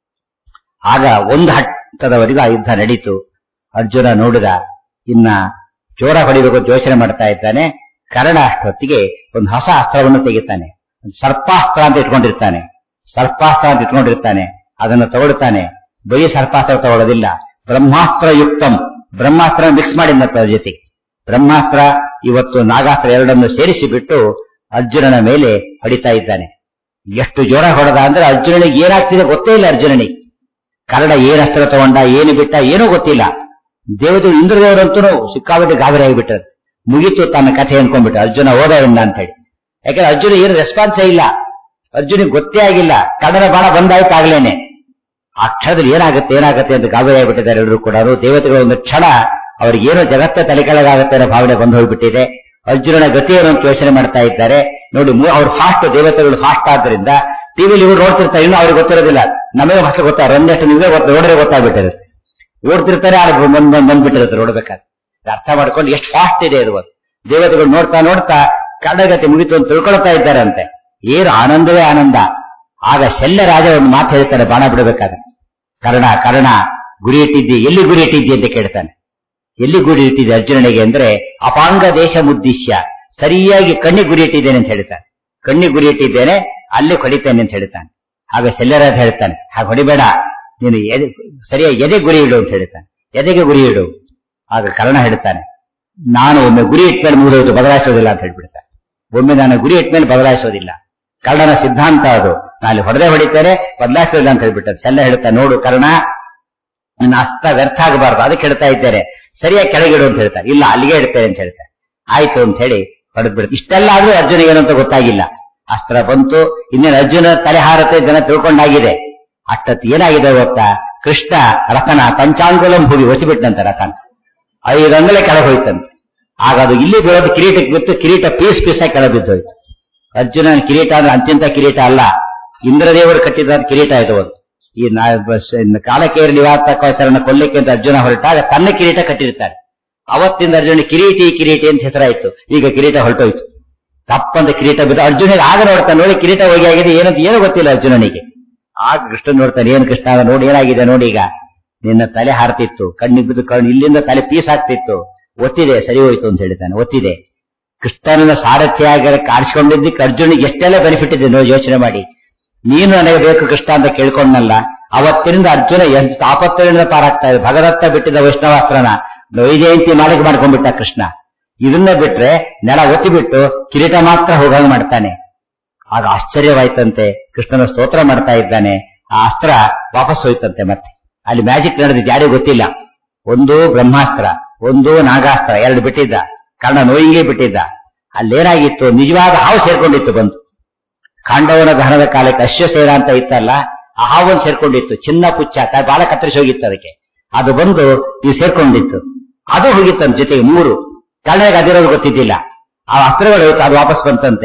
ಆಗ ಒಂದು ಹಟ್ಟದವರೆಗೂ ಆ ಯುದ್ಧ ನಡೀತು ಅರ್ಜುನ ನೋಡಿದ ಇನ್ನ ಚೋರ ಹೊಡಿಬೇಕು ಅಂತ ಯೋಚನೆ ಮಾಡ್ತಾ ಇದ್ದಾನೆ ಕರ್ಣ ಅಷ್ಟೊತ್ತಿಗೆ ಒಂದು ಹೊಸ ಅಸ್ತ್ರವನ್ನು ತೆಗಿತಾನೆ ಒಂದು ಸರ್ಪಾಸ್ತ್ರ ಅಂತ ಇಟ್ಕೊಂಡಿರ್ತಾನೆ ಸರ್ಪಾಸ್ತ್ರ ಅಂತ ಇಟ್ಕೊಂಡಿರ್ತಾನೆ ಅದನ್ನು ತಗೊಳ್ತಾನೆ ಬರೀ ಸರ್ಪಾಸ್ತ್ರ ತಗೊಳ್ಳೋದಿಲ್ಲ ಬ್ರಹ್ಮಾಸ್ತ್ರ ಯುಕ್ತಂ ಬ್ರಹ್ಮಾಸ್ತ್ರ ಮಿಕ್ಸ್ ಮಾಡಿದಂತ ಅದ್ರ ಜೊತೆಗೆ ಬ್ರಹ್ಮಾಸ್ತ್ರ ಇವತ್ತು ನಾಗಾಸ್ತ್ರ ಎರಡನ್ನು ಸೇರಿಸಿ ಬಿಟ್ಟು ಅರ್ಜುನನ ಮೇಲೆ ಹೊಡಿತಾ ಇದ್ದಾನೆ ಎಷ್ಟು ಜೋರ ಹೊಡೆದ ಅಂದ್ರೆ ಅರ್ಜುನನಿಗೆ ಏನಾಗ್ತಿದೆ ಗೊತ್ತೇ ಇಲ್ಲ ಅರ್ಜುನನಿಗೆ ಕರ್ಣ ಏನ್ ಅಸ್ತ್ರ ತಗೊಂಡ ಏನು ಬಿಟ್ಟ ಏನೂ ಗೊತ್ತಿಲ್ಲ ದೇವತೆಗಳು ಇಂದ್ರದೇವರಂತೂ ಸಿಕ್ಕಾಬಿಟ್ಟು ಗಾಬರಿ ಆಗಿಬಿಟ್ಟರು ಮುಗೀತು ತನ್ನ ಕಥೆ ಅನ್ಕೊಂಡ್ಬಿಟ್ಟು ಅರ್ಜುನ ಹೋದ ಇಲ್ಲ ಅಂತ ಹೇಳಿ ಯಾಕಂದ್ರೆ ಅರ್ಜುನ ಏನು ರೆಸ್ಪಾನ್ಸೇ ಇಲ್ಲ ಅರ್ಜುನಿಗೆ ಗೊತ್ತೇ ಆಗಿಲ್ಲ ಕನ್ನಡ ಬಾಣ ಬಂದಾಯ್ತು ಆಗ್ಲೇನೆ ಆ ಕ್ಷಣದಲ್ಲಿ ಏನಾಗುತ್ತೆ ಏನಾಗುತ್ತೆ ಅಂತ ಗಾಬರಿ ಆಗಿಬಿಟ್ಟಿದ್ದಾರೆ ಎಲ್ಲರೂ ಕೂಡ ದೇವತೆಗಳ ಒಂದು ಕ್ಷಣ ಅವ್ರಿಗೆ ಏನೋ ಜಗತ್ತ ತಲೆಕೆಳಗಾಗುತ್ತೆ ಅನ್ನೋ ಭಾವನೆ ಬಂದು ಹೋಗ್ಬಿಟ್ಟಿದೆ ಅರ್ಜುನನ ಗತಿ ಏನು ಅಂತ ಯೋಚನೆ ಮಾಡ್ತಾ ಇದ್ದಾರೆ ನೋಡಿ ಅವ್ರು ಫಾಸ್ಟ್ ದೇವತೆಗಳು ಫಾಸ್ಟ್ ಆದ್ರಿಂದ ಟಿವಿಲಿ ಇವ್ರು ನೋಡ್ತಿರ್ತಾರೆ ಇನ್ನೂ ಅವ್ರಿಗೆ ಗೊತ್ತಿರೋದಿಲ್ಲ ನಮಗೆ ಫಸ್ಟ್ ಗೊತ್ತಾಗ ಒಂದಷ್ಟು ನಿಮಗೆ ನೋಡಿದ್ರೆ ಗೊತ್ತಾಗ್ಬಿಟ್ಟಿರುತ್ತೆ ಓಡ್ತಿರ್ತಾರೆ ಆಗ ಬಂದ್ ಬಂದ್ ಬಂದ್ಬಿಟ್ಟಿರುತ್ತೆ ನೋಡ್ಬೇಕಾದ್ರೆ ಅರ್ಥ ಮಾಡ್ಕೊಂಡು ಎಷ್ಟು ಫಾಸ್ಟ್ ಇದೆ ಅದು ದೇವತೆಗಳು ನೋಡ್ತಾ ನೋಡ್ತಾ ಕಡಗತಿ ಮುಗಿತು ಅಂತ ತಿಳ್ಕೊಳ್ತಾ ಇದ್ದಾರೆ ಅಂತೆ ಏನು ಆನಂದವೇ ಆನಂದ ಆಗ ಶಲ್ಯ ರಾಜ ಒಂದು ಮಾತು ಹೇಳ್ತಾನೆ ಬಾಣ ಬಿಡಬೇಕಾದ್ರೆ ಕರ್ಣ ಕರ್ಣ ಗುರಿ ಇಟ್ಟಿದ್ದಿ ಎಲ್ಲಿ ಗುರಿ ಇಟ್ಟಿದ್ದಿ ಅಂತ ಕೇಳ್ತಾನೆ ಎಲ್ಲಿ ಗುರಿ ಇಟ್ಟಿದ್ದೆ ಅರ್ಜುನನಿಗೆ ಅಂದ್ರೆ ಅಪಾಂಗ ದೇಶ ಮುದ್ದೇಶ್ಯ ಸರಿಯಾಗಿ ಕಣ್ಣಿ ಗುರಿ ಇಟ್ಟಿದ್ದೇನೆ ಅಂತ ಹೇಳ್ತಾನೆ ಕಣ್ಣಿ ಗುರಿ ಇಟ್ಟಿದ್ದೇನೆ ಅಲ್ಲಿ ಹೊಡಿತೇನೆ ಅಂತ ಹೇಳ್ತಾನೆ ಆಗ ಶಲ್ಯರಾಜ ಹೇಳ್ತಾನೆ ಹಾಗೆ ಹೊಡಿಬೇಡ ನೀನು ಎದೆ ಸರಿಯಾಗಿ ಎದೆ ಗುರಿ ಇಡು ಅಂತ ಹೇಳ್ತಾನೆ ಎದೆಗೆ ಗುರಿ ಇಡು ಆಗ ಕರ್ಣ ಹೇಳ್ತಾನೆ ನಾನು ಒಮ್ಮೆ ಗುರಿ ಇಟ್ಮೇಲೆ ಮುಗಿದೋದು ಬದಲಾಯಿಸೋದಿಲ್ಲ ಅಂತ ಹೇಳ್ಬಿಡ್ತಾನೆ ಒಮ್ಮೆ ನಾನು ಗುರಿ ಇಟ್ಮೇಲೆ ಬದಲಾಯಿಸೋದಿಲ್ಲ ಕರ್ಣನ ಸಿದ್ಧಾಂತ ಅದು ನಾನು ಹೊಡೆದೇ ಹೊಡಿತೇನೆ ಬದಲಾಯಿಸೋದಿಲ್ಲ ಅಂತ ಹೇಳ್ಬಿಟ್ಟಾರೆ ಶಲ್ಯ ಹೇಳ್ತಾನೆ ನೋಡು ಕರ್ಣ ನನ್ನ ಅಸ್ತ ವ್ಯರ್ಥ ಆಗಬಾರ್ದು ಅದಕ್ಕೆ ಹೇಳ್ತಾ ಇದ್ದೇನೆ ಸರಿಯಾಗಿ ಕೆಳಗಿಡು ಅಂತ ಹೇಳ್ತಾರೆ ಇಲ್ಲ ಅಲ್ಲಿಗೆ ಇಡ್ತೇನೆ ಅಂತ ಹೇಳ್ತಾರೆ ಆಯ್ತು ಅಂತ ಹೇಳಿ ಹೊಡೆದ್ ಬಿಡ್ತು ಇಷ್ಟೆಲ್ಲ ಆದ್ರೂ ಅರ್ಜುನ ಏನಂತ ಗೊತ್ತಾಗಿಲ್ಲ ಅಸ್ತ್ರ ಬಂತು ಇನ್ನೇನು ಅರ್ಜುನ ತಲೆ ಹಾರತೆ ಜನ ತಿಳ್ಕೊಂಡಾಗಿದೆ ಅಷ್ಟತ್ತು ಏನಾಗಿದೆ ಗೊತ್ತಾ ಕೃಷ್ಣ ರಥನ ಪಂಚಾಂಗುಲಂ ಭೂಮಿ ಹೊಸಿಬಿಟ್ಟಂತ ರಥನ ಐದು ಅಂಗಲೆ ಕೆಳಗೆ ಹೋಯ್ತಂತೆ ಆಗ ಅದು ಇಲ್ಲಿ ಬೀಳೋದು ಕಿರೀಟಕ್ಕೆ ಬಿತ್ತು ಕಿರೀಟ ಪೀಸ್ ಪೀಸ್ ಆಗಿ ಕೆಳಗೆ ಬಿದ್ದೋಯ್ತು ಅರ್ಜುನನ ಕಿರೀಟ ಅಂದ್ರೆ ಅಂತ್ಯಂತ ಕಿರೀಟ ಅಲ್ಲ ಇಂದ್ರದೇವರು ಕಟ್ಟಿದ ಕಿರೀಟ ಇದು ಒಂದು ಈ ಕಾಲಕೇರಿ ನಿವಾಸಕರನ್ನ ಕೊಲ್ಲಿಕ್ಕೆ ಅಂತ ಅರ್ಜುನ ಹೊರಟಾಗ ತನ್ನ ಕಿರೀಟ ಕಟ್ಟಿರ್ತಾರೆ ಅವತ್ತಿಂದ ಅರ್ಜುನ ಕಿರೀಟಿ ಕಿರೀಟಿ ಅಂತ ಹೆಸರಾಯ್ತು ಈಗ ಕಿರೀಟ ಹೊರಟೋಯ್ತು ತಪ್ಪಂತ ಕಿರೀಟ ಬಿದ್ದು ಅರ್ಜುನಿಗೆ ಆಗ ನೋಡ್ತಾನೆ ನೋಡಿ ಕಿರೀಟ ಹೋಗಿ ಆಗಿದೆ ಏನಂತ ಏನು ಗೊತ್ತಿಲ್ಲ ಅರ್ಜುನನಿಗೆ ಆಗ ಕೃಷ್ಣ ನೋಡ್ತಾನೆ ಏನು ಕೃಷ್ಣ ನೋಡಿ ಏನಾಗಿದೆ ನೋಡಿ ಈಗ ನಿನ್ನ ತಲೆ ಹಾರ್ತಿತ್ತು ಕಣ್ಣಿಗೆ ಬಿದ್ದು ಕಣ್ಣು ಇಲ್ಲಿಂದ ತಲೆ ಪೀಸ್ ಆಗ್ತಿತ್ತು ಒತ್ತಿದೆ ಸರಿ ಹೋಯ್ತು ಅಂತ ಹೇಳ್ತಾನೆ ಒತ್ತಿದೆ ಕೃಷ್ಣನ ಸಾರಥಿಯಾಗಿ ಕಾಣಿಸ್ಕೊಂಡಿದ್ದಕ್ಕೆ ಅರ್ಜುನಿಗೆ ಎಷ್ಟೆಲ್ಲ ಬೆನಿಫಿಟ್ ಇದೆ ನೋಡಿ ಯೋಚನೆ ಮಾಡಿ ನೀನು ನನಗೆ ಬೇಕು ಕೃಷ್ಣ ಅಂತ ಕೇಳ್ಕೊಂಡಲ್ಲ ಅವತ್ತಿನಿಂದ ಅರ್ಜುನ ಎಷ್ಟು ಆಪತ್ತರಿಂದ ಪಾರಾಗ್ತಾ ಇದೆ ಭಗದತ್ತ ಬಿಟ್ಟಿದ್ದ ವೈಷ್ಣವಾಸ್ತ್ರನ ವೈಜಯಂತಿ ಮಾಲಿಕೆ ಮಾಡ್ಕೊಂಡ್ಬಿಟ್ಟ ಕೃಷ್ಣ ಇದನ್ನ ಬಿಟ್ರೆ ನೆಲ ಒತ್ತಿ ಬಿಟ್ಟು ಕಿರೀಟ ಮಾತ್ರ ಹೋಗಂಗ್ ಮಾಡ್ತಾನೆ ಆಗ ಆಶ್ಚರ್ಯವಾಯ್ತಂತೆ ಕೃಷ್ಣನ ಸ್ತೋತ್ರ ಮಾಡ್ತಾ ಇದ್ದಾನೆ ಆ ಅಸ್ತ್ರ ವಾಪಸ್ ಹೋಯ್ತಂತೆ ಮತ್ತೆ ಅಲ್ಲಿ ಮ್ಯಾಜಿಕ್ ನಡೆದಿದ್ದು ಯಾರಿಗೂ ಗೊತ್ತಿಲ್ಲ ಒಂದು ಬ್ರಹ್ಮಾಸ್ತ್ರ ಒಂದು ನಾಗಾಸ್ತ್ರ ಎರಡು ಬಿಟ್ಟಿದ್ದ ಕರ್ಣ ನೋಯಿಂಗೇ ಬಿಟ್ಟಿದ್ದ ಅಲ್ಲೇನಾಗಿತ್ತು ನಿಜವಾದ ಹಾವು ಸೇರ್ಕೊಂಡಿತ್ತು ಬಂತು ಖಾಂಡವನ ದಹನದ ಕಾಲಕ್ಕೆ ಅಶ್ವಸೇನ ಅಂತ ಇತ್ತಲ್ಲ ಆ ಹಾವನ್ನು ಸೇರ್ಕೊಂಡಿತ್ತು ಚಿನ್ನ ಪುಚ್ಚ ತ- ಬಾಲ ಕತ್ತರಿಸಿ ಹೋಗಿತ್ತು ಅದಕ್ಕೆ ಅದು ಬಂದು ಇದು ಸೇರ್ಕೊಂಡಿತ್ತು ಅದು ಹೋಗಿತ್ತು ನಮ್ಮ ಜೊತೆಗೆ ಮೂರು ಕರ್ಣನಿಗೆ ಅದಿರೋದು ಗೊತ್ತಿದ್ದಿಲ್ಲ ಆ ಅಸ್ತ್ರಗಳು ಹೋಯ್ತು, ಅದು ವಾಪಸ್ ಬಂತಂತೆ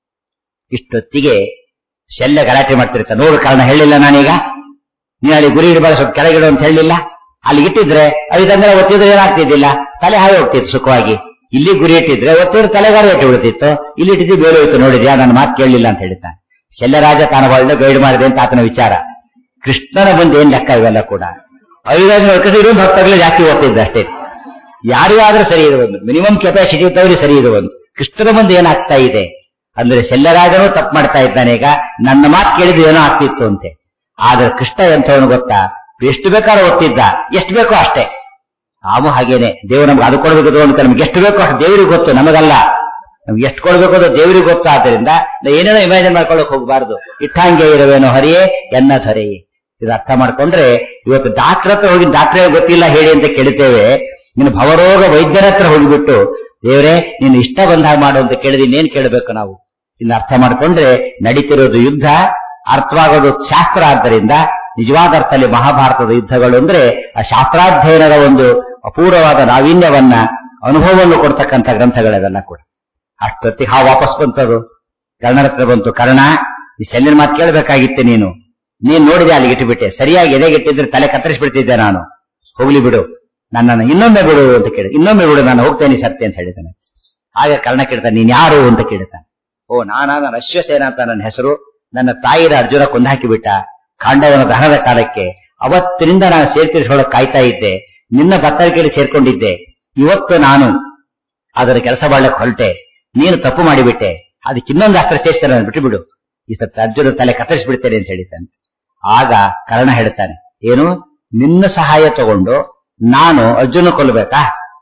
ಇಷ್ಟೊತ್ತಿಗೆ ಶಲ್ಯ ಗಲಾಟೆ ಮಾಡ್ತಿರ್ತ ನೋಡು ಕಾರಣ ಹೇಳಿಲ್ಲ ನಾನೀಗ ನೀನು ಅಲ್ಲಿ ಗುರಿ ಇಡಬಾರ ಸ್ವಲ್ಪ ಕೆಳಗಿಡು ಅಂತ ಹೇಳಿಲ್ಲ ಅಲ್ಲಿ ಇಟ್ಟಿದ್ರೆ ಐದಂದ್ರೆ ಒತ್ತಿದ್ರೆ ಏನಾಗ್ತಿದ್ದಿಲ್ಲ ತಲೆ ಹಾಗೆ ಹೋಗ್ತಿತ್ತು ಸುಖವಾಗಿ ಇಲ್ಲಿ ಗುರಿ ಇಟ್ಟಿದ್ರೆ ಒತ್ತಿದ್ರೆ ತಲೆಗಾರ ಇಟ್ಟು ಬಿಡ್ತಿತ್ತು ಇಲ್ಲಿ ಇಟ್ಟಿದ್ದು ಬೇರೆ ಹೋಯ್ತು ನೋಡಿದ್ಯಾ ನನ್ನ ಮಾತು ಕೇಳಲಿಲ್ಲ ಅಂತ ಹೇಳಿದ್ದಾನೆ ಶಲ್ಯರಾಜ ತಾನು ಒಳ್ಳೆ ಗೈಡ್ ಮಾಡಿದೆ ಅಂತ ಆತನ ವಿಚಾರ ಕೃಷ್ಣನ ಬಂದು ಏನ್ ಲೆಕ್ಕ ಇವೆಲ್ಲ ಕೂಡ ಐದಾರು ಇರೋ ಭಕ್ತர்களೇ ಜಾಸ್ತಿ ಓದ್ತಿದ್ದ ಅಷ್ಟೇ ಯಾರಿಗಾದ್ರೂ ಸರಿ ಇರುವುದು ಮಿನಿಮಮ್ ಕೆಪಾಸಿಟಿ ಇದ್ದವ್ರಿಗೆ ಸರಿ ಇರುವುದು ಕೃಷ್ಣನ ಮುಂದೆ ಏನಾಗ್ತಾ ಇದೆ ಅಂದ್ರೆ ಶಲ್ಯರಾಜನೂ ತಪ್ಪು ಮಾಡ್ತಾ ಇದ್ದಾನೆ ಈಗ ನನ್ನ ಮಾತು ಕೇಳಿದ್ರೆ ಏನೋ ಆಗ್ತಿತ್ತು ಅಂತೆ ಆದ್ರೆ ಕೃಷ್ಣ ಎಂಥವನು ಗೊತ್ತಾ ಎಷ್ಟು ಬೇಕಾದ್ರೂ ಓದ್ತಿದ್ದ ಎಷ್ಟು ಬೇಕೋ ಅಷ್ಟೇ ನಾವು ಹಾಗೇನೆ ದೇವರು ನಮ್ಗೆ ಅದು ಕೊಡಬೇಕು ಅಂತ ನಮ್ಗೆ ಎಷ್ಟು ಬೇಕೋ ಅಷ್ಟು ದೇವರಿಗೆ ಗೊತ್ತು ನಮಗಲ್ಲ ನಮ್ಗೆ ಎಷ್ಟು ಕೊಡ್ಬೇಕು ಅದು ದೇವರಿಗೆ ಗೊತ್ತು ಆದ್ದರಿಂದ ನಾವು ಏನೇನೋ ಇಮ್ಯಾಜಿನ್ ಮಾಡ್ಕೊಳ್ಳೋಕೆ ಹೋಗಬಾರ್ದು ಇಟ್ಟಂಗೆ ಇರುವೇನೋ ಹರಿಯೇ ಎನ್ನ ಧರೆಯೇ ಇದು ಅರ್ಥ ಮಾಡ್ಕೊಂಡ್ರೆ ಇವತ್ತು ಡಾಕ್ಟರ್ ಹತ್ರ ಹೋಗಿ ಡಾಕ್ಟ್ರೇ ಗೊತ್ತಿಲ್ಲ ಹೇಳಿ ಅಂತ ಕೇಳ್ತೇವೆ ನೀನು ಭವರೋಗ ವೈದ್ಯರ ಹತ್ರ ಹೋಗಿಬಿಟ್ಟು ದೇವರೇ ನೀನು ಇಷ್ಟ ಬಂದಾಗ ಮಾಡು ಅಂತ ಕೇಳಿದ್ರೆ ಇನ್ನೇನ್ ಕೇಳಬೇಕು ನಾವು ಇನ್ನು ಅರ್ಥ ಮಾಡ್ಕೊಂಡ್ರೆ ನಡೀತಿರೋದು ಯುದ್ಧ ಅರ್ಥವಾಗೋದು ಶಾಸ್ತ್ರ ಆದ್ದರಿಂದ ನಿಜವಾದ ಅರ್ಥದಲ್ಲಿ ಮಹಾಭಾರತದ ಯುದ್ಧಗಳು ಅಂದ್ರೆ ಆ ಶಾಸ್ತ್ರಾಧ್ಯಯನದ ಒಂದು ಅಪೂರ್ವವಾದ ನಾವೀನ್ಯವನ್ನ ಅನುಭವವನ್ನು ಕೊಡ್ತಕ್ಕಂಥ ಗ್ರಂಥಗಳವೆಲ್ಲ ಕೂಡ ಅಷ್ಟೊತ್ತಿಗೆ ಹಾ ವಾಪಸ್ ಬಂತದು ಕರ್ಣರ ಹತ್ರ ಬಂತು ಕರ್ಣ ಈ ಶಲ್ಯನ ಮಾತು ಕೇಳಬೇಕಾಗಿತ್ತೆ ನೀನು ನೀನ್ ನೋಡಿದೆ ಅಲ್ಲಿಗೆ ಇಟ್ಟುಬಿಟ್ಟೆ ಸರಿಯಾಗಿ ಎದೆಗಿಟ್ಟಿದ್ರೆ ತಲೆ ಕತ್ತರಿಸ್ಬಿಡ್ತಿದ್ದೆ ನಾನು ಹೋಗ್ಲಿ ಬಿಡು ನನ್ನನ್ನು ಇನ್ನೊಮ್ಮೆ ಬಿಡು ಅಂತ ಕೇಳಿ ಇನ್ನೊಮ್ಮೆ ಬಿಡು ನಾನು ಹೋಗ್ತೇನೆ ಸತ್ಯ ಅಂತ ಹೇಳಿದ್ದಾನೆ ಆಗ ಕರ್ಣ ಕೇಳ್ತಾನೆ ನೀನ್ ಯಾರು ಅಂತ ಕೇಳ್ತಾನೆ ಓ ನಾನಾ ನನ್ನ ಅಶ್ವಸೇನ ಅಂತ ನನ್ನ ಹೆಸರು ನನ್ನ ತಾಯಿರ ಅರ್ಜುನ ಕೊಂದಾಕಿಬಿಟ್ಟ ಕಾಂಡವನ ದಹನದ ಕಾಲಕ್ಕೆ ಅವತ್ತಿನಿಂದ ನಾನು ಸೇರ್ತಿರಿಸ್ಕೊಳ್ಳೋಕೆ ಕಾಯ್ತಾ ಇದ್ದೆ ನಿನ್ನ ಬತ್ತರಿಕೆಯಲ್ಲಿ ಸೇರ್ಕೊಂಡಿದ್ದೆ ಇವತ್ತು ನಾನು ಅದರ ಕೆಲಸ ಮಾಡಲಿಕ್ಕೆ ಹೊರಟೆ ನೀನು ತಪ್ಪು ಮಾಡಿಬಿಟ್ಟೆ ಅದಕ್ಕೆ ಇನ್ನೊಂದು ಅಸ್ತ್ರ ಸೇರಿಸ್ತಾನೆ ನಾನು ಬಿಟ್ಟು ಬಿಡು ಈ ಸತ್ತ ಅರ್ಜುನ ತಲೆ ಕತ್ತರಿಸ್ಬಿಡ್ತೇನೆ ಅಂತ ಹೇಳಿದ್ದಾನೆ ಆಗ ಕರ್ಣ ಹೇಳ್ತಾನೆ ಏನು ನಿನ್ನ ಸಹಾಯ ತಗೊಂಡು ನಾನು ಅರ್ಜುನ ಕೊಲ್ಲಬೇಕಾ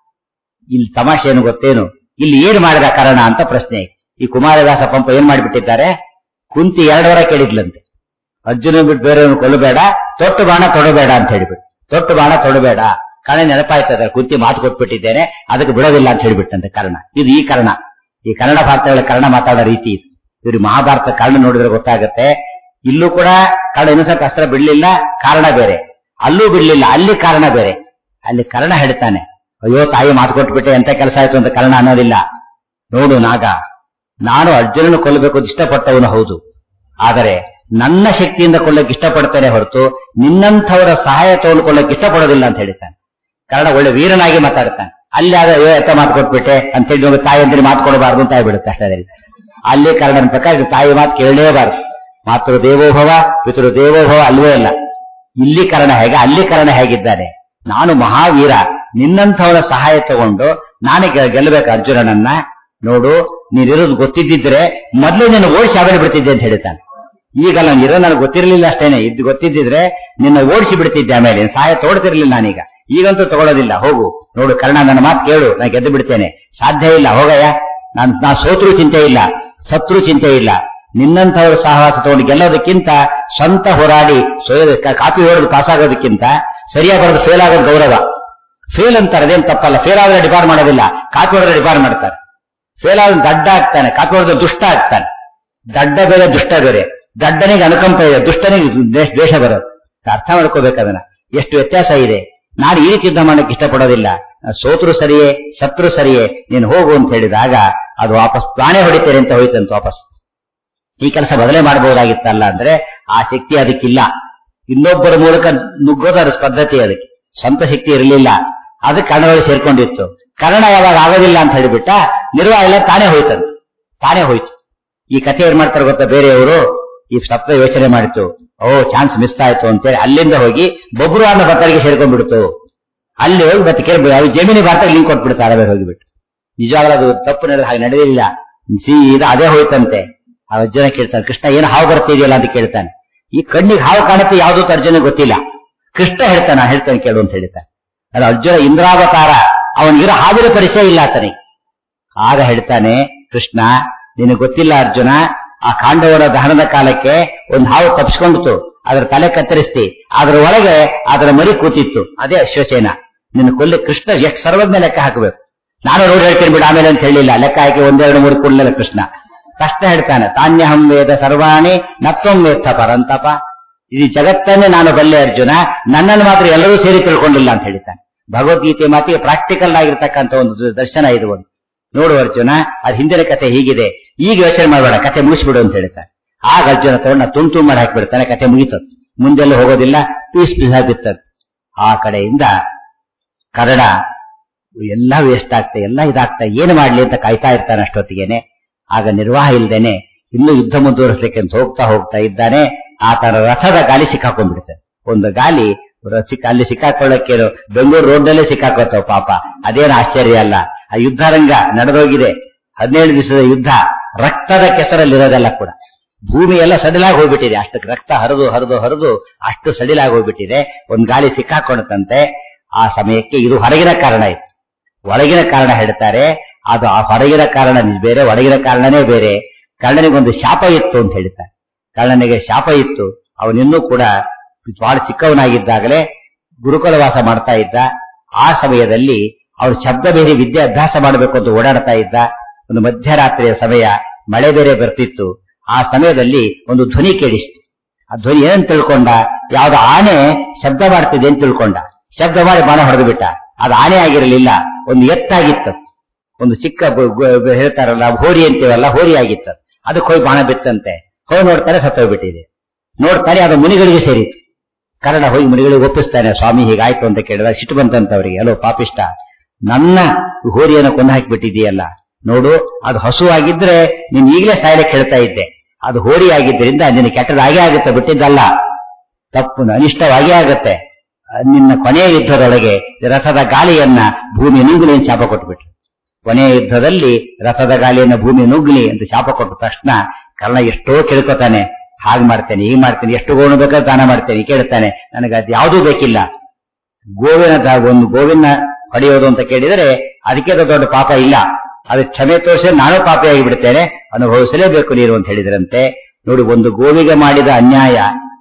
ಇಲ್ಲಿ ತಮಾಷೆ ಏನು ಗೊತ್ತೇನು ಇಲ್ಲಿ ಏನು ಮಾಡಿದ ಕಾರಣ ಅಂತ ಪ್ರಶ್ನೆ ಈ ಕುಮಾರದಾಸ ಪಂಪ ಏನ್ ಮಾಡಿಬಿಟ್ಟಿದ್ದಾರೆ ಕುಂತಿ ಎರಡು ವರ ಕೇಳಿದ್ಲಂತೆ ಅರ್ಜುನ ಬಿಟ್ಟು ಬೇರೆಯವ್ರನ್ನ ಕೊಲ್ಲಬೇಡ ತೊಟ್ಟು ಬಾಣ ತೊಡಬೇಡ ಅಂತ ಹೇಳಿಬಿಟ್ಟು ತೊಟ್ಟು ಬಾಣ ತೊಡಬೇಡ ಕಾರಣ ನೆನಪಾಯ್ತದ ಕುಂತಿ ಮಾತು ಕೊಟ್ಬಿಟ್ಟಿದ್ದೇನೆ ಅದಕ್ಕೆ ಬಿಡೋದಿಲ್ಲ ಅಂತ ಹೇಳಿಬಿಟ್ಟಂತೆ ಕಾರಣ ಇದು ಈ ಕಾರಣ ಈ ಕನ್ನಡ ಭಾರತಗಳ ಕನ್ನಡ ಮಾತಾಡೋ ರೀತಿ ಇದು ಇವ್ರು ಮಹಾಭಾರತ ಕಾರಣ ನೋಡಿದ್ರೆ ಗೊತ್ತಾಗುತ್ತೆ ಇಲ್ಲೂ ಕೂಡ ಕಾರಣ ಇನ್ನೊಂದ್ಸಲ ಅಸ್ತ್ರ ಬಿಡ್ಲಿಲ್ಲ ಕಾರಣ ಬೇರೆ ಅಲ್ಲೂ ಬಿಡ್ಲಿಲ್ಲ ಅಲ್ಲಿ ಕಾರಣ ಬೇರೆ ಅಲ್ಲಿ ಕರ್ಣ ಹೇಳ್ತಾನೆ ಅಯ್ಯೋ ತಾಯಿ ಮಾತು ಕೊಟ್ಬಿಟ್ಟೆ ಎಂತ ಕೆಲಸ ಆಯ್ತು ಅಂತ ಕರ್ಣ ಅನ್ನೋದಿಲ್ಲ ನೋಡು ನಾಗ ನಾನು ಅರ್ಜುನನ ಕೊಲ್ಲಬೇಕು ಅಂತ ಇಷ್ಟಪಟ್ಟವನು ಹೌದು ಆದರೆ ನನ್ನ ಶಕ್ತಿಯಿಂದ ಕೊಲ್ಲಕ್ಕೆ ಇಷ್ಟಪಡ್ತೇನೆ ಹೊರತು ನಿನ್ನಂಥವರ ಸಹಾಯ ತಗೊಂಡ್ಕೊಳ್ಳಕ್ಕೆ ಇಷ್ಟಪಡೋದಿಲ್ಲ ಅಂತ ಹೇಳ್ತಾನೆ ಕಾರಣ ಒಳ್ಳೆ ವೀರನಾಗಿ ಮಾತಾಡ್ತಾನೆ ಅಲ್ಲಿ ಆದ ಅಯ್ಯೋ ಎತ್ತ ಮಾತು ಕೊಟ್ಬಿಟ್ಟೆ ಅಂತ ಹೇಳಿ ಒಂದು ತಾಯಿ ಅಂದ್ರೆ ಮಾತು ಕೊಡಬಾರ್ದು ಅಂತ ಆಗ್ಬಿಡುತ್ತೆ ಅಷ್ಟೇ ಅಲ್ಲಿ ಕಾರಣನ ಪ್ರಕಾರ ಇದು ತಾಯಿ ಮಾತು ಕೇಳಲೇಬಾರದು ಮಾತೃ ದೇವೋಭವ ಪಿತೃ ದೇವೋಭವ ಅಲ್ವೇ ಅಲ್ಲ ಇಲ್ಲಿ ಕಾರಣ ಹೇಗೆ ಅಲ್ಲಿ ಕಾರಣ ಹೇಗಿದ್ದಾನೆ ನಾನು ಮಹಾವೀರ ನಿನ್ನಂಥವರ ಸಹಾಯ ತಗೊಂಡು ನಾನೇ ಗೆ- ಗೆಲ್ಲಬೇಕು ಅರ್ಜುನನನ್ನ ನೋಡು ನೀನಿರೋದು ಗೊತ್ತಿದ್ದಿದ್ರೆ ಮೊದಲೇ ನೀನು ಓಡಿಸಿ ಆಮೇಲೆ ಬಿಡ್ತಿದ್ದೆ ಅಂತ ಹೇಳ್ತಾನೆ ಈಗ ನಾನು ಇರೋ ನನಗೆ ಗೊತ್ತಿರಲಿಲ್ಲ ಅಷ್ಟೇನೆ ಇದ್ದು ಗೊತ್ತಿದ್ದಿದ್ರೆ ನಿನ್ನ ಓಡಿಸಿ ಬಿಡ್ತಿದ್ದೆ ಆಮೇಲೆ ನಿನ್ನ ಸಹಾಯ ತೋಡ್ತಿರ್ಲಿಲ್ಲ ನಾನೀಗ ಈಗಂತೂ ತಗೊಳ್ಳೋದಿಲ್ಲ ಹೋಗು ನೋಡು ಕರ್ಣ ನನ್ನ ಮಾತು ಕೇಳು ನಾನು ಗೆದ್ದು ಬಿಡ್ತೇನೆ ಸಾಧ್ಯ ಇಲ್ಲ ಹೋಗಯ್ಯ ನಾನು ನಾ ಸೋತ್ರು ಚಿಂತೆ ಇಲ್ಲ ಸತ್ರು ಚಿಂತೆ ಇಲ್ಲ ನಿನ್ನಂಥವ್ರ ಸಹವಾಸ ತಗೊಂಡು ಗೆಲ್ಲೋದಕ್ಕಿಂತ ಸ್ವಂತ ಹೋರಾಡಿ ಸೋಯೋದ ಕ- ಕಾಪಿ ಹೊಡೆದು ಪಾಸ್ ಆಗೋದಕ್ಕಿಂತ ಸರಿಯಾಗಿ ಬರೋದು ಫೇಲ್ ಆಗೋದು ಗೌರವ ಫೇಲ್ ಅಂತಾರೆ ಅದೇನು ತಪ್ಪಲ್ಲ ಫೇಲ್ ಆದ್ರೆ ಡಿಪಾರ್ ಮಾಡೋದಿಲ್ಲ ಕಾಪಿ ಹೊಡೆದ್ರೆ ಡಿಪಾರ್ ಮಾಡ್ತಾರೆ ಫೇಲ್ ಆದ್ರೆ ದಡ್ಡ ಆಗ್ತಾನೆ ಕಾಪಿ ಹೊಡೆದ್ರೆ ದುಷ್ಟ ಆಗ್ತಾನೆ ದಡ್ಡ ಬೇರೆ ದುಷ್ಟ ಬೇರೆ ದಡ್ಡನಿಗೆ ಅನುಕಂಪ ಇದೆ ದುಷ್ಟನಿಗೆ ದ್ವೇಷ- ದ್ವೇಷ ಬರೋದು ಅರ್ಥ ಮಾಡ್ಕೋಬೇಕು ಅದನ್ನ ಎಷ್ಟು ವ್ಯತ್ಯಾಸ ಇದೆ ನಾನು ಈ ರೀತಿ ಯುದ್ಧ ಮಾಡಕ್ಕೆ ಇಷ್ಟಪಡೋದಿಲ್ಲ ಸೋತ್ರು ಸರಿಯೇ ಸತ್ರು ಸರಿಯೇ ನೀನು ಹೋಗು ಅಂತ ಹೇಳಿದಾಗ ಅದು ವಾಪಸ್ ತಾನೇ ಹೊಡಿತೇನೆ ಅಂತ ಹೋಯ್ತಂತ ವಾಪಸ್ ಈ ಕೆಲಸ ಬದಲೇ ಮಾಡಬಹುದಾಗಿತ್ತಲ್ಲ ಅಂದ್ರೆ ಆ ಶಕ್ತಿ ಅದಕ್ಕಿಲ್ಲ ಇನ್ನೊಬ್ಬರ ಮೂಲಕ ನುಗ್ಗೋದರ ಪದ್ಧತಿ ಅದಕ್ಕೆ ಸ್ವಂತ ಶಕ್ತಿ ಇರಲಿಲ್ಲ ಅದಕ್ಕೆ ಕರ್ಣಗಳು ಸೇರ್ಕೊಂಡಿತ್ತು ಕರ್ಣ ಯಾವಾಗ ಆಗೋದಿಲ್ಲ ಅಂತ ಹೇಳಿಬಿಟ್ಟ ನಿರ್ವಾಹ ಎಲ್ಲ ತಾನೇ ಹೋಯ್ತಂತೆ ತಾನೇ ಹೋಯ್ತು ಈ ಕಥೆ ಏನ್ ಮಾಡ್ತಾರೆ ಗೊತ್ತಾ ಬೇರೆಯವರು ಈ ಸಪ್ತ ಯೋಚನೆ ಮಾಡಿತು ಓ ಚಾನ್ಸ್ ಮಿಸ್ ಆಯ್ತು ಅಂತೇಳಿ ಅಲ್ಲಿಂದ ಹೋಗಿ ಬೊಬ್ರು ಅನ್ನೋ ಭತ್ತರಿಗೆ ಸೇರ್ಕೊಂಡ್ಬಿಡ್ತು ಅಲ್ಲಿ ಹೋಗಿ ಮತ್ತೆ ಕೇಳ್ಬಿಡು ಅವ್ರು ಜಮೀನಿ ಭಾರತ ಲಿಂಕ್ ಕೊಟ್ಬಿಡ್ತಾರೆ ಬೇರೆ ಹೋಗಿಬಿಟ್ಟು ನಿಜವಾಗ್ಲೂ ಅದು ತಪ್ಪು ನಡೆದ ಹಾಗೆ ನಡೆಯಲಿಲ್ಲ ಸೀದಾ ಅದೇ ಹೋಯ್ತಂತೆ ಆ ಅರ್ಜುನ ಕೇಳ್ತಾನೆ ಕೃಷ್ಣ ಏನು ಹಾವು ಬರ್ತಿದೆಯಲ್ಲ ಅಂತ ಕೇಳ್ತಾನೆ ಈ ಕಣ್ಣಿಗೆ ಹಾವು ಕಾಣುತ್ತೆ ಯಾವ್ದು ಅರ್ಜುನ ಗೊತ್ತಿಲ್ಲ ಕೃಷ್ಣ ಹೇಳ್ತಾನೆ ಹೇಳ್ತಾನೆ ಕೇಳು ಅಂತ ಹೇಳ್ತಾನೆ ಅದು ಅರ್ಜುನ ಇಂದ್ರಾವತಾರ ಅವನಿಗಿರೋ ಹಾವಿನ ಪರಿಚಯ ಇಲ್ಲ ಆತನಿಗೆ ಆಗ ಹೇಳ್ತಾನೆ ಕೃಷ್ಣ ನಿನಗೆ ಗೊತ್ತಿಲ್ಲ ಅರ್ಜುನ ಆ ಕಾಂಡವರ ದಹನದ ಕಾಲಕ್ಕೆ ಒಂದು ಹಾವು ತಪ್ಪಿಸ್ಕೊಂಡಿತು ಅದರ ತಲೆ ಕತ್ತರಿಸ್ತಿ ಅದರ ಒಳಗೆ ಅದರ ಮರಿ ಕೂತಿತ್ತು ಅದೇ ಅಶ್ವಸೇನ ನಿನ್ನ ಕೊಲ್ಲಿ ಕೃಷ್ಣ ಎಷ್ಟು ಸರ್ವಜ್ಞ ಲೆಕ್ಕ ಹಾಕಬೇಕು ನಾನು ನೋಡಿ ಹೇಳ್ತೀನಿ ಬಿಡು ಆಮೇಲೆ ಅಂತ ಹೇಳಿಲ್ಲ ಲೆಕ್ಕ ಹಾಕಿ ಒಂದೆರಡು ಮೂರು ಕೊಡಲಿಲ್ಲ ಕೃಷ್ಣ ಕಷ್ಟ ಹೇಳ್ತಾನೆ ತಾನ್ಯಹಂ ವೇದ ಸರ್ವಾಣಿ ನತ್ವಂ ವೇತ್ತ ಪರಂತಪ ಇದು ಜಗತ್ತನ್ನೇ ನಾನು ಬಲ್ಲೆ ಅರ್ಜುನ ನನ್ನನ್ನು ಮಾತ್ರ ಎಲ್ಲರೂ ಸೇರಿ ತಿಳ್ಕೊಂಡಿಲ್ಲ ಅಂತ ಹೇಳ್ತಾನೆ ಭಗವದ್ಗೀತೆ ಮಾತಿಗೆ ಪ್ರಾಕ್ಟಿಕಲ್ ಆಗಿರ್ತಕ್ಕಂಥ ಒಂದು ದರ್ಶನ ಇದು ಒಂದು ನೋಡು ಅರ್ಜುನ ಅದ್ ಹಿಂದಿನ ಕಥೆ ಹೀಗಿದೆ ಈಗ ಯೋಚನೆ ಮಾಡಬೇಡ ಕಥೆ ಮುಗಿಸ್ಬಿಡು ಅಂತ ಹೇಳ್ತಾನೆ ಆಗ ಅರ್ಜುನ ತಗೊಂಡ ತುಂಡು ತುಂಬ ಮಾಡಿ ಹಾಕ್ಬಿಡ್ತಾನೆ ಕಥೆ ಮುಗೀತದ ಮುಂದೆಲ್ಲ ಹೋಗೋದಿಲ್ಲ ಪೀಸ್ ಪೀಸ್ ಆಗಿರ್ತದೆ ಆ ಕಡೆಯಿಂದ ಕನ್ನಡ ಎಲ್ಲ ವೇಸ್ಟ್ ಆಗ್ತಾ ಎಲ್ಲ ಇದಾಗ್ತಾ ಏನು ಮಾಡ್ಲಿ ಅಂತ ಕಾಯ್ತಾ ಇರ್ತಾನೆ ಅಷ್ಟೊತ್ತಿಗೆನೆ ಆಗ ನಿರ್ವಾಹ ಇಲ್ದೇನೆ ಇನ್ನೂ ಯುದ್ಧ ಮುಂದುವರಿಸಲಿಕ್ಕೆ ಅಂತ ಹೋಗ್ತಾ ಹೋಗ್ತಾ ಇದ್ದಾನೆ ಆತನ ರಥದ ಗಾಲಿ ಸಿಕ್ಕಾಕೊಂಡ್ಬಿಡುತ್ತೆ ಒಂದು ಗಾಲಿ ರ- ಸಿಕ್ಕ ಅಲ್ಲಿ ಸಿಕ್ಕಾಕೊಳ್ಳಕ್ಕೆ ಬೆಂಗಳೂರು ರೋಡ್ನಲ್ಲೇ ಸಿಕ್ಕಾಕೋತಾವ ಪಾಪ ಅದೇನು ಆಶ್ಚರ್ಯ ಅಲ್ಲ ಆ ಯುದ್ಧ ರಂಗ ನಡೆದೋಗಿದೆ ಹದಿನೇಳು ದಿವಸದ ಯುದ್ಧ ರಕ್ತದ ಕೆಸರಲ್ಲಿರೋದೆಲ್ಲ ಕೂಡ ಭೂಮಿ ಎಲ್ಲ ಸಡಿಲಾಗಿ ಹೋಗ್ಬಿಟ್ಟಿದೆ ಅಷ್ಟಕ್ಕೆ ರಕ್ತ ಹರಿದು ಹರಿದು ಹರಿದು ಅಷ್ಟು ಸಡಿಲಾಗಿ ಹೋಗ್ಬಿಟ್ಟಿದೆ ಒಂದ್ ಗಾಲಿ ಸಿಕ್ಕಾಕೊಂಡಂತೆ ಆ ಸಮಯಕ್ಕೆ ಇದು ಹೊರಗಿನ ಕಾರಣ ಇತ್ತು ಒಳಗಿನ ಕಾರಣ ಹೇಳ್ತಾರೆ ಅದು ಆ ಹೊರಗಿನ ಕಾರಣ ಬೇರೆ ಒಳಗಿನ ಕಾರಣನೇ ಬೇರೆ ಕರ್ಣನಿಗೊಂದು ಶಾಪ ಇತ್ತು ಅಂತ ಹೇಳ್ತಾರೆ ಕರ್ಣನಿಗೆ ಶಾಪ ಇತ್ತು ಅವನಿನ್ನೂ ಕೂಡ ಬಹಳ ಚಿಕ್ಕವನಾಗಿದ್ದಾಗಲೇ ಗುರುಕುಲವಾಸ ಮಾಡ್ತಾ ಇದ್ದ ಆ ಸಮಯದಲ್ಲಿ ಅವನು ಶಬ್ದ ಬೇರೆ ವಿದ್ಯೆ ಅಭ್ಯಾಸ ಮಾಡಬೇಕು ಅಂತ ಓಡಾಡ್ತಾ ಇದ್ದ ಒಂದು ಮಧ್ಯರಾತ್ರಿಯ ಸಮಯ ಮಳೆ ಬೇರೆ ಬರ್ತಿತ್ತು ಆ ಸಮಯದಲ್ಲಿ ಒಂದು ಧ್ವನಿ ಕೇಳಿಸ್ತು ಆ ಧ್ವನಿ ಏನಂತ ತಿಳ್ಕೊಂಡ ಯಾವ್ದು ಆನೆ ಶಬ್ದ ಮಾಡ್ತಿದೆ ಅಂತ ತಿಳ್ಕೊಂಡ ಶಬ್ದ ಮಾಡಿ ಬಾಣ ಹೊಡೆದು ಬಿಟ್ಟ ಅದು ಆನೆ ಆಗಿರಲಿಲ್ಲ ಒಂದು ಎತ್ತಾಗಿತ್ತು ಒಂದು ಚಿಕ್ಕ ಬ- ಗ- ಹೇಳ್ತಾರಲ್ಲ ಹೋರಿ ಅಂತೀವಲ್ಲ ಹೋರಿ ಆಗಿತ್ತು ಅದಕ್ಕೆ ಹೋಗಿ ಬಾಣ ಬಿತ್ತಂತೆ ಹೋಗಿ ನೋಡ್ತಾರೆ ಸತ್ತೋಗ್ಬಿಟ್ಟಿದೆ ನೋಡ್ತಾರೆ ಅದು ಮುನಿಗಳಿಗೆ ಸೇರಿತು ಕನ್ನಡ ಹೋಗಿ ಮುನಿಗಳಿಗೆ ಒಪ್ಪಿಸ್ತಾನೆ ಸ್ವಾಮಿ ಹೀಗಾಯ್ತು ಅಂತ ಕೇಳಿದಾಗ ಸಿಟ್ಟು ಬಂತಂತ ಅವರಿಗೆ ಅಲೋ ಪಾಪಿಷ್ಟ ನನ್ನ ಹೋರಿಯನ್ನು ಕೊಂದು ಹಾಕಿಬಿಟ್ಟಿದೆಯಲ್ಲ ನೋಡು ಅದು ಹಸುವಾಗಿದ್ರೆ ನೀನ್ ಈಗಲೇ ಸಾಯಲಿಕ್ಕೆ ಹೇಳ್ತಾ ಇದ್ದೆ ಅದು ಹೋರಿ ಆಗಿದ್ದರಿಂದ ನಿನ್ನ ಕೆಟ್ಟದಾಗೇ ಆಗುತ್ತೆ ಬಿಟ್ಟಿದ್ದಲ್ಲ ತಪ್ಪು ಅನಿಷ್ಟವಾಗೇ ಆಗುತ್ತೆ ಅಹ್ ನಿನ್ನ ಕೊನೆಯ ಯುದ್ಧದೊಳಗೆ ರಥದ ಗಾಳಿಯನ್ನ ಭೂಮಿ ನುಗ್ಗಲಿ ಅಂತ ಶಾಪ ಕೊಟ್ಬಿಟ್ರು ಕೊನೆಯ ಯುದ್ಧದಲ್ಲಿ ರಥದ ಗಾಳಿಯನ್ನ ಭೂಮಿ ನುಗ್ಗಲಿ ಅಂತ ಶಾಪ ಕೊಟ್ಟ ತಕ್ಷಣ ಕರ್ಣ ಎಷ್ಟೋ ಕೇಳ್ಕೊತಾನೆ ಹಾಗೆ ಮಾಡ್ತೇನೆ ಹೀಗೆ ಮಾಡ್ತೇನೆ ಎಷ್ಟು ಗೋಣು ಬೇಕಾದ್ರೆ ದಾನ ಮಾಡ್ತೇನೆ ಕೇಳ್ತಾನೆ ನನಗೆ ಅದು ಯಾವುದೂ ಬೇಕಿಲ್ಲ ಗೋವಿನ ದ- ಒಂದು ಗೋವಿನ ಹೊಡೆಯೋದು ಅಂತ ಕೇಳಿದರೆ ಅದಕ್ಕೆ ದೊಡ್ಡ ಪಾಪ ಇಲ್ಲ ಅದಕ್ಕೆ ಕ್ಷಮೆ ತೋರಿಸಿ ನಾನು ಪಾಪಿಯಾಗಿ ಬಿಡ್ತೇನೆ ಅನುಭವಿಸಲೇಬೇಕು ನೀನು ಅಂತ ಹೇಳಿದ್ರಂತೆ ನೋಡಿ ಒಂದು ಗೋವಿಗೆ ಮಾಡಿದ ಅನ್ಯಾಯ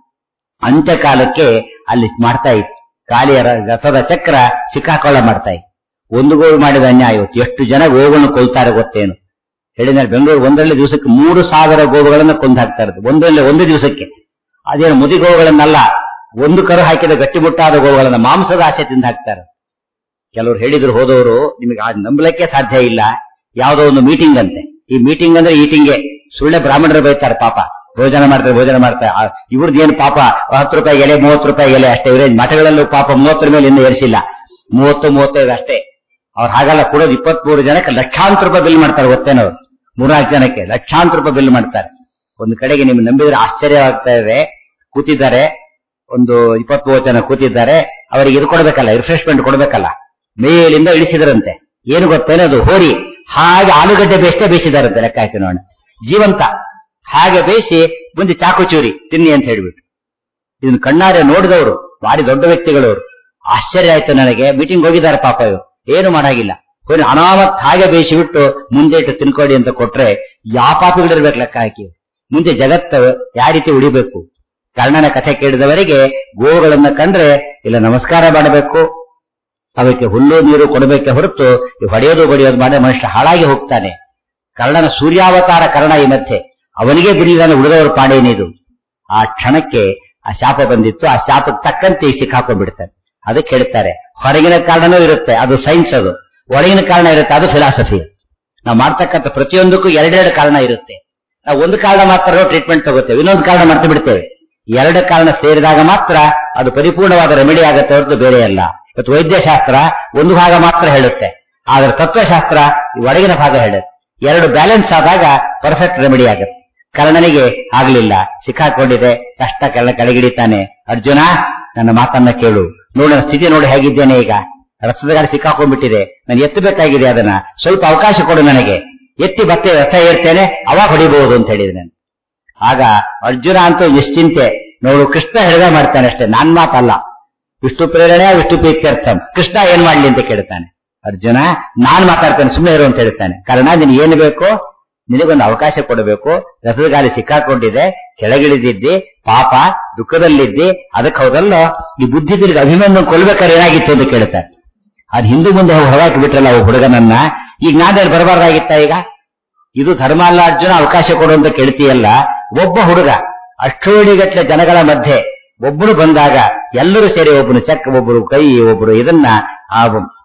ಅಂತ್ಯಕಾಲಕ್ಕೆ ಅಲ್ಲಿ ಮಾಡ್ತಾ ಇತ್ತು ಕಾಲಿಯ ರ- ರಥದ ಚಕ್ರ ಸಿಕ್ಕಾಕೊಳ್ಳ ಮಾಡ್ತಾ ಇತ್ತು ಒಂದು ಗೋವು ಮಾಡಿದ ಅನ್ಯಾಯ ಇವತ್ತು ಎಷ್ಟು ಜನ ಗೋವುಗಳನ್ನು ಕೊಲ್ತಾರೆ ಗೊತ್ತೇನು ಹೇಳಿದ್ರೆ ಬೆಂಗಳೂರು ಒಂದರಲ್ಲಿ ದಿವಸಕ್ಕೆ ಮೂರು ಸಾವಿರ ಗೋವುಗಳನ್ನು ಕೊಂದು ಹಾಕ್ತಾ ಇರೋದು ಒಂದರಲ್ಲಿ ಒಂದು ದಿವಸಕ್ಕೆ ಅದೇನು ಮುದಿ ಗೋವುಗಳನ್ನಲ್ಲ ಒಂದು ಕರು ಹಾಕಿದ ಗಟ್ಟಿಮುಟ್ಟಾದ ಗೋವುಗಳನ್ನ ಮಾಂಸದ ಆಸೆ ತಿಂದು ಹಾಕ್ತಾರೆ ಕೆಲವರು ಹೇಳಿದ್ರು ಹೋದವರು ನಿಮಗೆ ಆ ನಂಬಲಿಕ್ಕೆ ಸಾಧ್ಯ ಇಲ್ಲ ಯಾವುದೋ ಒಂದು ಮೀಟಿಂಗ್ ಅಂತೆ ಈ ಮೀಟಿಂಗ್ ಅಂದ್ರೆ ಈಟಿಂಗೆ ಸುಳ್ಳೆ ಬ್ರಾಹ್ಮಣರು ಬೈತಾರೆ ಪಾಪ ಭೋಜನ ಮಾಡ್ತಾರೆ ಭೋಜನ ಮಾಡ್ತಾರೆ ಆ, ಇವ್ರದ್ದು ಏನು ಪಾಪ ಹತ್ತು ರೂಪಾಯಿ ಎಲೆ ಮೂವತ್ತು ರೂಪಾಯಿ ಎಲೆ ಅಷ್ಟೇ ಇವರೇ ಮಠಗಳಲ್ಲೂ ಪಾಪ ಮೂವತ್ತರ ಮೇಲೆ ಇನ್ನೂ ಏರಿಸಿಲ್ಲ ಮೂವತ್ತು ಮೂವತ್ತೈದು ಅಷ್ಟೇ ಅವ್ರು ಹಾಗಲ್ಲ ಕೊಡೋದು ಇಪ್ಪತ್ಮೂರು ಜನಕ್ಕೆ ಲಕ್ಷಾಂತರ ರೂಪಾಯಿ ಬಿಲ್ ಮಾಡ್ತಾರೆ ಗೊತ್ತೇನವ್ರು ಮೂರ್ನಾಲ್ಕು ಜನಕ್ಕೆ ಲಕ್ಷಾಂತರ ರೂಪಾಯಿ ಬಿಲ್ ಮಾಡ್ತಾರೆ ಒಂದು ಕಡೆಗೆ ನಿಮ್ಗೆ ನಂಬಿದ್ರೆ ಆಶ್ಚರ್ಯವಾಗ್ತಾ ಇದೆ ಕೂತಿದ್ದಾರೆ ಒಂದು ಇಪ್ಪತ್ಮೂವತ್ತು ಜನ ಕೂತಿದ್ದಾರೆ ಅವರಿಗೆ ಇದು ಕೊಡ್ಬೇಕಲ್ಲ ರಿಫ್ರೆಶ್ಮೆಂಟ್ ಕೊಡ್ಬೇಕಲ್ಲ ಮೇಲಿಂದ ಇಳಿಸಿದ್ರಂತೆ ಏನು ಗೊತ್ತೇನದು ಹೋರಿ ಹಾಗೆ ಆಲೂಗಡ್ಡೆ ಬೇಯಿಸ್ತೇ ಬೇಯಿಸಿದಾರಂತೆ ಲೆಕ್ಕ ಹಾಕಿ ನೋಡೋಣ ಜೀವಂತ ಹಾಗೆ ಬೇಯಿಸಿ ಮುಂದೆ ಚಾಕು ಚೂರಿ ತಿನ್ನಿ ಅಂತ ಹೇಳ್ಬಿಟ್ಟು ಇದನ್ನ ಕಣ್ಣಾರೆ ನೋಡಿದವರು ಭಾರಿ ದೊಡ್ಡ ವ್ಯಕ್ತಿಗಳವರು ಆಶ್ಚರ್ಯ ಆಯ್ತು ನನಗೆ ಮೀಟಿಂಗ್ ಹೋಗಿದ್ದಾರೆ ಪಾಪ ಇವರು ಏನು ಮಾಡಾಗಿಲ್ಲ ಹೋಗಿ ಅನಾಮತ್ ಹಾಗೆ ಬೇಯಿಸಿ ಬಿಟ್ಟು ಮುಂದೆ ಇಟ್ಟು ತಿನ್ಕೊಡಿ ಅಂತ ಕೊಟ್ರೆ ಯಾವ ಪಾಪಿಗಳಿರ್ಬೇಕು ಲೆಕ್ಕ ಹಾಕಿ ಮುಂದೆ ಜಗತ್ತು ಯಾವ ರೀತಿ ಉಳಿಬೇಕು ಕರ್ಣನ ಕಥೆ ಕೇಳಿದವರಿಗೆ ಗೋವುಗಳನ್ನ ಕಂಡ್ರೆ ಇಲ್ಲ ನಮಸ್ಕಾರ ಮಾಡಬೇಕು ಅವಕ್ಕೆ ಹುಲ್ಲು ನೀರು ಕೊಡಬೇಕೆ ಹೊರತು ಈ ಹೊಡೆಯೋದು ಬಡಿಯೋದು ಮಾಡಿದ್ರೆ ಮನುಷ್ಯ ಹಾಳಾಗಿ ಹೋಗ್ತಾನೆ ಕರ್ಣನ ಸೂರ್ಯಾವತಾರ ಕರ್ಣ ಈ ಮಧ್ಯೆ ಅವನಿಗೆ ಬಿಡಿದಾನೆ ಉಳಿದವರು ಪಾಡೇನಿದು ಆ ಕ್ಷಣಕ್ಕೆ ಆ ಶಾಪ ಬಂದಿತ್ತು ಆ ಶಾಪಕ್ಕೆ ತಕ್ಕಂತೆ ಸಿಕ್ಕಾಕೊಂಡ್ಬಿಡ್ತಾನೆ ಅದಕ್ಕೆ ಹೇಳ್ತಾರೆ ಹೊರಗಿನ ಕಾರಣನೂ ಇರುತ್ತೆ ಅದು ಸೈನ್ಸ್ ಅದು ಒಳಗಿನ ಕಾರಣ ಇರುತ್ತೆ ಅದು ಫಿಲಾಸಫಿ ನಾವು ಮಾಡ್ತಕ್ಕಂಥ ಪ್ರತಿಯೊಂದಕ್ಕೂ ಎರಡೆರಡು ಕಾರಣ ಇರುತ್ತೆ ನಾವು ಒಂದು ಕಾರಣ ಮಾತ್ರ ಟ್ರೀಟ್ಮೆಂಟ್ ತಗೋತೇವೆ ಇನ್ನೊಂದು ಕಾರಣ ಮರ್ತು ಬಿಡ್ತೇವೆ ಎರಡು ಕಾರಣ ಸೇರಿದಾಗ ಮಾತ್ರ ಅದು ಪರಿಪೂರ್ಣವಾದ ರೆಮಿಡಿ ಆಗುತ್ತೆ ಹೊರತು ಬೇರೆ ಅಲ್ಲ ಇವತ್ತು ವೈದ್ಯಶಾಸ್ತ್ರ ಒಂದು ಭಾಗ ಮಾತ್ರ ಹೇಳುತ್ತೆ ಆದ್ರೆ ತತ್ವಶಾಸ್ತ್ರ ಈ ಒಳಗಿನ ಭಾಗ ಹೇಳುತ್ತೆ ಎರಡು ಬ್ಯಾಲೆನ್ಸ್ ಆದಾಗ ಪರ್ಫೆಕ್ಟ್ ರೆಮಿಡಿ ಆಗುತ್ತೆ ಕರ್ಣನಿಗೆ ಆಗ್ಲಿಲ್ಲ ಸಿಕ್ಕಾಕೊಂಡಿದೆ ಕಷ್ಟ ಕೆಳ ಕೆಳಗಿಡಿತಾನೆ ಅರ್ಜುನ ನನ್ನ ಮಾತನ್ನ ಕೇಳು ನೋಡು ನನ್ನ ಸ್ಥಿತಿ ನೋಡಿ ಹೇಗಿದ್ದೇನೆ ಈಗ ರಥದ ಗಾಡಿ ಸಿಕ್ಕಾಕೊಂಡ್ಬಿಟ್ಟಿದೆ ನಾನು ಎತ್ತಬೇಕಾಗಿದೆ ಅದನ್ನ ಸ್ವಲ್ಪ ಅವಕಾಶ ಕೊಡು ನನಗೆ ಎತ್ತಿ ಮತ್ತೆ ರಥ ಏರ್ತೇನೆ ಅವಾಗ ಹೊಡಿಬಹುದು ಅಂತ ಹೇಳಿದೆ ನಾನು ಆಗ ಅರ್ಜುನ ಅಂತೂ ನಿಶ್ಚಿಂತೆ ನೋಡು ಕೃಷ್ಣ ಹೇಳಿದ ಮಾಡ್ತಾನೆ ಅಷ್ಟೇ ನಾನ್ ಮಾತಲ್ಲ ವಿಷ್ಣು ಪ್ರೇರಣೆ ವಿಷ್ಣು ಪ್ರೀತ್ಯರ್ಥಂ ಕೃಷ್ಣ ಏನ್ ಮಾಡ್ಲಿ ಅಂತ ಕೇಳ್ತಾನೆ ಅರ್ಜುನ ನಾನ್ ಮಾತಾಡ್ತೇನೆ ಸುಮ್ಮನೆ ಇರು ಅಂತ ಹೇಳ್ತಾನೆ ಕಾರಣ ನಿನ್ ಏನು ಬೇಕು ನಿನಗೊಂದು ಅವಕಾಶ ಕೊಡಬೇಕು ರಥದ ಗಾಲಿ ಸಿಕ್ಕಾಕೊಂಡಿದೆ ಕೆಳಗಿಳಿದಿದ್ದಿ ಪಾಪ ದುಃಖದಲ್ಲಿದ್ದಿ ಅದಕ್ಕೆ ಹೌದಲ್ಲೋ ಈ ಬುದ್ಧಿ ತಿರುಗಿ ಅಭಿಮನ್ಯು ಕೊಲ್ಬೇಕಾದ್ರೆ ಏನಾಗಿತ್ತು ಅಂತ ಕೇಳ್ತಾನೆ ಅದ್ ಹಿಂದೂ ಮುಂದೆ ಹೊರಗಾಕಿ ಬಿಟ್ರಲ್ಲ ಅವು ಹುಡುಗನನ್ನ ಈಗ ನಾನೇನು ಬರಬಾರ್ದಾಗಿತ್ತ ಈಗ ಇದು ಧರ್ಮ ಅಲ್ಲ ಅರ್ಜುನ ಅವಕಾಶ ಕೊಡು ಅಂತ ಕೇಳ್ತೀಯಲ್ಲ ಒಬ್ಬ ಹುಡುಗ ಅಷ್ಟೋಡಿಗಟ್ಲೆ ಜನಗಳ ಮಧ್ಯೆ ಒಬ್ಬನು ಬಂದಾಗ ಎಲ್ಲರೂ ಸೇರಿ ಒಬ್ಬನು ಚಕ್ ಒಬ್ಬರು ಕೈ ಒಬ್ಬರು ಇದನ್ನ ಆ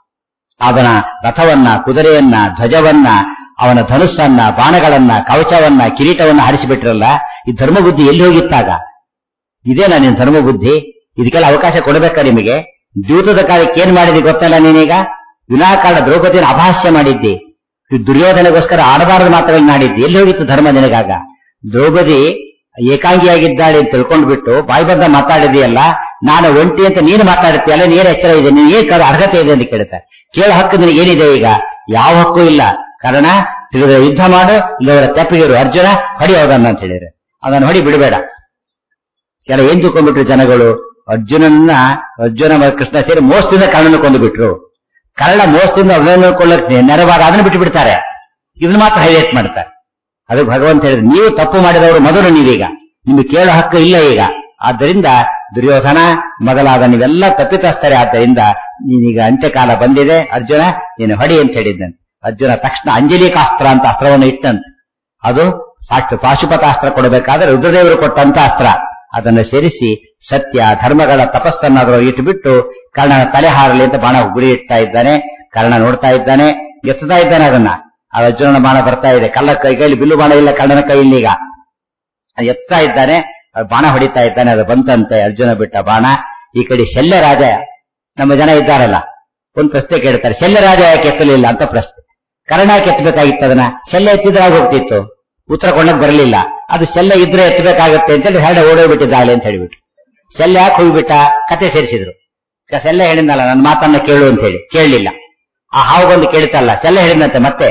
ಅವನ ರಥವನ್ನ ಕುದುರೆಯನ್ನ ಧ್ವಜವನ್ನ ಅವನ ಧನುಸ್ಸನ್ನ ಬಾಣಗಳನ್ನ ಕವಚವನ್ನ ಕಿರೀಟವನ್ನ ಹಾರಿಸಿಬಿಟ್ರಲ್ಲ ಈ ಧರ್ಮಬುದ್ಧಿ ಎಲ್ಲಿ ಹೋಗಿತ್ತಾಗ ಇದೇನಾ ನಿನ್ ಧರ್ಮಬುದ್ಧಿ ಇದಕ್ಕೆಲ್ಲ ಅವಕಾಶ ಕೊಡಬೇಕಾ ನಿಮಗೆ ದ್ಯೂತದ ಕಾಲಕ್ಕೆ ಏನ್ ಮಾಡಿದಿ ಗೊತ್ತಲ್ಲ ನೀನೀಗ ವಿನಾಕಾರಣ ದ್ರೌಪದಿಯನ್ನು ಅಪಹಾಸ್ಯ ಮಾಡಿದ್ದಿ ಈ ದುರ್ಯೋಧನೆಗೋಸ್ಕರ ಆಡಬಾರದ ಮಾತುಗಳನ್ನ ಆಡಿದ್ದಿ ಎಲ್ಲಿ ಹೋಗಿತ್ತು ಧರ್ಮ ನಿನಗಾಗ ದ್ರೌಪದಿ ಏಕಾಂಗಿಯಾಗಿದ್ದಾಳೆ ಅಂತ ತಿಳ್ಕೊಂಡು ಬಿಟ್ಟು ಬಾಯಿ ಬಂದ ಮಾತಾಡಿದೆಯಲ್ಲ ನಾನು ಒಂಟಿ ಅಂತ ನೀನು ಮಾತಾಡ್ತೀಯಲ್ಲ ನೀನು ಎಚ್ಚರ ಇದೆ ನೀನು ಏನ್ ಕರ ಅರ್ಹತೆ ಇದೆ ಅಂತ ಕೇಳ್ತಾರೆ ಕೇಳೋ ಹಕ್ಕು ನಿನಗೆ ಏನಿದೆ ಈಗ ಯಾವ ಹಕ್ಕು ಇಲ್ಲ ಕಾರಣ ತಿಳಿದ ಯುದ್ಧ ಮಾಡು ಇಲ್ಲವರ ತೆಪ್ಪಿಗಿರು ಅರ್ಜುನ ಹೊಡಿ ಹೋದನ್ನ ಅಂತ ಹೇಳಿದ್ರೆ ಅದನ್ನು ಹೊಡಿ ಬಿಡಬೇಡ ಕೆಲ ಏನ್ ತಿಳ್ಕೊಂಡ್ಬಿಟ್ರು ಜನಗಳು ಅರ್ಜುನನ್ನ ಅರ್ಜುನ ಮತ್ತು ಕೃಷ್ಣ ಸೇರಿ ಮೋಸದಿಂದ ಕರ್ಣನ ಕೊಂದು ಬಿಟ್ರು ಕನ್ನಡ ಮೋಸದಿಂದ ನೋಡ್ಕೊಳ್ಳಕ್ಕೆ ನೆರವಾಗ ಅದನ್ನು ಬಿಟ್ಟು ಬಿಡ್ತಾರೆ ಇದನ್ನ ಮಾತ್ರ ಹೈಲೈಟ್ ಮಾಡ್ತಾರೆ ಅದು ಭಗವಂತ ಹೇಳಿದ್ರೆ ನೀವು ತಪ್ಪು ಮಾಡಿದವರು ಮೊದಲು ನೀವೀಗ ನಿಮಗೆ ಕೇಳೋ ಹಕ್ಕು ಇಲ್ಲ ಈಗ ಆದ್ದರಿಂದ ದುರ್ಯೋಧನ ಮೊದಲಾದ ನೀವೆಲ್ಲ ತಪ್ಪಿತಸ್ಥರೆ ಆದ್ದರಿಂದ ನೀನೀಗ ಅಂತ್ಯಕಾಲ ಬಂದಿದೆ ಅರ್ಜುನ ನೀನು ಹೊಡಿ ಅಂತ ಹೇಳಿದ್ದನು ಅರ್ಜುನ ತಕ್ಷಣ ಅಂಜಲಿಕಾಸ್ತ್ರ ಅಂತ ಅಸ್ತ್ರವನ್ನು ಇಟ್ಟಂತೆ ಅದು ಸಾಕ್ಷಿ ಪಾಶುಪತಾಸ್ತ್ರ ಕೊಡಬೇಕಾದ್ರೆ ರುದ್ರದೇವರು ಕೊಟ್ಟಂತ ಅಸ್ತ್ರ ಅದನ್ನು ಸೇರಿಸಿ ಸತ್ಯ ಧರ್ಮಗಳ ತಪಸ್ಸನ್ನು ಅದರೊಳಗೆ ಇಟ್ಟುಬಿಟ್ಟು ಕರ್ಣನ ತಲೆ ಹಾರಲಿ ಅಂತ ಬಾಣ ಗುರಿ ಇಡ್ತಾ ಇದ್ದಾನೆ ಕರ್ಣ ನೋಡ್ತಾ ಇದ್ದಾನೆ ಎತ್ತುತ್ತಾ ಇದ್ದಾನೆ ಅದನ್ನ ಆ ಅರ್ಜುನನ ಬಾಣ ಬರ್ತಾ ಇದೆ ಕಲ್ಲ ಕೈ ಕೈಲಿ ಬಿಲ್ಲು ಬಾಣ ಇಲ್ಲ ಕರ್ಣನ ಕೈಯಲ್ಲಿ ಈಗ ಅದು ಎತ್ತಾ ಇದ್ದಾನೆ ಅದು ಬಾಣ ಹೊಡಿತಾ ಇದ್ದಾನೆ ಅದು ಬಂತಂತೆ ಅರ್ಜುನ ಬಿಟ್ಟ ಬಾಣ ಈ ಕಡೆ ಶಲ್ಯ ರಾಜ ನಮ್ಮ ಜನ ಇದ್ದಾರಲ್ಲ ಒಂದು ಪ್ರಶ್ನೆ ಕೇಳ್ತಾರೆ ಶಲ್ಯ ರಾಜ ಯಾಕೆ ಎತ್ತಲಿಲ್ಲ ಅಂತ ಪ್ರಶ್ನೆ ಕರ್ಣ ಯಾಕೆ ಎತ್ತಬೇಕಾಗಿತ್ತು ಅದನ್ನ ಶಲ್ಯ ಎತ್ತಿದ್ರೆ ಆಗ ಹೋಗ್ತಿತ್ತು ಉತ್ತರ ಕೊಂಡಕ್ ಬರಲಿಲ್ಲ ಅದು ಶಲ್ಯ ಇದ್ರೆ ಎತ್ತಬೇಕಾಗತ್ತೆ ಅಂತೇಳಿ ಹರಡೆ ಓಡೋಗ್ಬಿಟ್ಟಿದ್ದಾಳೆ ಅಂತ ಹೇಳ್ಬಿಟ್ಟು ಶಲ್ಯ ಯಾಕೆ ಹೋಗ್ಬಿಟ್ಟ ಕತೆ ಸೇರಿಸಿದ್ರು ಶಲ್ಯ ಹೇಳಿದ್ನಲ್ಲ ನನ್ನ ಮಾತನ್ನ ಕೇಳು ಅಂತ ಹೇಳಿ ಕೇಳಲಿಲ್ಲ ಆ ಹಾವು ಬಂದು ಕೇಳ್ತಲ್ಲ ಶಲ್ಯ ಹೇಳಿದಂತೆ ಮತ್ತೆ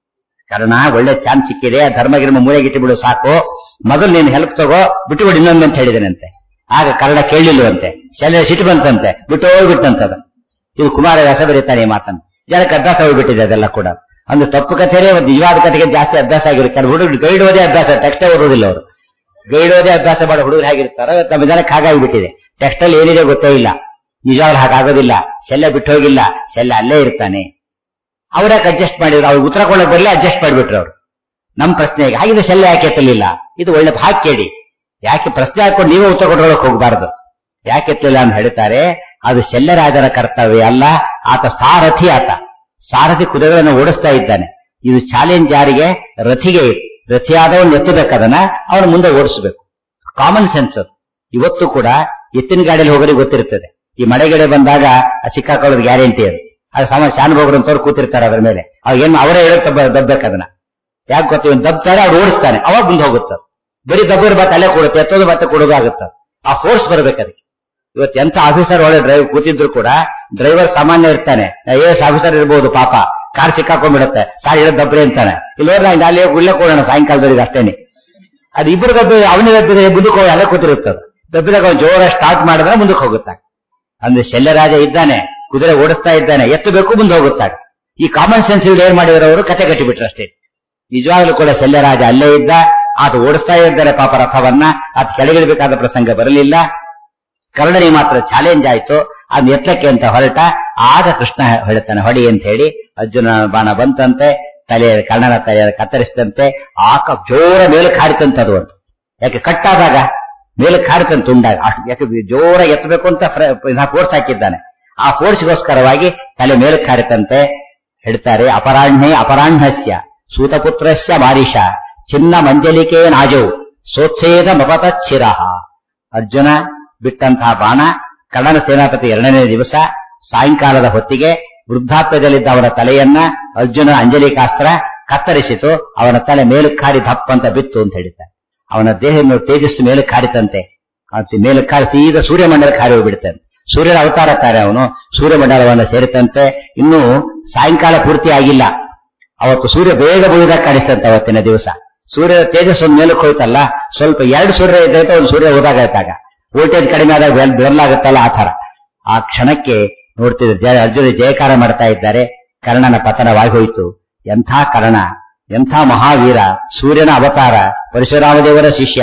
ಕಾರಣ ಒಳ್ಳೆ ಚಾನ್ಸ್ ಸಿಕ್ಕಿದೆ ಧರ್ಮಗಿರ್ಮ ಮೂಲೆಗಿಟ್ಟು ಬಿಡು ಸಾಕು ಮೊದಲು ನೀನು ಹೆಲ್ಪ್ ತಗೋ ಬಿಟ್ಟು ಬಿಡು ಇನ್ನೊಂದು ಅಂತ ಹೇಳಿದನಂತೆ ಆಗ ಕನ್ನಡ ಕೇಳಲಿಲ್ವಂತೆ ಶಲ್ಯ ಸಿಟ್ಟು ಬಂತಂತೆ ಬಿಟ್ಟು ಹೋಗ್ಬಿಟ್ಟಂತದ ಇದು ಕುಮಾರವ್ಯಾಸ ಬರೀತಾನೆ ಈ ಮಾತನ್ನು ಜನಕ್ಕೆ ಅಭ್ಯಾಸ ಹೋಗ್ಬಿಟ್ಟಿದೆ ಅದೆಲ್ಲ ಕೂಡ ಅಂದ್ರೆ ತಪ್ಪು ಕಥೆನೇ ಒಂದು ನಿಜವಾದ ಕಥೆಗೆ ಜಾಸ್ತಿ ಅಭ್ಯಾಸ ಆಗಿರುತ್ತೆ ಹುಡುಗರು ಗೈಡ್ ಓದೇ ಅಭ್ಯಾಸ ಟೆಕ್ಸ್ಟೇ ಓದೋದಿಲ್ಲ ಅವರು ಗೈಡ್ ಓದೇ ಅಭ್ಯಾಸ ಮಾಡೋ ಹುಡುಗರು ಹೇಗಿರ್ತಾರೋ ನಮ್ಮ ಜನಕ್ಕೆ ಹಾಗಾಗಿಬಿಟ್ಟಿದೆ ಟೆಕ್ಸ್ಟ್ ಅಲ್ಲಿ ಏನಿದೆ ಗೊತ್ತೇ ಇಲ್ಲ ನಿಜವಾಗ್ಲೂ ಹಾಗಾಗೋದಿಲ್ಲ ಶಲ್ಯ ಬಿಟ್ಟು ಹೋಗಿಲ್ಲ ಶಲ್ಯ ಅಲ್ಲೇ ಇರ್ತಾನೆ ಅವರಾಗ ಅಡ್ಜಸ್ಟ್ ಮಾಡಿದ್ರು ಅವ್ರು ಉತ್ತರ ಕೊಡಕ್ ಬರಲಿ ಅಡ್ಜಸ್ಟ್ ಮಾಡಿಬಿಟ್ರು ಅವರು ನಮ್ಮ ಪ್ರಶ್ನೆಗೆ ಹಾಗಿದ್ರೆ ಶಲ್ಯ ಯಾಕೆ ಎತ್ತಲಿಲ್ಲ ಇದು ಒಳ್ಳೆ ಹಾಕಿ ಕೇಳಿ ಯಾಕೆ ಪ್ರಶ್ನೆ ಹಾಕೊಂಡು ನೀವೇ ಉತ್ತರ ಕೊಡೋಳಕ್ ಹೋಗಬಾರದು ಯಾಕೆ ಎತ್ತಲಿಲ್ಲ ಅಂತ ಹೇಳ್ತಾರೆ ಅದು ಶಲ್ಯರಾಜರ ಕರ್ತವ್ಯ ಅಲ್ಲ ಆತ ಸಾರಥಿ ಆತ ಸಾರಥಿ ಕುದುರೆಗಳನ್ನು ಓಡಿಸ್ತಾ ಇದ್ದಾನೆ ಇದು ಚಾಲೆಂಜ್ ಯಾರಿಗೆ ರಥಿಗೆ ರಥಿಯಾದವನು ಎತ್ತಬೇಕದನ್ನ ಅವನು ಮುಂದೆ ಓಡಿಸಬೇಕು ಕಾಮನ್ ಸೆನ್ಸ್ ಅದು ಇವತ್ತು ಕೂಡ ಎತ್ತಿನ ಗಾಡಿಯಲ್ಲಿ ಹೋಗೋರಿಗೆ ಗೊತ್ತಿರ್ತದೆ ಈ ಮಳೆಗಡೆ ಬಂದಾಗ ಸಿಕ್ಕಾಕೊಳ್ಳೋದು ಗ್ಯಾರಂಟಿ ಅದು ಅದು ಸಮ ಶಾನುಭೋಗರು ಅಂತವ್ರು ಕೂತಿರ್ತಾರೆ ಅದ್ರ ಮೇಲೆ ಅವಾಗ ಏನು ಅವರೇ ಹೇಳುತ್ತ ದಬ್ಬೇಕು ಅದನ್ನ ಯಾಕೆ ಗೊತ್ತ ಇವನು ದಬ್ತಾರೆ ಅವ್ರು ಓಡಿಸ್ತಾನೆ ಅವಾಗ ಮುಂದೆ ಹೋಗುತ್ತೆ ಬರೀ ದಬ್ಬರು ಮತ್ತೆ ಅಲ್ಲೇ ಕೊಡುತ್ತೆ ಎತ್ತೋದು ಮತ್ತೆ ಕೊಡೋದು ಆಗುತ್ತೆ ಆ ಫೋರ್ಸ್ ಬರ್ಬೇಕು ಅದಕ್ಕೆ ಇವತ್ತು ಎಂತ ಆಫೀಸರ್ ಒಳ್ಳೆ ಡ್ರೈವ್ ಕೂತಿದ್ರು ಕೂಡ ಡ್ರೈವರ್ ಸಾಮಾನ್ಯ ಇರ್ತಾನೆ ಎ ಎಸ್ ಆಫೀಸರ್ ಇರ್ಬೋದು ಪಾಪ ಕಾರ್ ಸಿಕ್ಕಾಕೊಂಡ್ಬಿಡುತ್ತೆ ಸಾರ್ ಹೇಳೋದು ದಬ್ರೆ ಅಂತಾನೆ ಇಲ್ಲೋರ್ ನಾನು ಅಲ್ಲಿ ಉಳ್ಳೆ ಕೊಡೋಣ ಸಾಯಂಕಾಲದವರೆಗೆ ಅಷ್ಟೇನೆ ಅದು ಇಬ್ಬರು ದಬ್ಬೆ ಅವನಿಗೆ ದಬ್ಬಿದ್ರೆ ಮುಂದಕ್ಕೆ ಹೋಗಿ ಅಲ್ಲೇ ಕೂತಿರುತ್ತದೆ ದಬ್ಬಿದಾಗ ಅವ್ನು ಜೋರ ಸ್ಟಾರ್ಟ್ ಮಾಡಿದ್ರೆ ಮುಂದಕ್ಕೆ ಹೋಗುತ್ತೆ ಅಂದ್ರೆ ಶಲ್ಯರಾಜ ಇದ್ದಾನೆ ಕುದುರೆ ಓಡಿಸ್ತಾ ಇದ್ದಾನೆ ಎತ್ತಬೇಕು ಮುಂದೆ ಹೋಗುತ್ತಾಗ ಈ ಕಾಮನ್ ಸೆನ್ಸ್ ಇಲ್ದ ಏನ್ ಮಾಡಿದ್ರು ಅವರು ಕತೆ ಕಟ್ಟಿಬಿಟ್ರು ಅಷ್ಟೇ ನಿಜವಾಗ್ಲೂ ಕೂಡ ಶಲ್ಯರಾಜ ಅಲ್ಲೇ ಇದ್ದ ಆತ ಓಡಿಸ್ತಾ ಇದ್ದಾರೆ ಪಾಪ ರಥವನ್ನ ಆತ ಕೆಳಗಿಡಬೇಕಾದ ಪ್ರಸಂಗ ಬರಲಿಲ್ಲ ಕರ್ಣನಿಗೆ ಮಾತ್ರ ಚಾಲೆಂಜ್ ಆಯ್ತು ಅದ್ ಎತ್ತಕ್ಕೆ ಅಂತ ಹೊರಟ ಆಗ ಕೃಷ್ಣ ಹೇಳ್ತಾನೆ ಹೊಡಿ ಅಂತ ಹೇಳಿ ಅರ್ಜುನ ಬಾಣ ಬಂತಂತೆ ತಲೆ ಕರ್ಣನ ತಲೆ ಕತ್ತರಿಸಿದಂತೆ ಆಕ ಜೋರ ಮೇಲೆ ಕಾರಿತಂತದು ಅಂತ ಯಾಕೆ ಕಟ್ಟಾದಾಗ ಮೇಲೆ ಕಾರಿತಂತ ತುಂಡಾಗ ಅಷ್ಟು ಯಾಕೆ ಜೋರ ಎತ್ತಬೇಕು ಅಂತ ಫೋರ್ಸ್ ಹಾಕಿದ್ದಾನೆ ಆ ಫೋರ್ಸ್ಗೋಸ್ಕರವಾಗಿ ತಲೆ ಮೇಲೆ ಕಾರಿತಂತೆ ಹೇಳ್ತಾರೆ ಅಪರಾಹ್ಣೆ ಅಪರಾಹ್ಣಸ್ಯ ಸೂತಪುತ್ರಸ್ಯ ಮಾರಿಷ ಚಿನ್ನ ಮಂಜಲಿಕೆ ನಾಜೌ ಸೋತ್ಸೇದ ಮಪತಚ್ಚಿರ ಅರ್ಜುನ ಬಿಟ್ಟಂತಹ ಬಾಣ ಕನ್ನಡ ಸೇನಾಪತಿ ಎರಡನೇ ದಿವಸ ಸಾಯಂಕಾಲದ ಹೊತ್ತಿಗೆ ವೃದ್ಧಾಪ್ಯದಲ್ಲಿದ್ದ ಅವನ ತಲೆಯನ್ನ ಅರ್ಜುನ ಅಂಜಲಿಕಾಸ್ತ್ರ ಕತ್ತರಿಸಿತು ಅವನ ತಲೆ ಮೇಲಕ್ಕಾರಿ ದಪ್ಪ ಅಂತ ಬಿತ್ತು ಅಂತ ಹೇಳಿದ್ದಾರೆ ಅವನ ದೇಹ ತೇಜಸ್ಸು ಮೇಲೆ ಕಾರಿತಂತೆ ಮೇಲೆ ಕಾರಿ ಸೀದಾ ಸೂರ್ಯಮಂಡಲ ಕಾರಿ ಹೋಗ್ಬಿಡ್ತಾನೆ ಸೂರ್ಯನ ಅವತಾರ ತಾರೆ ಅವನು ಸೂರ್ಯಮಂಡಲವನ್ನು ಸೇರಿತಂತೆ ಇನ್ನೂ ಸಾಯಂಕಾಲ ಪೂರ್ತಿ ಆಗಿಲ್ಲ ಅವತ್ತು ಸೂರ್ಯ ಬೇಗ ಬುಳಿದಾಗ ಕಾಣಿಸ್ತಂತೆ ಅವತ್ತಿನ ದಿವಸ ಸೂರ್ಯ ತೇಜಸ್ ಒಂದು ಮೇಲಕ್ಕೆ ಹೋಯ್ತಲ್ಲ ಸ್ವಲ್ಪ ಎರಡು ಸೂರ್ಯ ಇದ್ದೈತೆ ಒಂದು ಸೂರ್ಯ ಹೋದಾಗಾಯ್ತಾಗ ವೋಲ್ಟೇಜ್ ಕಡಿಮೆ ಆದಾಗ ಬೆರಲಾಗುತ್ತಲ್ಲ ಆ ತರ ಆ ಕ್ಷಣಕ್ಕೆ ನೋಡ್ತಿದ್ರು ಜಯ ಅರ್ಜುನ ಜಯಕಾರ ಮಾಡ್ತಾ ಇದ್ದಾರೆ ಕರ್ಣನ ಪತನವಾಗಿ ಹೋಯಿತು ಎಂಥ ಕರ್ಣ ಎಂಥ ಮಹಾವೀರ ಸೂರ್ಯನ ಅವತಾರ ಪರಶುರಾಮದೇವರ ಶಿಷ್ಯ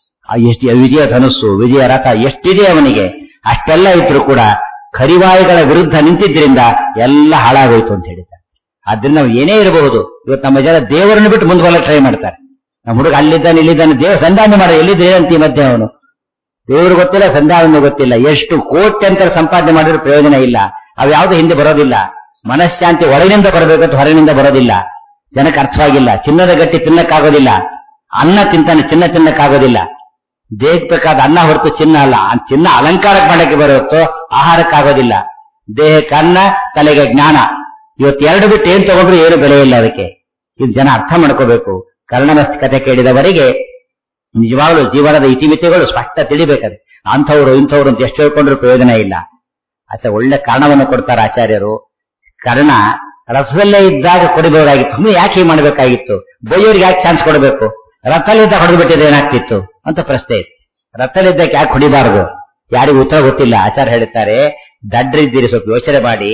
ಎಷ್ಟು ವಿಜಯ ಧನುಸ್ಸು ವಿಜಯ ರಥ ಎಷ್ಟಿದೆ ಅವನಿಗೆ ಅಷ್ಟೆಲ್ಲ ಇದ್ರು ಕೂಡ ಖರಿವಾಯಿಗಳ ವಿರುದ್ಧ ನಿಂತಿದ್ರಿಂದ ಎಲ್ಲ ಹಾಳಾಗೋಯ್ತು ಅಂತ ಹೇಳಿದ್ದಾರೆ ಆದ್ರಿಂದ ನಾವು ಏನೇ ಇರಬಹುದು ಇವತ್ತು ನಮ್ಮ ಜನ ದೇವರನ್ನು ಬಿಟ್ಟು ಮುಂದೆ ಟ್ರೈ ಮಾಡ್ತಾರೆ ನಮ್ಮ ಹುಡುಗ ಅಲ್ಲಿದ್ದಾನೆ ಇಲ್ಲಿದ್ದಾನೆ ದೇವ ಸಂಧಾನ ಮಾಡ ಎಲ್ಲಿದ್ರೆ ಅಂತ ಈ ಮಧ್ಯೆ ಅವನು ದೇವರು ಗೊತ್ತಿಲ್ಲ ಸಂಧಾನ ಗೊತ್ತಿಲ್ಲ ಎಷ್ಟು ಕೋಟ್ಯಂತರ ಸಂಪಾದನೆ ಮಾಡಿದ್ರು ಪ್ರಯೋಜನ ಇಲ್ಲ ಅವು ಯಾವುದು ಹಿಂದೆ ಬರೋದಿಲ್ಲ ಮನಃಶಾಂತಿ ಒಳಗಿನಿಂದ ಬರಬೇಕಂತ ಹೊರಗಿನಿಂದ ಬರೋದಿಲ್ಲ ಜನಕ್ಕೆ ಅರ್ಥವಾಗಿಲ್ಲ ಚಿನ್ನದ ಗಟ್ಟಿ ತಿನ್ನಕ್ಕಾಗೋದಿಲ್ಲ ಅನ್ನ ತಿಂತಾನೆ ಚಿನ್ನ ತಿನ್ನಕ್ಕಾಗೋದಿಲ್ಲ ದೇಹಕ್ಕೆ ಬೇಕಾದ ಅನ್ನ ಹೊರತು ಚಿನ್ನ ಅಲ್ಲ ಆ ಚಿನ್ನ ಅಲಂಕಾರಕ್ಕೆ ಮಾಡಕ್ಕೆ ಬರುತ್ತೋ ಆಹಾರಕ್ಕಾಗೋದಿಲ್ಲ ದೇಹಕ್ಕೆ ಅನ್ನ ತಲೆಗೆ ಜ್ಞಾನ ಇವತ್ತು ಎರಡು ಬಿಟ್ಟು ಏನ್ ತಗೊಂಡ್ರು ಏನು ಬೆಲೆ ಇಲ್ಲ ಅದಕ್ಕೆ ಇದು ಜನ ಅರ್ಥ ಮಾಡ್ಕೋಬೇಕು ಕರ್ಣನ ಕಥೆ ಕೇಳಿದವರಿಗೆ ನಿಜವಾಗ್ಲೂ ಜೀವನದ ಇತಿಮಿತಿಗಳು ಸ್ಪಷ್ಟ ತಿಳಿಬೇಕಾದ್ರೆ ಅಂಥವ್ರು ಇಂಥವ್ರು ಅಂತ ಎಷ್ಟು ಹೇಳ್ಕೊಂಡ್ರು ಪ್ರಯೋಜನ ಇಲ್ಲ ಆತ ಒಳ್ಳೆ ಕಾರಣವನ್ನು ಕೊಡ್ತಾರೆ ಆಚಾರ್ಯರು ಕರ್ಣ ರಥದಲ್ಲೇ ಇದ್ದಾಗ ಕೊಡಬಹುದಾಗಿತ್ತು ಸುಮ್ಮನೆ ಯಾಕೆ ಹೀಗೆ ಮಾಡಬೇಕಾಗಿತ್ತು ಬೈಯೋರಿಗೆ ಯಾಕೆ ಚಾನ್ಸ್ ಕೊಡಬೇಕು ರಥದಲ್ಲಿದ್ದ ಹೊಡೆದು ಬಿಟ್ಟಿದ್ರೆ ಏನಾಗ್ತಿತ್ತು ಅಂತ ಪ್ರಶ್ನೆ ಇತ್ತು ರಥದಲ್ಲಿದ್ದಕ್ಕೆ ಯಾಕೆ ಹೊಡಿಬಾರದು ಯಾರಿಗೂ ಉತ್ತರ ಗೊತ್ತಿಲ್ಲ ಆಚಾರ್ಯ ಹೇಳ್ತಾರೆ ದಡ್ರಿದ್ದೀರಿ ಸ್ವಲ್ಪ ಯೋಚನೆ ಮಾಡಿ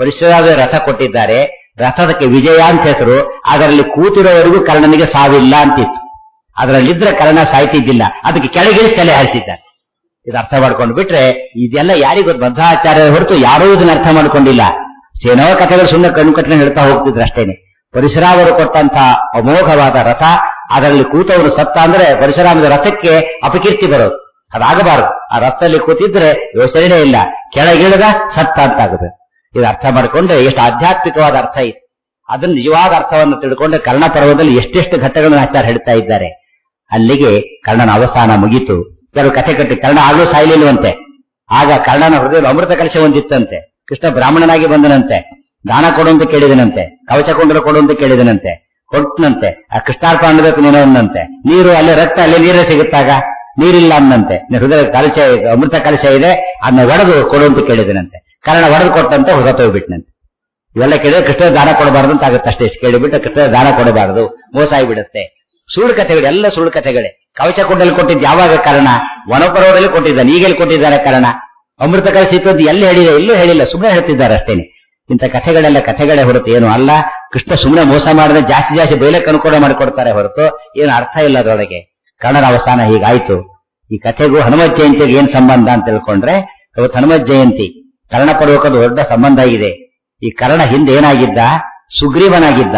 ಪರಶುರಾಮ ರಥ ಕೊಟ್ಟಿದ್ದಾರೆ ರಥದಕ್ಕೆ ವಿಜಯ ಅಂತ ಹೆಸರು ಅದರಲ್ಲಿ ಕೂತಿರೋವರೆಗೂ ಕರ್ಣನಿಗೆ ಸಾವಿಲ್ಲ ಅಂತಿತ್ತು ಅದರಲ್ಲಿದ್ರೆ ಕರ್ಣ ಸಾಯ್ತಿದ್ದಿಲ್ಲ ಅದಕ್ಕೆ ಕೆಳಗಿಳಿಸಿ ತಲೆ ಹಾರಿಸಿದ್ದಾರೆ ಇದು ಅರ್ಥ ಮಾಡ್ಕೊಂಡು ಬಿಟ್ರೆ ಇದೆಲ್ಲ ಯಾರಿಗೂ ಗೊತ್ತು ಮಧ್ವಾಚಾರ್ಯ ಹೊರತು ಯಾರೂ ಇದನ್ನ ಅರ್ಥ ಮಾಡ್ಕೊಂಡಿಲ್ಲ ಏನೋ ಕಥೆಗಳು ಸುಮ್ಮನೆ ಕಣ್ಣು ಕಟ್ಕೊಂಡು ಹೇಳ್ತಾ ಹೋಗ್ತಿದ್ರು ಅಷ್ಟೇನೆ ಪರಶುರಾಮರು ಕೊಟ್ಟಂತ ಅಮೋಘವಾದ ರಥ ಅದರಲ್ಲಿ ಕೂತವರು ಸತ್ತ ಅಂದ್ರೆ ಪರಶುರಾಮದ ರಥಕ್ಕೆ ಅಪಕೀರ್ತಿ ಬರೋದು ಅದಾಗಬಾರದು ಆ ರಥದಲ್ಲಿ ಕೂತಿದ್ರೆ ಯೋಚನೆ ಇಲ್ಲ ಕೆಳಗಿಳಿದ ಸತ್ತ ಅಂತ ಆಗಬೇಕು ಇದು ಅರ್ಥ ಮಾಡಿಕೊಂಡ್ರೆ ಎಷ್ಟು ಆಧ್ಯಾತ್ಮಿಕವಾದ ಅರ್ಥ ಇದೆ ಅದನ್ನ ನಿಜವಾದ ಅರ್ಥವನ್ನು ತಿಳ್ಕೊಂಡ್ರೆ ಕರ್ಣ ಪರ್ವದಲ್ಲಿ ಎಷ್ಟೆಷ್ಟು ಘಟ್ಟಗಳನ್ನು ಆಚಾರ ಹೇಳ್ತಾ ಇದ್ದಾರೆ ಅಲ್ಲಿಗೆ ಕರ್ಣನ ಅವಸಾನ ಮುಗೀತು ಕೆಲವು ಕಥೆ ಕಟ್ಟಿ ಕರ್ಣ ಆಗಲೂ ಸಾಯ್ಲಿಲ್ವಂತೆ ಆಗ ಕರ್ಣನ ಹೃದಯ ಅಮೃತ ಕಲಶ ಒಂದಿತ್ತಂತೆ ಕೃಷ್ಣ ಬ್ರಾಹ್ಮಣನಾಗಿ ಬಂದನಂತೆ ದಾನ ಕೊಡು ಅಂತ ಕೇಳಿದನಂತೆ ಕವಚ ಕೊಂಡರು ಕೊಡು ಅಂತ ಕೇಳಿದನಂತೆ ಕೊಟ್ಟನಂತೆ ಆ ಕೃಷ್ಣಾರ್ಪ ಅನ್ನಬೇಕು ನೀನು ಅನ್ನಂತೆ ನೀರು ಅಲ್ಲೇ ರಕ್ತ ಅಲ್ಲೇ ನೀರೇ ಸಿಗುತ್ತಾಗ ನೀರಿಲ್ಲ ಅನ್ನಂತೆ ಹೃದಯ ಕಲಶ ಇದೆ, ಅಮೃತ ಕಲಶ ಇದೆ ಅದನ್ನ ಒಡೆದು ಕೊಡು ಅಂತ ಕೇಳಿದನಂತೆ ಕರ್ಣ ಒಡೆದು ಕೊಟ್ಟಂತೆ ಹೊಸತೋಗ್ಬಿಟ್ನಂತೆ ಇವೆಲ್ಲ ಕೇಳಿದ್ರೆ ಕೃಷ್ಣ ದಾನ ಕೊಡಬಾರದು ಅಂತ ಆಗುತ್ತೆ ಅಷ್ಟೇ ಇಷ್ಟು ಕೇಳಿಬಿಟ್ಟು ಕೃಷ್ಣ ದಾನ ಕೊಡಬಾರದು ಮೋಸ ಆಗಿಬಿಡುತ್ತೆ ಸುಳ್ಳು ಕಥೆಗಳು ಎಲ್ಲ ಸುಳ್ಳು ಕಥೆಗಳೇ ಕವಚ ಕೊಂಡಲ್ಲಿ ಕೊಟ್ಟಿದ್ದು ಯಾವಾಗ ಕಾರಣ ವನಪರ್ವದಲ್ಲಿ ಕೊಟ್ಟಿದ್ದಾನೆ ಈಗೆಲ್ಲಿ ಕೊಟ್ಟಿದ್ದಾರೆ ಕಾರಣ ಅಮೃತ ಕಲಿಸಿದ್ದು ಎಲ್ಲಿ ಹೇಳಿಲ್ಲ ಎಲ್ಲೂ ಹೇಳಿಲ್ಲ ಸುಮ್ಮನೆ ಹೇಳ್ತಿದ್ದಾರೆ ಅಷ್ಟೇನೆ ಇಂಥ ಕಥೆಗಳೆಲ್ಲ ಕಥೆಗಳೇ ಹೊರತು ಏನು ಅಲ್ಲ ಕೃಷ್ಣ ಸುಮ್ಮನೆ ಮೋಸ ಮಾಡಿದ್ರೆ ಜಾಸ್ತಿ ಜಾಸ್ತಿ ಬೈಲಕ್ಕೆ ಅನುಕೂಲ ಮಾಡಿಕೊಡ್ತಾರೆ ಹೊರತು ಏನು ಅರ್ಥ ಇಲ್ಲ ಅದರೊಳಗೆ ಕನ್ನಡ ಅವಸಾನ ಹೀಗಾಯ್ತು ಈ ಕಥೆಗೂ ಹನುಮತ್ ಜಯಂತಿಗೆ ಏನ್ ಸಂಬಂಧ ಅಂತ ತಿಳ್ಕೊಂಡ್ರೆ ಇವತ್ತು ಹನುಮತ್ ಜಯಂತಿ ಕರ್ಣ ಪರ್ವಕದ ದೊಡ್ಡ ಸಂಬಂಧ ಇದೆ ಈ ಕರ್ಣ ಹಿಂದೆ ಏನಾಗಿದ್ದ ಸುಗ್ರೀವನಾಗಿದ್ದ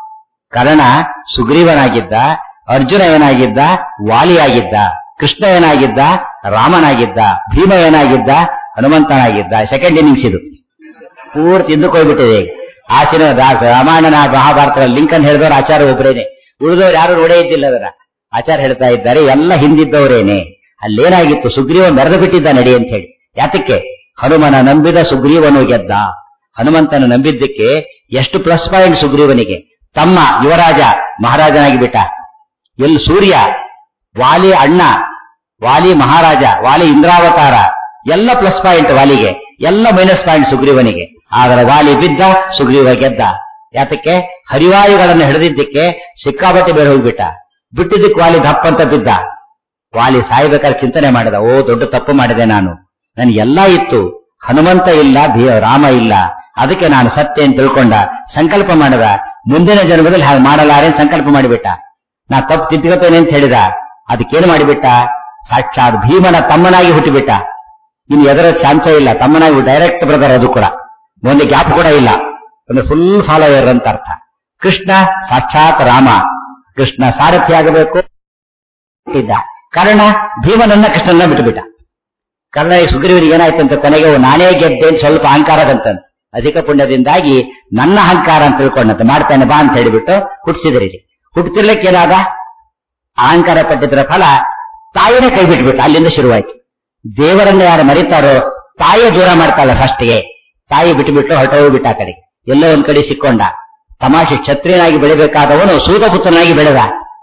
ಕರ್ಣ ಸುಗ್ರೀವನಾಗಿದ್ದ ಅರ್ಜುನ ಏನಾಗಿದ್ದ ವಾಲಿಯಾಗಿದ್ದ ಕೃಷ್ಣ ಏನಾಗಿದ್ದ ರಾಮನಾಗಿದ್ದ ಭೀಮ ಏನಾಗಿದ್ದ ಹನುಮಂತನಾಗಿದ್ದ ಸೆಕೆಂಡ್ ಇನ್ನಿಂಗ್ಸ್ ಇದು ಪೂರ್ತಿ ಹಿಂದಕ್ಕೆ ಹೋಗ್ಬಿಟ್ಟಿದೆ ಈಗ ಆಚಿನ ರಾಮಾಯಣನ ಮಹಾಭಾರತದ ಲಿಂಕನ್ ಹೇಳಿದವರು ಆಚಾರ ಒಬ್ಬರೇನೆ ಉಳಿದವರು ಯಾರು ನೋಡೇ ಇದ್ದಿಲ್ಲ ಅದರ ಆಚಾರ ಹೇಳ್ತಾ ಇದ್ದಾರೆ ಎಲ್ಲ ಹಿಂದಿದ್ದವರೇನೆ ಅಲ್ಲೇನಾಗಿತ್ತು ಸುಗ್ರೀವ ಮೆರೆದು ಬಿಟ್ಟಿದ್ದ ನಡಿ ಅಂತ ಹೇಳಿ ಯಾತಕ್ಕೆ ಹನುಮನ ನಂಬಿದ ಸುಗ್ರೀವನು ಗೆದ್ದ ಹನುಮಂತನ ನಂಬಿದ್ದಕ್ಕೆ ಎಷ್ಟು ಪ್ಲಸ್ ಪಾಯಿಂಟ್ ಸುಗ್ರೀವನಿಗೆ ತಮ್ಮ ಯುವರಾಜ ಮಹಾರಾಜನಾಗಿ ಬಿಟ್ಟ ಎಲ್ಲಿ ಸೂರ್ಯ ವಾಲಿ ಅಣ್ಣ ವಾಲಿ ಮಹಾರಾಜ ವಾಲಿ ಇಂದ್ರಾವತಾರ ಎಲ್ಲ ಪ್ಲಸ್ ಪಾಯಿಂಟ್ ವಾಲಿಗೆ ಎಲ್ಲ ಮೈನಸ್ ಪಾಯಿಂಟ್ ಸುಗ್ರೀವನಿಗೆ ಆದರೆ ವಾಲಿ ಬಿದ್ದ ಸುಗ್ರೀವ ಗೆದ್ದ ಯಾತಕ್ಕೆ ಹರಿವಾಯುಗಳನ್ನು ಹಿಡಿದಿದ್ದಕ್ಕೆ ಸಿಕ್ಕಾಪಟ್ಟೆ ಬೇರೆ ಹೋಗ್ಬಿಟ್ಟ ಬಿಟ್ಟಿದ್ದಕ್ಕೆ ವಾಲಿ ದಪ್ಪ ಅಂತ ಬಿದ್ದ ವಾಲಿ ಸಾಯ್ಬೇಕಾದ್ರೆ ಚಿಂತನೆ ಮಾಡಿದ ಓ ದೊಡ್ಡ ತಪ್ಪು ಮಾಡಿದೆ ನಾನು ನನಗೆಲ್ಲ ಇತ್ತು ಹನುಮಂತ ಇಲ್ಲ ಭೀ- ರಾಮ ಇಲ್ಲ ಅದಕ್ಕೆ ನಾನು ಸತ್ಯ ಅಂತ ತಿಳ್ಕೊಂಡ ಸಂಕಲ್ಪ ಮಾಡಿದ ಮುಂದಿನ ಜನ್ಮದಲ್ಲಿ ಹಾಗೆ ಮಾಡಲಾರೆ ಅಂತ ಸಂಕಲ್ಪ ಮಾಡಿಬಿಟ್ಟ ನಾ ತಪ್ಪು ತಿದ್ದುಕೊತೇನೆ ಅಂತ ಹೇಳಿದ ಅದಕ್ಕೇನು ಮಾಡಿಬಿಟ್ಟ ಸಾಕ್ಷಾತ್ ಭೀಮನ ತಮ್ಮನಾಗಿ ಹುಟ್ಟಿಬಿಟ್ಟ ಇನ್ನು ಎದರ ಚಾನ್ಸೇ ಇಲ್ಲ ತಮ್ಮನಾಗಿ ಡೈರೆಕ್ಟ್ ಬ್ರದರ್ ಅದು ಕೂಡ ಒಂದು ಗ್ಯಾಪ್ ಕೂಡ ಇಲ್ಲ ಒಂದು ಫುಲ್ ಫಾಲೋವರ್ ಅಂತ ಅರ್ಥ ಕೃಷ್ಣ ಸಾಕ್ಷಾತ್ ರಾಮ ಕೃಷ್ಣ ಸಾರಥಿ ಆಗಬೇಕು ಇದ್ದ ಕರ್ಣ ಭೀಮನನ್ನ ಕೃಷ್ಣನ ಬಿಟ್ಟುಬಿಟ್ಟ ಕರ್ಣ ಈ ಸುಗ್ರೀವನಿಗೆ ಏನಾಯ್ತಂತ ಕೊನೆಗೆ ಓ ನಾನೇ ಗೆದ್ದೆ ಅಂತ ಸ್ವಲ್ಪ ಅಹಂಕಾರ ಬಂತಂತ ಅಧಿಕ ಪುಣ್ಯದಿಂದಾಗಿ ನನ್ನ ಅಹಂಕಾರ ಅಂತ ತಿಳ್ಕೊಂಡಂತೆ ಮಾಡ್ತೇನೆ ಬಾ ಅಂತ ಹೇಳಿಬಿಟ್ಟು ಹುಟ್ಟಿಸಿದ್ರಿ ಹುಟ್ಟತಿರ್ಲಿಕ್ಕೆ ಏನಾದ ಅಹಂಕಾರ ಪಟ್ಟಿದ್ರ ಫಲ ತಾಯಿನೇ ಕೈ ಬಿಟ್ಬಿಟ್ಟು ಅಲ್ಲಿಂದ ಶುರುವಾಯ್ತು ದೇವರನ್ನ ಯಾರು ಮರಿತಾರೋ ತಾಯಿಯ ದೂರ ಮಾಡ್ತಾಳ ಫಸ್ಟ್ಗೆ ತಾಯಿ ಬಿಟ್ಟುಬಿಟ್ಟು ಹೊರಟೋಗ್ಬಿಟ್ಟ ಆ ಕಡೆ ಎಲ್ಲೋ ಒಂದ್ ಕಡೆ ಸಿಕ್ಕೊಂಡ ತಮಾಷೆ ಕ್ಷತ್ರಿಯನಾಗಿ ಬೆಳಿಬೇಕಾದವನು ಸೂತಪುತ್ರನಾಗಿ ಬೆಳೆದ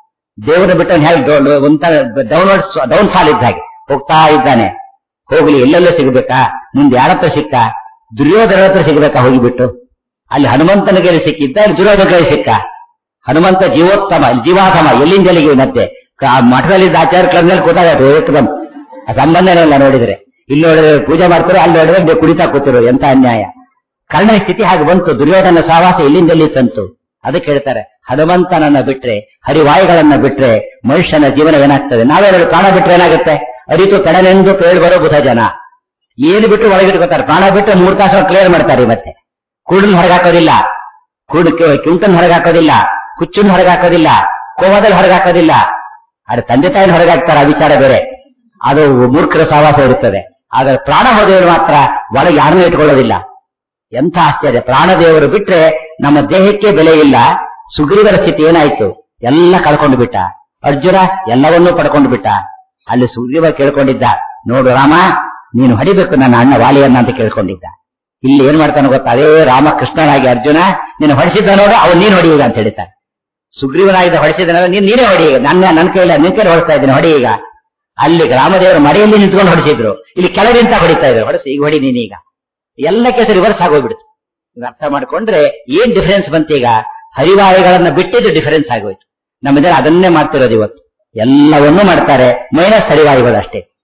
ದೇವರ ಬಿಟ್ಟವನು ಹೇಗೆ ಒಂಥರ ಡೌನ್ವರ್ಡ್ ಡೌನ್ ಫಾಲ್ ಇದ್ದ ಹಾಗೆ ಹೋಗ್ತಾ ಇದ್ದಾನೆ ಹೋಗ್ಲಿ ಎಲ್ಲೆಲ್ಲೋ ಸಿಗ್ಬೇಕಾ ಮುಂದೆ ಯಾರ ಹತ್ರ ಸಿಕ್ಕ ದುರ್ಯೋಧನ ಹತ್ರ ಸಿಗ್ಬೇಕಾ ಹೋಗಿಬಿಟ್ಟು ಅಲ್ಲಿ ಹನುಮಂತನ ಕೈಲಿ ಸಿಕ್ಕಿದ್ದ ಇಲ್ಲಿ ದುರ್ಯೋಧನ ಕೈಲಿ ಸಿಕ್ಕ ಹನುಮಂತ ಜೀವೋತ್ತಮ ಜೀವಾಧಮ ಎಲ್ಲಿಂದ ಎಲ್ಲಿಗೆ ಮತ್ತೆ ಆ ಮಠದಲ್ಲಿದ್ದ ಆಚಾರ ಕ್ಲಬ್ನಲ್ಲಿ ಕೂತಾಗ ಏಕದಮ್ ಆ ಸಂಬಂಧನೇ ಇಲ್ಲ ನೋಡಿದ್ರೆ ಇಲ್ಲಿ ನೋಡಿದ್ರೆ ಪೂಜೆ ಮಾಡ್ತಾರೆ ಅಲ್ಲಿ ನೋಡಿದ್ರೆ ಕುಡಿತಾ ಕೂತಿರು ಎಂತ ಅನ್ಯಾಯ ಕರ್ಣನ ಸ್ಥಿತಿ ಹಾಗೆ ಬಂತು ದುರ್ಯೋಧನ ಸಹವಾಸ ಎಲ್ಲಿಂದೆಲ್ಲಿ ತಂತು ಅದಕ್ಕೆ ಹೇಳ್ತಾರೆ ಹನುಮಂತನನ್ನ ಬಿಟ್ರೆ ಹರಿವಾಯುಗಳನ್ನ ಬಿಟ್ರೆ ಮನುಷ್ಯನ ಜೀವನ ಏನಾಗ್ತದೆ ನಾವೇನಾದ್ರು ಪ್ರಾಣ ಬಿಟ್ರೆ ಏನಾಗುತ್ತೆ ಅರಿತು ಕಡಲೆಂದು ಕೇಳಿ ಬರೋ ಬುಧ ಜನ ಏನು ಬಿಟ್ಟು ಒಳಗಿಟ್ಕೋತಾರೆ ಪ್ರಾಣ ಬಿಟ್ಟು ಮೂರ್ ತಾಸು ಕ್ಲಿಯರ್ ಮಾಡ್ತಾರೆ ಮತ್ತೆ ಕುರುಡನ್ ಹೊರಗಾಕೋದಿಲ್ಲ ಕುರುಡು ಕಿಂಟನ್ ಹೊರಗಾಕೋದಿಲ್ಲ ಹುಚ್ಚನ್ ಹೊರಗಾಕೋದಿಲ್ಲ ಕೋಮದಲ್ಲಿ ಹೊರಗಾಕೋದಿಲ್ಲ ಆದ್ರೆ ತಂದೆ ತಾಯಿನ ಹೊರಗಾಕ್ತಾರೆ ಆ ವಿಚಾರ ಬೇರೆ ಅದು ಮೂರ್ಖರ ಸಹವಾಸ ಇರುತ್ತದೆ ಆದ್ರೆ ಪ್ರಾಣ ಹೋದವರು ಮಾತ್ರ ಒಳಗೆ ಯಾರನ್ನೂ ಇಟ್ಕೊಳ್ಳೋದಿಲ್ಲ ಎಂಥ ಆಶ್ಚರ್ಯ ಪ್ರಾಣದೇವರು ಬಿಟ್ರೆ ನಮ್ಮ ದೇಹಕ್ಕೆ ಬೆಲೆ ಇಲ್ಲ ಸುಗ್ರೀವರ ಸ್ಥಿತಿ ಏನಾಯ್ತು ಎಲ್ಲ ಕಳ್ಕೊಂಡು ಬಿಟ್ಟ ಅರ್ಜುನ ಎಲ್ಲವನ್ನೂ ಪಡ್ಕೊಂಡು ಬಿಟ್ಟ ಅಲ್ಲಿ ಸುಗ್ರೀವ ಕೇಳ್ಕೊಂಡಿದ್ದ ನೋಡು ರಾಮ ನೀನು ಹೊಡಿಬೇಕು ನನ್ನ ಅಣ್ಣ ವಾಲಿಯನ್ನ ಅಂತ ಕೇಳ್ಕೊಂಡಿದ್ದ ಇಲ್ಲಿ ಏನ್ ಮಾಡ್ತಾನೆ ಗೊತ್ತಾ ಅದೇ ರಾಮ ಕೃಷ್ಣನಾಗಿ ಅರ್ಜುನ ನೀನು ಹೊಡಿಸಿದ್ದ ನೋಡು ಅವನು ನೀನು ಹೊಡಿಯುಗ ಅಂತ ಹೇಳ್ತಾನೆ ಸುಗ್ರೀವನಾಗಿದ್ದ ಹೊಡಿಸಿದ ನೀನು ನೀನೇ ಹೊಡಿ ಈಗ ನನ್ನ ನನ್ನ ಕೈಲ ನಿನ್ ಕೈಲಿ ಹೊಡಿಸ್ತಾ ಇದ್ದೀನಿ ಹೊಡಿ ಈಗ ಅಲ್ಲಿ ರಾಮದೇವರ ಮರೆಯಲ್ಲಿ ನಿಂತ್ಕೊಂಡು ಹೊಡಿಸಿದ್ರು ಇಲ್ಲಿ ಕೆಳಗಿಂತ ಹೊಡಿತಾ ಇದ್ರು ಹೊಡಿಸಿ ಈಗ ಹೊಡಿ ನೀನೀಗ ಎಲ್ಲ ಕೆಲಸ ರಿವರ್ಸ್ ಆಗೋಗ್ಬಿಡ್ತು ಇದು ಅರ್ಥ ಮಾಡ್ಕೊಂಡ್ರೆ ಏನ್ ಡಿಫರೆನ್ಸ್ ಬಂತು ಈಗ ಹರಿವಾಯುಗಳನ್ನ ಬಿಟ್ಟಿದ್ದು ಡಿಫರೆನ್ಸ್ ಆಗೋಯ್ತು ನಮ್ಮ ಜನ ಅದನ್ನೇ ಮಾಡ್ತಿರೋದು ಇವತ್ತು ಎಲ್ಲವನ್ನೂ ಮಾಡ್ತಾರೆ ಮೈನಸ್ ಹರಿವಾಯುಗಳು ಅಷ್ಟೇ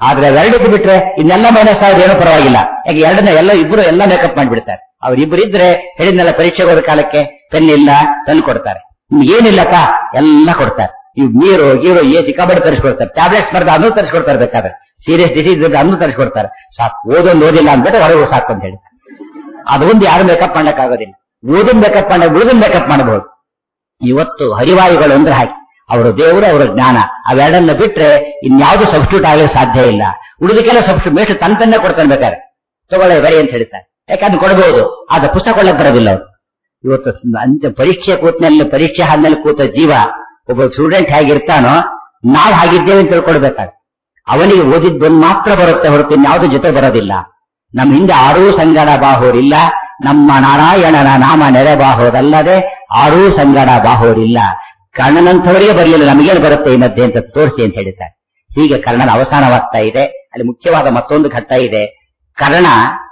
ಆದ್ರೆ ಎರಡಕ್ಕೆ ಬಿಟ್ರೆ ಇನ್ನೆಲ್ಲ ಮೈನಸ್ ಆದ್ರೆ ಏನೂ ಪರವಾಗಿಲ್ಲ ಯಾಕೆ ಎರಡನ್ನ ಎಲ್ಲ ಇಬ್ರು ಎಲ್ಲ ಮೇಕಪ್ ಮಾಡಿಬಿಡ್ತಾರೆ ಅವ್ರಿಬ್ರು ಇದ್ರೆ ಹೇಳಿದ್ನೆಲ್ಲ ಪರೀಕ್ಷೆಗೆ ಹೋದ ಕಾಲಕ್ಕೆ ಪೆನ್ ಇಲ್ಲ ಪೆನ್ ಕೊಡ್ತಾರೆ ನಿಮ್ಗೆ ಏನಿಲ್ಲಪ್ಪ ಎಲ್ಲ ಕೊಡ್ತಾರೆ ಇವ್ ನೀರು ಗೀರು ಎ ಸಿ ಕಬಡ್ಡಿ ತರಿಸ್ಕೊಡ್ತಾರೆ ಟ್ಯಾಬ್ಲೆಟ್ಸ್ ಬರೆದು ಅದನ್ನು ತರಿಸ್ಕೊಡ್ತಾರೆ ಬೇಕಾದ್ರೆ ಸೀರಿಯಸ್ ಡಿಸೀಸ್ ಇದ್ರೆ ಅದನ್ನು ತರಿಸ್ಕೊಡ್ತಾರೆ ಸಾಕು ಓದೊಂದು ಓದಿಲ್ಲ ಅಂದ್ಬಿಟ್ಟು ಹೊರಗೆ ಸಾಕು ಅಂತ ಹೇಳಿ ಅದೊಂದು ಯಾರು ಮೇಕಪ್ ಮಾಡಕ್ಕಾಗೋದಿಲ್ಲ ಓದನ್ ಮೇಕಪ್ ಮಾಡ ಉಳಿದನ್ ಮೇಕಪ್ ಮಾಡಬಹುದು ಇವತ್ತು ಹರಿವಾಯುಗಳು ಅಂದ್ರೆ ಹಾಗೆ ಅವರು ದೇವರು ಅವರ ಜ್ಞಾನ ಅವೆರಡನ್ನ ಬಿಟ್ರೆ ಇನ್ಯಾವುದು ಸಬ್ಸ್ಟಿಟ್ಯೂಟ್ ಆಗಲು ಸಾಧ್ಯ ಇಲ್ಲ ಉಳಿದಕ್ಕೆಲ್ಲ ಸಬ್ಸ್ಟಿಟ್ಯೂಟ್ ಮೇಷ್ಟು ತನ್ನ ತನ್ನೇ ಕೊಡ್ತಾನೆ ಬೇಕಾದ್ರೆ ತಗೊಳ್ಳೆ ಬರಿ ಅಂತ ಹೇಳ್ತಾರೆ ಯಾಕಂದ್ರೆ ಕೊಡಬಹುದು ಆದ್ರೆ ಪುಸ್ತಕ ಕೊಳ್ಳಕ್ ಬರೋದಿಲ್ಲ ಅವರು ಇವತ್ತು ಅಂತ್ಯ ಪರೀಕ್ಷೆ ಕೂತ್ನಲ್ಲಿ ಪರೀಕ್ಷೆ ಹಾಲ್ನಲ್ಲಿ ಕೂತ ಜೀವ ಒಬ್ಬ ಸ್ಟೂಡೆಂಟ್ ಹೇಗಿರ್ತಾನೋ ನಾವು ಹಾಗಿದ್ದೇವೆ ಅಂತ ತಿಳ್ಕೊಳ್ಬೇಕಾಗ ಅವನಿಗೆ ಓದಿದ್ದೊಂದು ಮಾತ್ರ ಬರುತ್ತೆ ಹೊರತು ಇನ್ಯಾವುದು ಜೊತೆ ಬರೋದಿಲ್ಲ ನಮ್ಮ ಹಿಂದೆ ಆರೂ ಸಂಗಡ ಬಾಹೋರಿಲ್ಲ ನಮ್ಮ ನಾರಾಯಣನ ನಾಮ ನೆರೆಬಾಹೋದಲ್ಲದೆ ಆರೂ ಸಂಗಡ ಬಾಹೋರಿಲ್ಲ ಕರ್ಣನಂಥವರಿಗೆ ಬರಲಿಲ್ಲ ನಮಗೇನು ಬರುತ್ತೆ ಈ ಮಧ್ಯೆ ಅಂತ ತೋರಿಸಿ ಅಂತ ಹೇಳಿದ್ದಾರೆ ಹೀಗೆ ಕರ್ಣನ ಅವಸಾನವಾಗ್ತಾ ಇದೆ ಅಲ್ಲಿ ಮುಖ್ಯವಾದ ಮತ್ತೊಂದು ಘಟ್ಟ ಇದೆ ಕರ್ಣ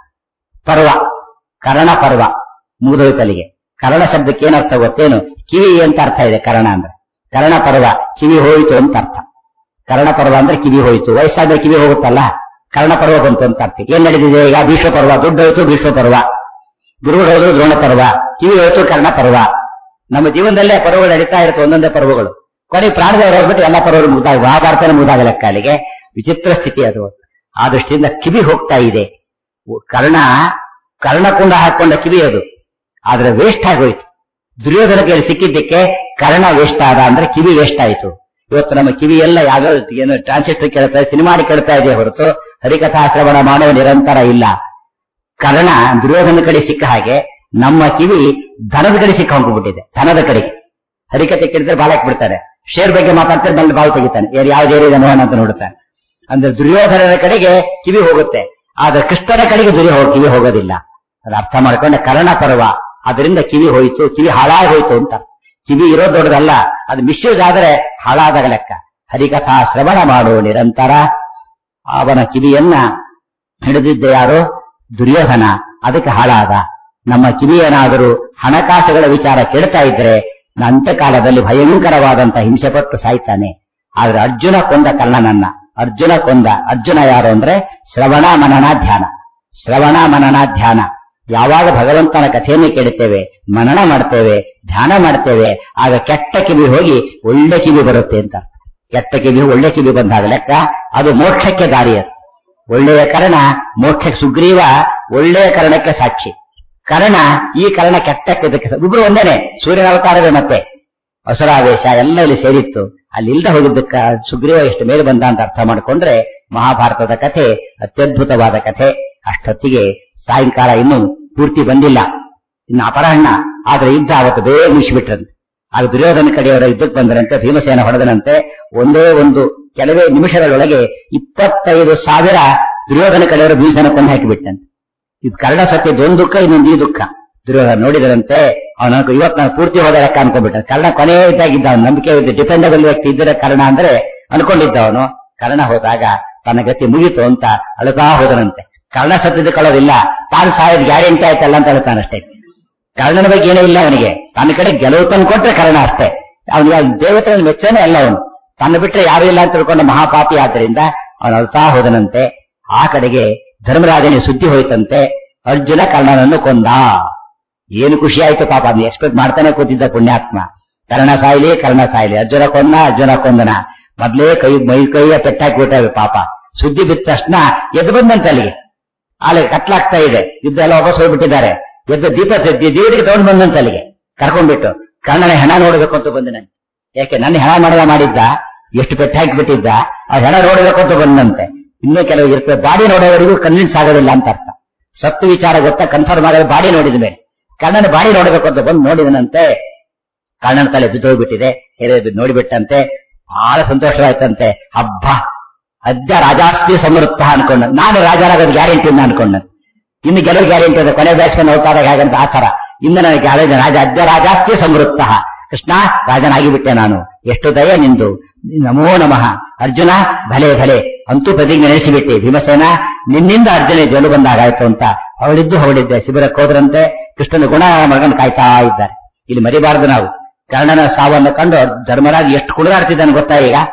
ಪರ್ವ ಕರ್ಣ ಪರ್ವ ಮುಗಿದೋಯ್ತಲ್ಲಿಗೆ ಕರ್ಣ ಶಬ್ದಕ್ಕೆ ಏನರ್ಥ ಗೊತ್ತೇನು ಕಿವಿ ಅಂತ ಅರ್ಥ ಇದೆ ಕರ್ಣ ಅಂದ್ರೆ ಕರ್ಣ ಪರ್ವ ಕಿವಿ ಹೋಯಿತು ಅಂತ ಅರ್ಥ ಕರ್ಣ ಪರ್ವ ಅಂದ್ರೆ ಕಿವಿ ಹೋಯಿತು ವಯಸ್ಸಾದ್ರೆ ಕಿವಿ ಹೋಗುತ್ತಲ್ಲ ಕರ್ಣ ಪರ್ವ ಬಂತು ಅಂತ ಅರ್ಥ ಏನ್ ನಡೆದಿದೆ ಈಗ ಭೀಷ್ಮ ಪರ್ವ ದುಡ್ಡು ಹೋಯ್ತು ಭೀಷ್ಮ ಪರ್ವ ಗುರುಗಳು ಹೋದ್ರು ದ್ರೋಣ ಪರ್ವ ಕಿವಿ ಹೋಯ್ತು ಕರ್ಣ ಪರ್ವ ನಮ್ಮ ಜೀವನದಲ್ಲೇ ಪರ್ವಗಳು ನಡೀತಾ ಇರುತ್ತೆ ಒಂದೊಂದೇ ಪರ್ವಗಳು ಕೊನೆಗೆ ಪ್ರಾಣದವರು ಹೋಗ್ಬಿಟ್ಟು ಎಲ್ಲ ಪರ್ವಗಳು ಮುಗ್ದಾಗ ಮಹಾಭಾರತನ ಮುಗ್ದಾಗ ಲೆಕ್ಕಾಲಿಗೆ ವಿಚಿತ್ರ ಸ್ಥಿತಿ ಅದು ಆ ದೃಷ್ಟಿಯಿಂದ ಕಿವಿ ಹೋಗ್ತಾ ಇದೆ ಕರ್ಣ ಕರ್ಣಕುಂಡ ಹಾಕೊಂಡ ಕಿವಿ ಅದು ಆದ್ರೆ ವೇಸ್ಟ್ ಆಗೋಯ್ತು ದುರ್ಯೋಧನ ಕೈಯಲ್ಲಿ ಸಿಕ್ಕಿದ್ದಕ್ಕೆ ಕರ್ಣ ವೇಸ್ಟ್ ಆದ ಅಂದ್ರೆ ಕಿವಿ ವೇಸ್ಟ್ ಆಯ್ತು ಇವತ್ತು ನಮ್ಮ ಕಿವಿ ಎಲ್ಲ ಯಾವ್ಯಾವ ಏನು ಟ್ರಾನ್ಸಿಸ್ಟರ್ ಕೇಳ್ತಾ ಸಿನಿಮಾ ಕೇಳ್ತಾ ಇದೆ ಹೊರತು ಹರಿಕಥಾ ಶ್ರವಣ ಮಾಡುವ ನಿರಂತರ ಇಲ್ಲ ಕರ್ಣ ದುರ್ಯೋಧನ ಕಡೆ ಸಿಕ್ಕ ಹಾಗೆ ನಮ್ಮ ಕಿವಿ ಧನದ ಕಡೆ ಸಿಕ್ಕ ಹೋಗ್ಬಿಟ್ಟಿದೆ ಧನದ ಕಡೆಗೆ ಹರಿಕತೆ ಕೇಳಿದ್ರೆ ಬಾಲ ಬಿಡ್ತಾರೆ ಶೇರ್ ಬಗ್ಗೆ ಮಾತಾಡ್ತಾರೆ ಬಂದು ಬಾವು ತೆಗಿತಾನೆ ಯಾರು ಯಾವ್ದು ಏರಿದ ನೋಡೋಣ ಅಂತ ನೋಡುತ್ತಾನೆ ಅಂದ್ರೆ ದುರ್ಯೋಧನನ ಕಡೆಗೆ ಕಿವಿ ಹೋಗುತ್ತೆ ಆದ್ರೆ ಕೃಷ್ಣನ ಕಡೆಗೆ ದುರ್ಯ ಹೋಗಿ ಕಿವಿ ಹೋಗೋದಿಲ್ಲ ಅದು ಅರ್ಥ ಮಾಡ್ಕೊಂಡೆ ಕರ್ಣ ಪರ್ವ ಅದರಿಂದ ಕಿವಿ ಹೋಯಿತು ಕಿವಿ ಹಾಳಾಗಿ ಹೋಯ್ತು ಅಂತ ಕಿವಿ ಇರೋದು ದೊಡ್ಡದಲ್ಲ ಅದು ಮಿಸ್ಯೂಸ್ ಆದ್ರೆ ಹಾಳಾದಾಗ ಲೆಕ್ಕ ಹರಿಕಥಾ ಶ್ರವಣ ಮಾಡು ನಿರಂತರ ಅವನ ಕಿವಿಯನ್ನ ಹಿಡಿದಿದ್ದ ಯಾರು ದುರ್ಯೋಧನ ಅದಕ್ಕೆ ಹಾಳಾದ ನಮ್ಮ ಕಿವಿ ಏನಾದರೂ ಹಣಕಾಸುಗಳ ವಿಚಾರ ಕೆಡ್ತಾ ಇದ್ರೆ ಅಂತ್ಯಕಾಲದಲ್ಲಿ ಭಯಂಕರವಾದಂತ ಹಿಂಸೆ ಪಟ್ಟು ಸಾಯ್ತಾನೆ ಆದ್ರೆ ಅರ್ಜುನ ಕೊಂದ ಕರ್ಣನನ್ನ ಅರ್ಜುನ ಕೊಂದ ಅರ್ಜುನ ಯಾರು ಅಂದ್ರೆ ಶ್ರವಣ ಮನನ ಧ್ಯಾನ ಶ್ರವಣ ಮನನ ಧ್ಯಾನ ಯಾವಾಗ ಭಗವಂತನ ಕಥೆಯನ್ನು ಕೇಳುತ್ತೇವೆ ಮನನ ಮಾಡ್ತೇವೆ ಧ್ಯಾನ ಮಾಡ್ತೇವೆ ಆಗ ಕೆಟ್ಟ ಕಿವಿ ಹೋಗಿ ಒಳ್ಳೆ ಕಿವಿ ಬರುತ್ತೆ ಅಂತ ಕೆಟ್ಟ ಕಿವಿ ಒಳ್ಳೆ ಕಿವಿ ಬಂದಾಗ ಲೆಕ್ಕ ಅದು ಮೋಕ್ಷಕ್ಕೆ ದಾರಿ ಅದು ಒಳ್ಳೆಯ ಕರ್ಣ ಮೋಕ್ಷಕ್ಕೆ ಸುಗ್ರೀವ ಒಳ್ಳೆಯ ಕರ್ಣಕ್ಕೆ ಸಾಕ್ಷಿ ಕರ್ಣ ಈ ಕರ್ಣ ಕೆಟ್ಟಕ್ಕೆ ಇದಕ್ಕೆ ಇಬ್ರು ಒಂದೇನೆ ಸೂರ್ಯನ ಅವತಾರವೇ ಮತ್ತೆ ಅಸುರಾವೇಶ ಎಲ್ಲ ಇಲ್ಲಿ ಸೇರಿತ್ತು ಅಲ್ಲಿ ಇಲ್ದ ಹೋಗಿದ್ದಕ್ಕ ಸುಗ್ರೀವ ಎಷ್ಟು ಮೇಲೆ ಬಂದ ಅಂತ ಅರ್ಥ ಮಾಡಿಕೊಂಡ್ರೆ ಮಹಾಭಾರತದ ಕಥೆ ಅತ್ಯದ್ಭುತವಾದ ಕಥೆ ಅಷ್ಟೊತ್ತಿಗೆ ಸಾಯಂಕಾಲ ಇನ್ನೂ ಪೂರ್ತಿ ಬಂದಿಲ್ಲ ಇನ್ನು ಅಪರಾಹ್ನ ಆದ್ರೆ ಯುದ್ಧ ಅವತ್ತು ಬೇಗ ಮುಗಿಸಿಬಿಟ್ರಂತೆ ಆಗ ದುರ್ಯೋಧನ ಕಡೆಯವರ ಯುದ್ಧಕ್ಕೆ ಬಂದರಂತೆ ಭೀಮಸೇನ ಹೊಡೆದನಂತೆ ಒಂದೇ ಒಂದು ಕೆಲವೇ ನಿಮಿಷಗಳೊಳಗೆ ಇಪ್ಪತ್ತೈದು ಸಾವಿರ ದುರ್ಯೋಧನ ಕಡೆಯವರ ಭೀಮಸೇನ ಕೊಂದು ಹಾಕಿಬಿಟ್ಟಂತೆ ಇದು ಕರ್ಣ ಸತ್ಯದ ಒಂದು ದುಃಖ ಇನ್ನೊಂದು ಈ ದುಃಖ ದುರ್ಯೋಧನ ನೋಡಿದರಂತೆ ಅವನ ಇವತ್ತು ನಾನು ಪೂರ್ತಿ ಹೋದ ಲೆಕ್ಕ ಅನ್ಕೊಂಡ್ಬಿಟ್ಟ ಕರ್ಣ ಕೊನೆ ಇದ್ದಾಗಿದ್ದ ಅವನು ನಂಬಿಕೆ ಡಿಪೆಂಡಬಲ್ ವ್ಯಕ್ತಿ ಇದ್ದರೆ ಕರ್ಣ ಅಂದ್ರೆ ಅನ್ಕೊಂಡಿದ್ದವನು ಕರ್ಣ ಹೋದಾಗ ತನ್ನ ಗತಿ ಮುಗಿತು ಅಂತ ಅಳುತ್ತಾ ಹೋದನಂತೆ ಕರ್ಣ ಸತ್ಯದ ಕಳೋದಿಲ್ಲ ತಾನು ಸಾಯೋದು ಗ್ಯಾರಂಟಿ ಆಯ್ತಲ್ಲ ಅಂತ ಹೇಳ್ತಾನಷ್ಟೇ ಕರ್ಣನ ಬಗ್ಗೆ ಏನೂ ಇಲ್ಲ ಅವನಿಗೆ ತನ್ನ ಕಡೆ ಗೆಲುವು ತಂದು ಕೊಟ್ರೆ ಕರ್ಣ ಅಷ್ಟೇ ಅವನಿಗೆ ದೇವತೆ ಮೆಚ್ಚನೆ ಅಲ್ಲ ಅವನು ತನ್ನ ಬಿಟ್ರೆ ಯಾರು ಇಲ್ಲ ಅಂತ ತಿಳ್ಕೊಂಡ ಮಹಾಪಾಪಿ ಆದ್ದರಿಂದ ಅವನು ಅಳ್ತಾ ಹೋದನಂತೆ ಆ ಕಡೆಗೆ ಧರ್ಮರಾಜನಿಗೆ ಸುದ್ದಿ ಹೋಯ್ತಂತೆ ಅರ್ಜುನ ಕರ್ಣನನ್ನು ಕೊಂದ ಏನು ಖುಷಿ ಆಯ್ತು ಪಾಪ ಅದನ್ನ ಎಕ್ಸ್ಪೆಕ್ಟ್ ಮಾಡ್ತಾನೆ ಕೂತಿದ್ದ ಪುಣ್ಯಾತ್ಮ ಕರ್ಣ ಸಾಯ್ಲಿ ಕರ್ಣ ಸಾಯ್ಲಿ ಅರ್ಜುನ ಕೊಂದ ಅರ್ಜುನ ಕೊಂದನ ಮೊದ್ಲೇ ಕೈ ಮೈ ಕೈಯ ಪೆಟ್ಟಾಕ್ಬಿಟ್ಟವೆ ಪಾಪ ಸುದ್ದಿ ಬಿದ್ದ ತಕ್ಷಣ ಎದ್ದು ಬಂದಂತೆ ಅಲ್ಲಿಗೆ ಅಲ್ಲಿ ಕತ್ಲಾಗ್ತಾ ಇದೆ ಯುದ್ಧ ಎಲ್ಲ ವಾಪಸ್ ಹೋಗ್ಬಿಟ್ಟಿದ್ದಾರೆ ಎದ್ದು ದೀಪ ದೇವರಿಗೆ ತಗೊಂಡು ಬಂದಂತೆ ಅಲ್ಲಿಗೆ ಕರ್ಕೊಂಡ್ಬಿಟ್ಟು ಕರ್ಣನ ಹೆಣ ನೋಡಬೇಕು ಅಂತ ಬಂದೆ ನಾನು ಯಾಕೆ ನನ್ನ ಹೆಣ ಮಾಡದ ಮಾಡಿದ್ದ ಎಷ್ಟು ಪೆಟ್ಟು ಹಾಕಿಬಿಟ್ಟಿದ್ದ ಆ ಹೆಣ ನೋಡಬೇಕು ಅಂತ ಬಂದಂತೆ ಇನ್ನೂ ಕೆಲವು ಇರ್ತದೆ ಬಾಡಿ ನೋಡೋವರೆಗೂ ಕನ್ವಿನ್ಸ್ ಆಗೋದಿಲ್ಲ ಅಂತ ಅರ್ಥ ಸತ್ತು ವಿಚಾರ ಗೊತ್ತಾ ಕನ್ಫರ್ಮ್ ಆಗೋದು ಬಾಡಿ ನೋಡಿದ ಮೇಲೆ ಕರ್ಣನ ಬಾಡಿ ನೋಡಬೇಕು ಅಂತ ಬಂದು ನೋಡಿದನಂತೆ ಕರ್ಣನ ತಲೆ ಬಿದ್ದೋಗ್ಬಿಟ್ಟಿದೆ ಹಿರಿಯ ನೋಡಿಬಿಟ್ಟಂತೆ ಬಹಳ ಸಂತೋಷವಾಯ್ತಂತೆ ಹಬ್ಬ ಅದ್ಯ ರಾಜಾಸ್ತಿ ಸಮೃದ್ಧ ಅನ್ಕೊಂಡ ನಾನು ರಾಜರಾಗೋದು ಗ್ಯಾರಂಟಿ ಅಂತ ಅನ್ಕೊಂಡ ಇನ್ನು ಗೆಲುವು ಗ್ಯಾರಂಟಿ ಇದೆ ಕೊನೆ ಬ್ಯಾಟ್ಸ್ಮನ್ ಹೋಗ್ತಾರೆ ಹಾಗಂತ ಆ ತರ ಇನ್ನು ನನಗೆ ಗ್ಯಾರೇಜ್ ರಾಜ ಅದ್ಯ ರಾಜಾಸ್ತಿ ಸಮೃದ್ಧ ಕೃಷ್ಣ ರಾಜನಾಗಿಬಿಟ್ಟೆ ನಾನು ಎಷ್ಟು ದಯ ನಿಂದು ನಮೋ ನಮಃ ಅರ್ಜುನ ಭಲೆ ಭಲೆ ಅಂತೂ ಪ್ರತಿಜ್ಞೆ ನಡೆಸಿಬಿಟ್ಟೆ ಭೀಮಸೇನ ನಿನ್ನಿಂದ ಅರ್ಜುನ ಜೊಲು ಬಂದಾಗಾಯ್ತು ಅಂತ ಅವಳಿದ್ದು ಹೊರಡಿದ್ದೆ ಶಿಬಿರಕ್ಕೆ ಹೋದ್ರಂತೆ ಕೃಷ್ಣನ ಗುಣ ಮಗನ ಕಾಯ್ತಾ ಇದ್ದಾರೆ ಇಲ್ಲಿ ಮರಿಬಾರದು ನಾವು ಕರ್ಣನ ಸಾವನ್ನು ಕಂಡು ಧರ್ಮರಾಜ್ ಎಷ್ಟು ಕುಣಿದಾಡ್ತಿದ್ದಾನೆ ಗೊತ್ತಾ ಈಗ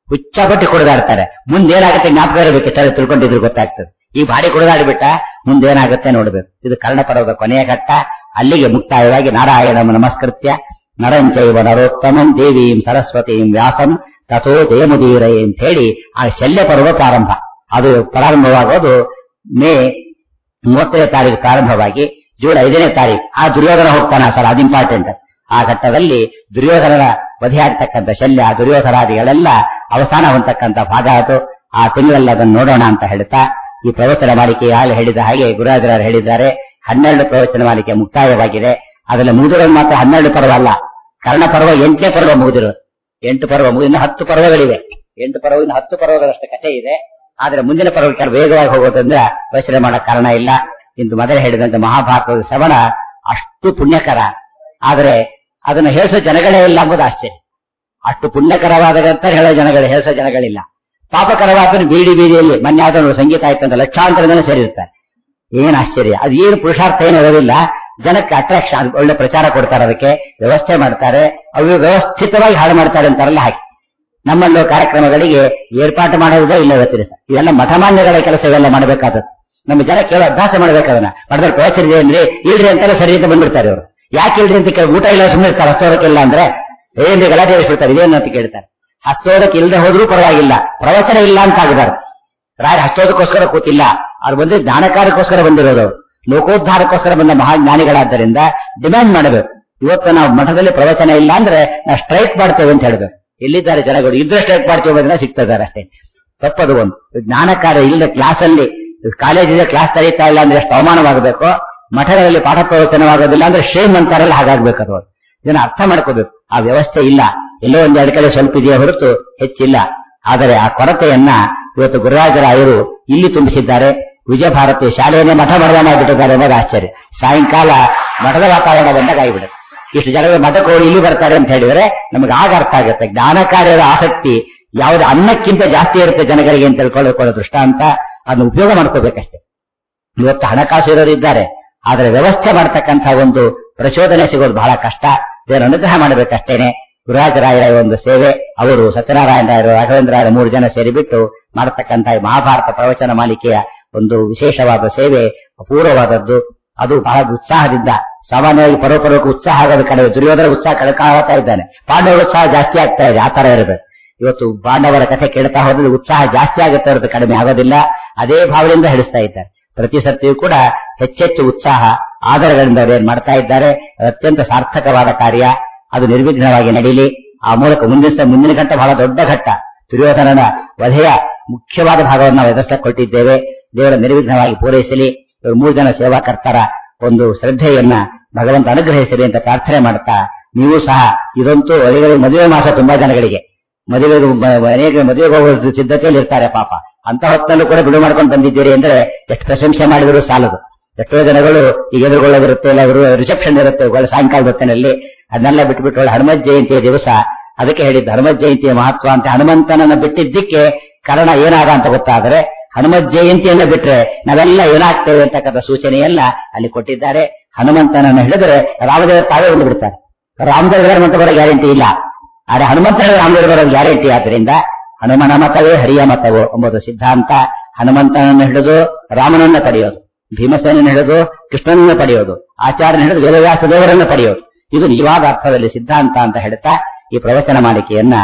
ಹುಚ್ಚಪಟ್ಟು ಕುಡಿದಾಡ್ತಾರೆ ಮುಂದೇನಾಗುತ್ತೆ ಜ್ಞಾಪಕ ಇರಬೇಕು ಇಷ್ಟ ತಿಳ್ಕೊಂಡಿದ್ರು ಗೊತ್ತಾಗ್ತದೆ ಈ ಭಾರಿ ಕುಡಿದಾಡಿಬಿಟ್ಟ ಮುಂದೇನಾಗುತ್ತೆ ನೋಡ್ಬೇಕು ಇದು ಕರ್ಣಪರ್ವದ ಕೊನೆಯ ಘಟ್ಟ ಅಲ್ಲಿಗೆ ಮುಕ್ತಾಯವಾಗಿ ನಾರಾಯಣ ನಮಸ್ಕೃತ್ಯ ನರಂಚೈವ ನರೋತ್ತಮಂ ದೇವೀಂ ಸರಸ್ವತೀಂ ವ್ಯಾಸಂ ತಥೋ ಜಯಮುದೀರೈ ಅಂತ ಹೇಳಿ ಆ ಶಲ್ಯ ಪರ್ವ ಪ್ರಾರಂಭ ಅದು ಪ್ರಾರಂಭವಾಗೋದು ಮೇ ಮೂವತ್ತನೇ ತಾರೀಕು ಪ್ರಾರಂಭವಾಗಿ ಜೂನ್ ಐದನೇ ತಾರೀಕು ಆ ದುರ್ಯೋಧನ ಹೋಗ್ತಾನೆ ಸರ್ ಅದು ಇಂಪಾರ್ಟೆಂಟ್ ಆ ಘಟ್ಟದಲ್ಲಿ ದುರ್ಯೋಧನನ ವಧೆ ಆಗ್ತಕ್ಕಂಥ ಶಲ್ಯ ದುರ್ಯೋಧನಾದಿಗಳೆಲ್ಲ ಅವಸಾನ ಹೊಂದತಕ್ಕಂಥ ಭಾಗ ಅದು ಆ ತಿಂಗಳಲ್ಲಿ ಅದನ್ನು ನೋಡೋಣ ಅಂತ ಹೇಳ್ತಾ ಈ ಪ್ರವಚನ ಮಾಲಿಕೆ ಆಗಲೇ ಹೇಳಿದ ಹಾಗೆ ಗುರುರಾಜರು ಹೇಳಿದ್ದಾರೆ ಹನ್ನೆರಡು ಪ್ರವಚನ ಮಾಲಿಕೆ ಮುಕ್ತಾಯವಾಗಿದೆ ಅದರಲ್ಲಿ ಮುಗಿದಿರೋದು ಮಾತ್ರ ಹನ್ನೆರಡು ಪರ್ವ ಅಲ್ಲ ಕರ್ಣ ಪರ್ವ ಎಂಟನೇ ಪರ್ವ ಮುಗಿದಿರೋದು ಎಂಟು ಪರ್ವ ಮುಗಿ- ಇನ್ನು ಹತ್ತು ಪರ್ವಗಳಿವೆ ಎಂಟು ಪರ್ವ ಇನ್ನು ಹತ್ತು ಪರ್ವಗಳಷ್ಟು ಕಥೆ ಇದೆ ಆದ್ರೆ ಮುಂದಿನ ಪರ್ವಕ್ಕೆ ವೇಗವಾಗಿ ಹೋಗೋದ್ರಿಂದ ಯೋಚನೆ ಮಾಡಕ್ ಕಾರಣ ಇಲ್ಲ ಇಂದು ಮೊದಲೇ ಹೇಳಿದಂತೆ ಮಹಾಭಾರತದ ಶ್ರವಣ ಅಷ್ಟು ಪುಣ್ಯಕರ ಆದರೆ ಅದನ್ನು ಹೇಳಿಸೋ ಜನಗಳೇ ಇಲ್ಲ ಎಂಬುದು ಆಶ್ಚರ್ಯ ಅಷ್ಟು ಪುಣ್ಯಕರವಾದ ಗ್ರಂಥ ಹೇಳೋ ಜನಗಳು ಹೇಳಿಸೋ ಜನಗಳಿಲ್ಲ ಪಾಪಕರವಾದ ಬೀಡಿ ಬೀದಿಯಲ್ಲಿ ಮೊನ್ನೆ ಯಾವ್ದೋ ಸಂಗೀತ ಆಯ್ತು ಅಂತ ಲಕ್ಷಾಂತರ ಜನ ಸೇರಿರ್ತಾರೆ ಏನ್ ಆಶ್ಚರ್ಯ ಅದು ಏನು ಪುರುಷಾರ್ಥ ಏನು ಇರೋದಿಲ್ಲ ಜನಕ್ಕೆ ಅಟ್ರಾಕ್ಷನ್ ಒಳ್ಳೆ ಪ್ರಚಾರ ಕೊಡ್ತಾರೆ ಅದಕ್ಕೆ ವ್ಯವಸ್ಥೆ ಮಾಡ್ತಾರೆ ಅವು ವ್ಯವಸ್ಥಿತವಾಗಿ ಹಾಳು ಮಾಡ್ತಾರೆ ಅಂತಾರಲ್ಲ ಹಾಗೆ ನಮ್ಮಲ್ಲೂ ಕಾರ್ಯಕ್ರಮಗಳಿಗೆ ಏರ್ಪಾಟು ಮಾಡೋದೇ ಇಲ್ಲ ಇವತ್ತಿನ ದಿವಸ. ಇವೆಲ್ಲ ಮಠಮಾನ್ಯಗಳ ಕೆಲಸ ಇವೆಲ್ಲ ಮಾಡಬೇಕಾದದ್ದು ನಮ್ಮ ಜನ ಕೇಳೋ ಅಭ್ಯಾಸ ಮಾಡ್ಬೇಕು ಅದನ್ನ ಮಾಡಿದ್ರೆ ಪ್ರವಚನ ಇದೆ ಅಂದ್ರೆ ಇಲ್ರಿ ಅಂತೆಲ್ಲ ಸರಿ ಅಂತ ಬಂದ್ಬಿಡ್ತಾರೆ ಅವರು ಯಾಕೆ ಇಲ್ರಿ ಅಂತ ಕೇಳಿ ಊಟ ಇಲ್ಲ ಸುಮ್ಮನೆ ಇರ್ತಾರೆ ಹಸ್ತೋದಕ್ಕಿಲ್ಲ ಅಂದ್ರೆ ಏನ್ರಿ ಗಲಾಟೆ ಹೇಳ್ಬಿಡ್ತಾರೆ ಇದೇನು ಅಂತ ಕೇಳ್ತಾರೆ ಹಸ್ತೋದಕ್ಕೆ ಇಲ್ಲದೆ ಹೋದ್ರೂ ಪರವಾಗಿಲ್ಲ ಪ್ರವಚನ ಇಲ್ಲ ಅಂತ ಆಗಬಾರ್ದು ರಾಯ ಹಸ್ತೋದಕ್ಕೋಸ್ಕರ ಕೂತಿಲ್ಲ ಅವ್ರು ಬಂದ್ರೆ ಜ್ಞಾನಕಾರಕ್ಕೋಸ್ಕರ ಬಂದಿರೋದು ಅವ್ರು. ಲೋಕೋದ್ಧಾರಕ್ಕೋಸ್ಕರ ಬಂದ ಮಹಾಜ್ಞಾನಿಗಳಾದ್ದರಿಂದ ಡಿಮ್ಯಾಂಡ್ ಮಾಡಬೇಕು ಇವತ್ತು ನಾವು ಮಠದಲ್ಲಿ ಪ್ರವಚನ ಇಲ್ಲ ಅಂದ್ರೆ ನಾವು ಸ್ಟ್ರೈಕ್ ಮಾಡ್ತೇವೆ ಅಂತ ಹೇಳ್ಬೇಕು ಎಲ್ಲಿದ್ದಾರೆ ಜನಗಳು ಇದ್ರೆ ಸ್ಟ್ರೈಕ್ ಮಾಡ್ತೇವೆ ಅಂದ್ರೆ ಸಿಗ್ತಿದ್ದಾರೆ ಅಷ್ಟೇ ತಪ್ಪದು ಒಂದು ಜ್ಞಾನಕಾರ ಇಲ್ಲದ ಕ್ಲಾಸ್ ಅಲ್ಲಿ ಕಾಲೇಜಿಗೆ ಕ್ಲಾಸ್ ತರೀತಾ ಇಲ್ಲ ಅಂದ್ರೆ ಎಷ್ಟು ಅವಮಾನವಾಗಬೇಕು ಮಠಗಳಲ್ಲಿ ಪಾಠ ಪ್ರವಚನವಾಗೋದಿಲ್ಲ ಅಂದ್ರೆ ಶೇಮ್ ಅಂತಾರಲ್ಲ ಹಾಗಾಗ್ಬೇಕು ಅದು ಇದನ್ನ ಅರ್ಥ ಮಾಡ್ಕೋಬೇಕು ಆ ವ್ಯವಸ್ಥೆ ಇಲ್ಲ ಎಲ್ಲೋ ಒಂದ್ ಎರಡು ಕಡೆ ಸ್ವಲ್ಪ ಇದೆಯೇ ಹೊರತು ಹೆಚ್ಚಿಲ್ಲ ಆದರೆ ಆ ಕೊರತೆಯನ್ನ ಇವತ್ತು ಗುರುರಾಜರಾಯರು ಇಲ್ಲಿ ತುಂಬಿಸಿದ್ದಾರೆ ವಿಜಯ ಭಾರತಿ ಶಾಲೆಯನ್ನೇ ಮಠ ಮಠ ಮಾಡಿಬಿಟ್ಟಿದ್ದಾರೆ ಅನ್ನೋದು ಆಶ್ಚರ್ಯ ಸಾಯಂಕಾಲ ಮಠದ ವಾತಾವರಣ ಬಂದಾಗ ಆಗಿಬಿಡುತ್ತೆ ಇಷ್ಟು ಜನಗಳು ಮಠಕ್ಕೆ ಹೋಗಿ ಇಲ್ಲಿ ಬರ್ತಾರೆ ಅಂತ ಹೇಳಿದ್ರೆ ನಮಗೆ ಆಗ ಅರ್ಥ ಆಗುತ್ತೆ ಜ್ಞಾನ ಕಾರ್ಯದ ಆಸಕ್ತಿ ಯಾವ್ದು ಅನ್ನಕ್ಕಿಂತ ಜಾಸ್ತಿ ಇರುತ್ತೆ ಜನಗಳಿಗೆ ಅಂತ ತಿಳ್ಕೊಳ್ಳೋ ದೃಷ್ಟಾಂತ ಅದನ್ನ ಉಪಯೋಗ ಮಾಡ್ಕೋಬೇಕಷ್ಟೇ ಇವತ್ತು ಹಣಕಾಸು ಇರೋರು ಇದ್ದಾರೆ ಆದ್ರೆ ವ್ಯವಸ್ಥೆ ಮಾಡ್ತಕ್ಕಂಥ ಒಂದು ಪ್ರಚೋದನೆ ಸಿಗೋದು ಬಹಳ ಕಷ್ಟ ದೇವರ ಅನುಗ್ರಹ ಮಾಡಬೇಕಷ್ಟೇನೆ ಗುರುರಾಜರಾಯರ ಒಂದು ಸೇವೆ ಅವರು ಸತ್ಯನಾರಾಯಣ ರಾಯರು ರಾಘವೇಂದ್ರ ರಾಯರ ಮೂರು ಜನ ಸೇರಿಬಿಟ್ಟು ಮಾಡತಕ್ಕಂಥ ಈ ಮಹಾಭಾರತ ಪ್ರವಚನ ಮಾಲಿಕೆಯ ಒಂದು ವಿಶೇಷವಾದ ಸೇವೆ ಅಪೂರ್ವವಾದದ್ದು ಅದು ಬಹಳ ಉತ್ಸಾಹದಿಂದ ಸಾಮಾನ್ಯವಾಗಿ ಪರೋಪರೋಕ್ಕೆ ಉತ್ಸಾಹ ಆಗೋದು ಕಡಿಮೆ ದುರ್ಯೋಧನ ಉತ್ಸಾಹ ಕಳ್ಕಾಗ್ತಾ ಇದ್ದಾನೆ ಪಾಂಡವರ ಉತ್ಸಾಹ ಜಾಸ್ತಿ ಆಗ್ತಾ ಇದೆ ಆ ತರ ಇರಬೇಕು ಇವತ್ತು ಪಾಂಡವರ ಕಥೆ ಕೇಳ್ತಾ ಹೋದ್ರೆ ಉತ್ಸಾಹ ಜಾಸ್ತಿ ಆಗುತ್ತೆ ಹೊರತು ಕಡಿಮೆ ಆಗೋದಿಲ್ಲ ಅದೇ ಭಾವದಿಂದ ಹೇಳಿಸ್ತಾ ಇದ್ದಾರೆ ಪ್ರತಿ ಸತಿಯೂ ಕೂಡ ಹೆಚ್ಚೆಚ್ಚು ಉತ್ಸಾಹ ಆಧಾರಗಳಿಂದ ಅವರು ಏನ್ ಮಾಡ್ತಾ ಇದ್ದಾರೆ ಅತ್ಯಂತ ಸಾರ್ಥಕವಾದ ಕಾರ್ಯ ಅದು ನಿರ್ವಿಘ್ನವಾಗಿ ನಡೀಲಿ ಆ ಮೂಲಕ ಮುಂದಿನ ಸ- ಮುಂದಿನ ಘಟ್ಟ ಬಹಳ ದೊಡ್ಡ ಘಟ್ಟ ದುರ್ಯೋಧನನ ವಧೆಯ ಮುಖ್ಯವಾದ ಭಾಗವನ್ನು ನಾವು ಎದುರಿಸಕ್ಕೆ ಕೊಟ್ಟಿದ್ದೇವೆ ದೇವರ ನಿರ್ವಿಘ್ನವಾಗಿ ಪೂರೈಸಲಿ ಇವರು ಮೂರು ಜನ ಸೇವಾಕರ್ತರ ಒಂದು ಶ್ರದ್ಧೆಯನ್ನ ಭಗವಂತ ಅನುಗ್ರಹಿಸಲಿ ಅಂತ ಪ್ರಾರ್ಥನೆ ಮಾಡ್ತಾ ನೀವು ಸಹ ಇದಂತೂ ಒಳಗಡೆ ಮದುವೆ ಮಾಸ ತುಂಬಾ ಜನಗಳಿಗೆ ಮದುವೆಗೆ ಮ- ಅನೇಕ ಮದುವೆಗೆ ಹೋಗುವ ಸಿದ್ಧತೆಯಲ್ಲಿ ಇರ್ತಾರೆ ಪಾಪ ಅಂತ ಹೊತ್ತಲ್ಲೂ ಕೂಡ ಬಿಡು ಮಾಡ್ಕೊಂಡು ಬಂದಿದ್ದೀರಿ ಅಂದ್ರೆ ಎಷ್ಟು ಪ್ರಶಂಸೆ ಮಾಡಿದ್ರು ಸಾಲದು ಎಷ್ಟೋ ಜನಗಳು ಈಗ ಎದುರುಗೊಳ್ಳೋದಿರುತ್ತೆ ಇಲ್ಲ ಅವರು ರಿಸೆಪ್ಷನ್ ಇರುತ್ತೆ ಒಳ್ಳೆ ಸಾಯಂಕಾಲ ಹೊತ್ತಿನಲ್ಲಿ ಅದನ್ನೆಲ್ಲ ಬಿಟ್ಬಿಟ್ಟು ಒಳ್ಳೆ ಹನುಮತ್ ಜಯಂತಿಯ ದಿವಸ ಅದಕ್ಕೆ ಹೇಳಿದ್ದು ಹನುಮತ್ ಜಯಂತಿಯ ಮಹತ್ವ ಅಂತ ಹನುಮಂತನನ್ನ ಬಿಟ್ಟಿದ್ದಕ್ಕೆ ಕಾರಣ ಏನಾದ ಅಂತ ಗೊತ್ತಾದರೆ ಹನುಮತ್ ಜಯಂತಿಯನ್ನ ಬಿಟ್ರೆ ನಾವೆಲ್ಲ ಏನಾಗ್ತೇವೆ ಅಂತಕ್ಕಂಥ ಸೂಚನೆಯನ್ನ ಅಲ್ಲಿ ಕೊಟ್ಟಿದ್ದಾರೆ ಹನುಮಂತನನ್ನು ಹಿಡಿದ್ರೆ ರಾಮದೇವರು ತಾವೇ ಒಂದು ಬಿಡ್ತಾರೆ ರಾಮದೇವರ ಮಂತ್ರ ಬರೋ ಗ್ಯಾರಂಟಿ ಇಲ್ಲ ಆದ್ರೆ ಹನುಮಂತನ ರಾಮದೇವರು ಬರೋ ಗ್ಯಾರಂಟಿ ಆದ್ರಿಂದ ಹನುಮನ ಮತವೇ ಹರಿಯ ಮತವೋ ಎಂಬುದು ಸಿದ್ಧಾಂತ ಹನುಮಂತನನ್ನು ಹಿಡಿದು ರಾಮನನ್ನ ಪಡೆಯೋದು ಭೀಮಸೇನನ್ನು ಹಿಡಿದು ಕೃಷ್ಣನನ್ನು ಪಡೆಯೋದು ಆಚಾರ್ಯನ ಹಿಡಿದು ವೇದವ್ಯಾಸ ದೇವರನ್ನು ಪಡೆಯೋದು ಇದು ನಿಜವಾದ ಅರ್ಥದಲ್ಲಿ ಸಿದ್ಧಾಂತ ಅಂತ ಹೇಳ್ತಾ ಈ ಪ್ರವಚನ ಮಾಲಿಕೆಯನ್ನ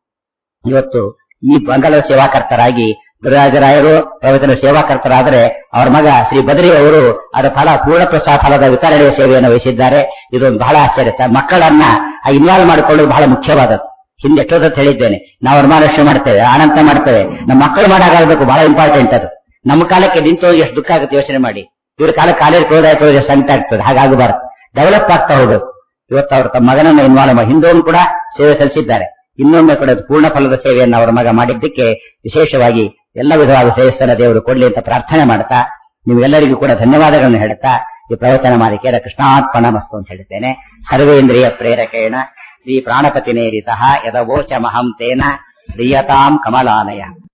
ಇವತ್ತು ಈ ಬಂಗಾಳ ಸೇವಾಕರ್ತರಾಗಿ ಗುರುರಾಜರಾಯರು ಪ್ರವಚನ ಸೇವಾಕರ್ತರಾದರೆ ಅವರ ಮಗ ಶ್ರೀ ಬದ್ರಿ ಅವರು ಅದರ ಫಲ ಪೂರ್ಣ ಪ್ರಸಾದ ಫಲದ ವಿತರಣೆಯ ಸೇವೆಯನ್ನು ವಹಿಸಿದ್ದಾರೆ ಇದೊಂದು ಬಹಳ ಆಶ್ಚರ್ಯ ತ- ಮಕ್ಕಳನ್ನ ಇನ್ವಾಲ್ವ್ ಮಾಡಿಕೊಳ್ಳೋದು ಬಹಳ ಮುಖ್ಯವಾದದ್ದು ಹಿಂದೆ ಎಷ್ಟೋ ಸತಿ ಹೇಳಿದ್ದೇನೆ ನಾವು ವರಮಹಾಲಕ್ಷ್ಮಿ ಮಾಡ್ತೇವೆ ಆನಂತ ಮಾಡ್ತೇವೆ ನಮ್ಮ ಮಕ್ಕಳು ಮಾಡಾಗಬೇಕು ಬಹಳ ಇಂಪಾರ್ಟೆಂಟ್ ಅದು ನಮ್ಮ ಕಾಲಕ್ಕೆ ನಿಂತು ಎಷ್ಟು ದುಃಖ ಆಗುತ್ತೆ ಯೋಚನೆ ಮಾಡಿ ಇವ್ರ ಕಾಲ ಕಾಲೇಜ್ ಕ್ರೋಧಾಯ್ತು ಎಷ್ಟು ಸಂಕಟ ಆಗ್ತದೆ ಹಾಗಾಗಬಾರ್ದು ಡೆವಲಪ್ ಆಗ್ತಾ ಹೋಗ್ಬೇಕು ಇವತ್ತು ಅವರು ತಮ್ಮ ಮಗನನ್ನ ಇನ್ವಾಲ್ವ್ ಮಾಡಿ ಹಿಂದೊಂದು ಕೂಡ ಸೇವೆ ಸಲ್ಲಿಸಿದ್ದಾರೆ ಇನ್ನೊಮ್ಮೆ ಕೂಡ ಪೂರ್ಣ ಫಲದ ಸೇವೆಯನ್ನು ಅವರ ಮಗ ಮಾಡಿದ್ದಕ್ಕೆ ವಿಶೇಷವಾಗಿ ಎಲ್ಲ ವಿಧವಾದ ಶ್ರೇಯಸ್ಸನ್ನ ದೇವರು ಕೊಡ್ಲಿ ಅಂತ ಪ್ರಾರ್ಥನೆ ಮಾಡ್ತಾ ನಿಮ್ಗೆಲ್ಲರಿಗೂ ಕೂಡ ಧನ್ಯವಾದಗಳನ್ನು ಹೇಳ್ತಾ ಈ ಪ್ರವಚನ ಮಾಲಿಕೆಯ ಕೃಷ್ಣಾರ್ಪಣ ಮಸ್ತು ಅಂತ ಹೇಳ್ತೇನೆ ಸರ್ವೇಂದ್ರಿಯ ಪ್ರೇರಕೇಣ ಶ್ರೀ ಪ್ರಾಣಪತಿನೇರಿತಃ ಯದವೋಚ ಮಹಂ ತೇನ ಪ್ರಿಯತಾಂ ಕಮಲಾಲಯ